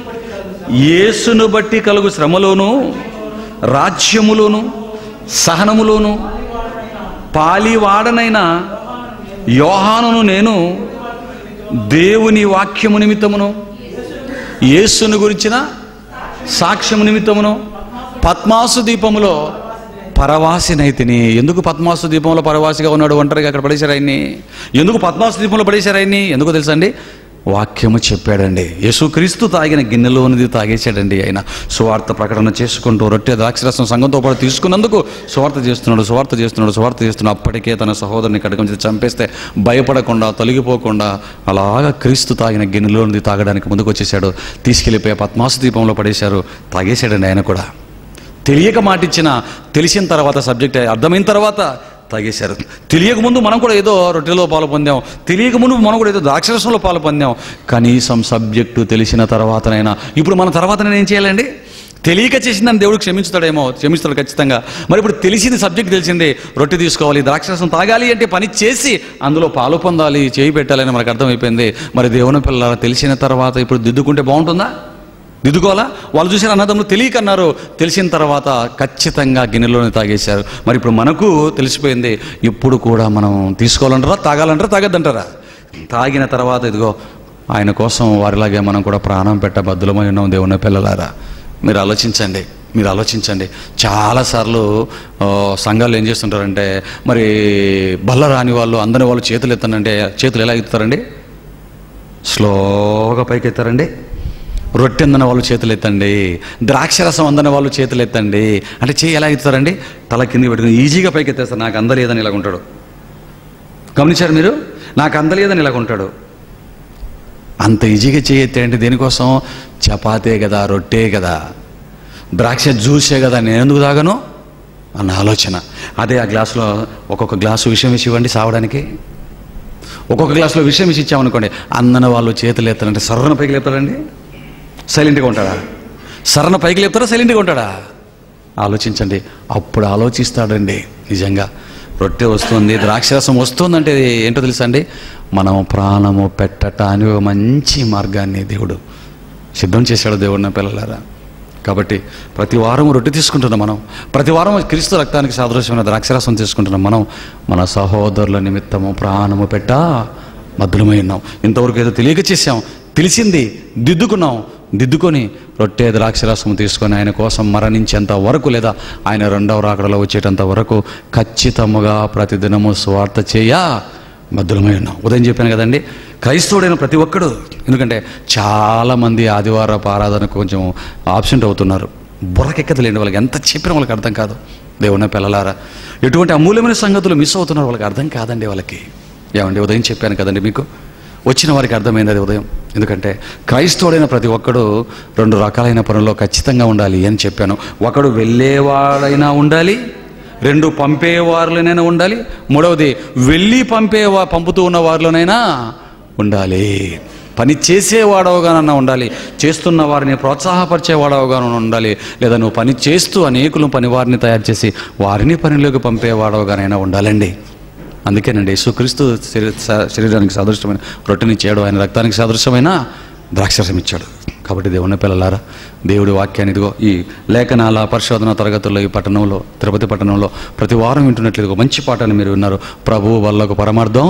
[SPEAKER 1] యేసును బట్టి కలుగు శ్రమలోను రాజ్యములోను సహనములోను పాలివాడనైన యోహానును నేను దేవుని వాక్యము నిమిత్తమును యేసును గురించిన సాక్ష్యము నిమిత్తమును పద్మాసు దీపములో పరవాసినైతిని ఎందుకు పద్మాసు దీపంలో పరవాసిగా ఉన్నాడు ఒంటరిగా అక్కడ పడేశారు ఆయన్ని ఎందుకు పద్మాసు దీపంలో పడేశారు ఆయన్ని ఎందుకు తెలుసండి వాక్యము చెప్పాడండి యేసుక్రీస్తు తాగిన గిన్నెలోనిది తాగేశాడండి ఆయన సువార్త ప్రకటన చేసుకుంటూ రొట్టె ద్రాక్షరసం సంఘంతో పాటు తీసుకున్నందుకు సువార్త చేస్తున్నాడు సువార్త చేస్తున్నాడు సువార్త చేస్తున్నాడు అప్పటికే తన సహోదరుని కడకం చేసి చంపేస్తే భయపడకుండా తొలగిపోకుండా అలాగా క్రీస్తు తాగిన గిన్నెలోనిది తాగడానికి ముందుకు వచ్చేసాడు తీసుకెళ్ళిపోయి పద్మాసు దీపంలో పడేశారు తాగేశాడండి ఆయన కూడా తెలియక మాటిచ్చిన తెలిసిన తర్వాత సబ్జెక్ట్ అర్థమైన తర్వాత తాగేశారు తెలియక ముందు మనం కూడా ఏదో రొట్టెలో పాలు పొందాం తెలియక ముందు మనం కూడా ఏదో ద్రాక్షరసంలో పాలు పొందాం కనీసం సబ్జెక్టు తెలిసిన తర్వాతనైనా ఇప్పుడు మన తర్వాత నేను ఏం చేయాలండి తెలియక చేసిందని దేవుడు క్షమించుతాడేమో క్షమిస్తాడు ఖచ్చితంగా మరి ఇప్పుడు తెలిసింది సబ్జెక్ట్ తెలిసింది రొట్టె తీసుకోవాలి ద్రాక్షరసం తాగాలి అంటే పని చేసి అందులో పాలు పొందాలి చేయి పెట్టాలని మనకు అర్థమైపోయింది మరి దేవుని పిల్లల తెలిసిన తర్వాత ఇప్పుడు దిద్దుకుంటే బాగుంటుందా దిద్దుకోవాలా వాళ్ళు చూసిన అన్నదమ్ములు తెలియక అన్నారు తెలిసిన తర్వాత ఖచ్చితంగా గిన్నెలోనే తాగేశారు మరి ఇప్పుడు మనకు తెలిసిపోయింది ఇప్పుడు కూడా మనం తీసుకోవాలంటారా తాగాలంటారా తాగద్దంటారా తాగిన తర్వాత ఇదిగో ఆయన కోసం వారిలాగే మనం కూడా ప్రాణం పెట్ట బద్దులమై ఉన్నాం దేవుని పిల్లలారా మీరు ఆలోచించండి మీరు ఆలోచించండి చాలాసార్లు ఆ, సంఘాలు ఏం చేస్తుంటారంటే మరి బల్ల రాని వాళ్ళు అందని వాళ్ళు చేతులు ఎత్తానంటే చేతులు ఎలా ఎత్తుతారండి స్లోగా పైకి ఎత్తారండి రొట్టె అందిన వాళ్ళు చేతులు ఎత్తండి ద్రాక్షరసం అందని వాళ్ళు చేతులు ఎత్తండి అంటే చేయి ఎలా ఎత్తుతారండి తల కింద పెట్టుకుని ఈజీగా పైకి ఎత్తేస్తారు నాకు అందలేదని ఇలాగ ఉంటాడు గమనించారు మీరు నాకు అందలేదని ఇలాగ ఉంటాడు అంత ఈజీగా చేయి ఎత్తాడంటే దేనికోసం చపాతే కదా రొట్టే కదా ద్రాక్ష జ్యూసే కదా నేను ఎందుకు తాగను అన్న ఆలోచన అదే ఆ గ్లాసులో ఒక్కొక్క గ్లాసు విషయం వేసి ఇవ్వండి సావడానికి ఒక్కొక్క గ్లాసులో విషయం వేసి ఇచ్చామనుకోండి అందన వాళ్ళు చేతులు ఎత్తారంటే సర్రన పైకి లేపుతారండి సైలెంట్గా ఉంటాడా సరణ పైకి లేపుతారా సైలెంట్గా ఉంటాడా ఆలోచించండి అప్పుడు ఆలోచిస్తాడండి నిజంగా రొట్టె వస్తుంది ద్రాక్షరసం వస్తుందంటే ఏంటో తెలుసా అండి మనం ప్రాణము పెట్టటానికి ఒక మంచి మార్గాన్ని దేవుడు సిద్ధం చేశాడు దేవుడు నా పిల్లలారా కాబట్టి ప్రతి వారం రొట్టె తీసుకుంటున్నాం మనం ప్రతి వారం క్రీస్తు రక్తానికి సాదృశ్యమైన ద్రాక్షరసం తీసుకుంటున్నాం మనం మన సహోదరుల నిమిత్తము ప్రాణము పెట్ట మధురమై ఉన్నాం ఇంతవరకు ఏదో తెలియక చేశాం తెలిసింది దిద్దుకున్నాం దిద్దుకొని రొట్టె ద్రాక్షరసం తీసుకొని ఆయన కోసం మరణించేంత వరకు లేదా ఆయన రెండవ రాకడలో వచ్చేటంత వరకు ఖచ్చితముగా ప్రతిదినము స్వార్థ చేయ మధురమై ఉన్నాం ఉదయం చెప్పాను కదండి క్రైస్తవుడైన ప్రతి ఒక్కడు ఎందుకంటే చాలామంది ఆదివారపు ఆరాధనకు కొంచెం ఆబ్సెంట్ అవుతున్నారు బుర్రకెక్కదులేండి వాళ్ళకి ఎంత చెప్పినా వాళ్ళకి అర్థం కాదు దేవుని పిల్లలారా ఎటువంటి అమూల్యమైన సంగతులు మిస్ అవుతున్నారు వాళ్ళకి అర్థం కాదండి వాళ్ళకి ఏమండి ఉదయం చెప్పాను కదండి మీకు వచ్చిన వారికి అర్థమైంది అది ఉదయం ఎందుకంటే క్రైస్తవుడైన ప్రతి ఒక్కడు రెండు రకాలైన పనుల్లో ఖచ్చితంగా ఉండాలి అని చెప్పాను ఒకడు వెళ్ళేవాడైనా ఉండాలి రెండు పంపేవారిలోనైనా ఉండాలి మూడవది వెళ్ళి పంపే పంపుతూ ఉన్న వారిలోనైనా ఉండాలి పని చేసేవాడవగానన్నా ఉండాలి చేస్తున్న వారిని ప్రోత్సాహపరిచేవాడవగా ఉండాలి లేదా నువ్వు పని చేస్తూ అనేకులు పని వారిని తయారు చేసి వారిని పనిలోకి పంపేవాడవగానైనా ఉండాలండి అందుకేనండి యేసుక్రీస్తు శరీ- స- శరీరానికి సాదృశ్యమైన రొట్టెని చేయడం ఆయన రక్తానికి సాదృశ్యమైన ద్రాక్షరసం ఇచ్చాడు కాబట్టి దేవుని పిల్లలారా దేవుడి వాక్యాన్ని ఇదిగో ఈ లేఖనాల పరిశోధన తరగతుల్లో ఈ పట్టణంలో తిరుపతి పట్టణంలో ప్రతి వారం వింటున్నట్లు ఇదిగో మంచి పాఠాన్ని మీరు విన్నారు ప్రభు వాళ్ళకు పరమార్థం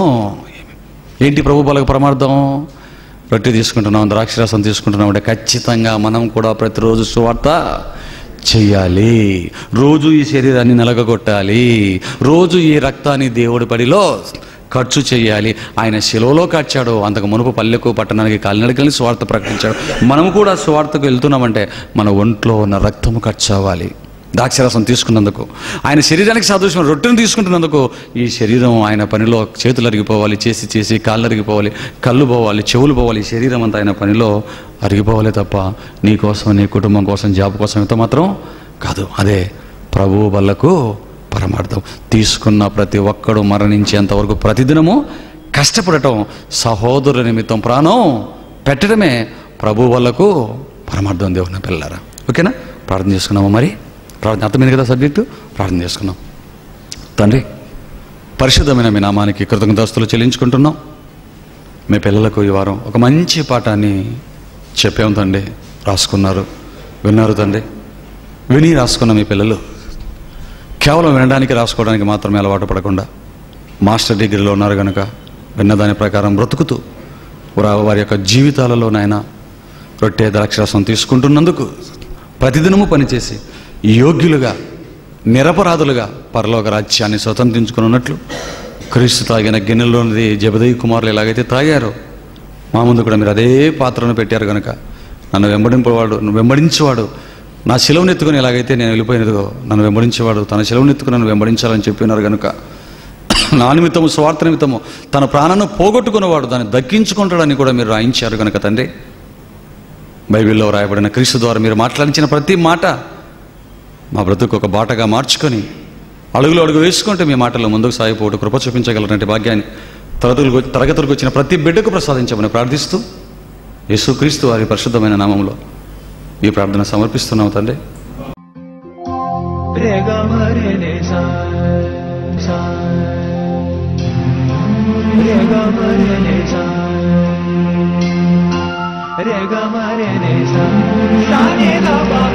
[SPEAKER 1] ఏంటి ప్రభు వాళ్ళకు పరమార్థం రొట్టె తీసుకుంటున్నాం ద్రాక్షరసం తీసుకుంటున్నాం అంటే ఖచ్చితంగా మనం కూడా ప్రతిరోజు సువార్త చెయ్యాలి రోజు ఈ శరీరాన్ని నలగగొట్టాలి రోజు ఈ రక్తాన్ని దేవుడి పడిలో ఖర్చు చేయాలి ఆయన శిలువలో కచ్చాడు అంతకు మునుపు పల్లెకు పట్టణానికి కాలినడకల్ని స్వార్థ ప్రకటించాడు మనం కూడా స్వార్థకు వెళ్తున్నామంటే మన ఒంట్లో ఉన్న రక్తము ఖర్చు అవ్వాలి ద్రాక్షరసం తీసుకున్నందుకు ఆయన శరీరానికి సాదృశ్యం రొట్టెను తీసుకుంటున్నందుకు ఈ శరీరం ఆయన పనిలో చేతులు అరిగిపోవాలి చేసి చేసి కాళ్ళు అరిగిపోవాలి కళ్ళు పోవాలి చెవులు పోవాలి ఈ శరీరం అంతా ఆయన పనిలో అరిగిపోవాలి తప్ప నీ కోసం నీ కుటుంబం కోసం జాబ్ కోసం ఎంత మాత్రం కాదు అదే ప్రభు వల్లకు పరమార్థం తీసుకున్న ప్రతి ఒక్కడు మరణించేంతవరకు ప్రతిదినము కష్టపడటం సహోదరుల నిమిత్తం ప్రాణం పెట్టడమే ప్రభు వల్లకు పరమార్థం దేవుని పిల్లరా ఓకేనా ప్రార్థన చేసుకున్నాము మరి ప్రార్థన అర్థమైంది కదా సబ్జెక్టు ప్రార్థన చేసుకున్నాం తండ్రి పరిశుద్ధమైన మీ నామానికి కృతజ్ఞతాస్తులు చెల్లించుకుంటున్నాం మీ పిల్లలకు ఈ వారం ఒక మంచి పాఠాన్ని చెప్పాం తండ్రి రాసుకున్నారు విన్నారు తండ్రి విని రాసుకున్న మీ పిల్లలు కేవలం వినడానికి రాసుకోవడానికి మాత్రమే అలవాటు పడకుండా మాస్టర్ డిగ్రీలో ఉన్నారు కనుక విన్న దాని ప్రకారం బ్రతుకుతూ వారి వారి యొక్క జీవితాలలో నాయన రొట్టె ద్రాక్షరసం తీసుకుంటున్నందుకు ప్రతిదినము పనిచేసి యోగ్యులుగా నిరపరాధులుగా పరలోక రాజ్యాన్ని స్వతంత్రించుకుని ఉన్నట్లు క్రీస్తు తాగిన గిన్నెలోనిది జబదయ్య కుమారులు ఎలాగైతే తాగారో మా ముందు కూడా మీరు అదే పాత్రను పెట్టారు కనుక నన్ను వెంబడింపవాడు నన్ను వెంబడించేవాడు నా శిలవును ఎత్తుకుని ఎలాగైతే నేను వెళ్ళిపోయినదిగో నన్ను వెంబడించేవాడు తన శిలవును ఎత్తుకుని నన్ను వెంబడించాలని చెప్పినారు కనుక నా నిమిత్తము స్వార్థ నిమిత్తము తన ప్రాణాన్ని పోగొట్టుకున్నవాడు దాన్ని దక్కించుకుంటాడని కూడా మీరు రాయించారు కనుక తండ్రి బైబిల్లో రాయబడిన క్రీస్తు ద్వారా మీరు మాట్లాడించిన ప్రతి మాట మా బ్రతుకు ఒక బాటగా మార్చుకొని అడుగులు అడుగు వేసుకుంటే మీ మాటల్లో ముందుకు సాగిపోవడం కృప చూపించగలరంటే భాగ్యాన్ని తరగతులకు తరగతులకు వచ్చిన ప్రతి బిడ్డకు ప్రసాదించమని ప్రార్థిస్తూ యేసుక్రీస్తు వారి పరిశుద్ధమైన నామంలో ఈ ప్రార్థన సమర్పిస్తున్నాం తండ్రి
[SPEAKER 3] Prega marene sa sa Prega marene sa Rega marene sa Sa ni la ba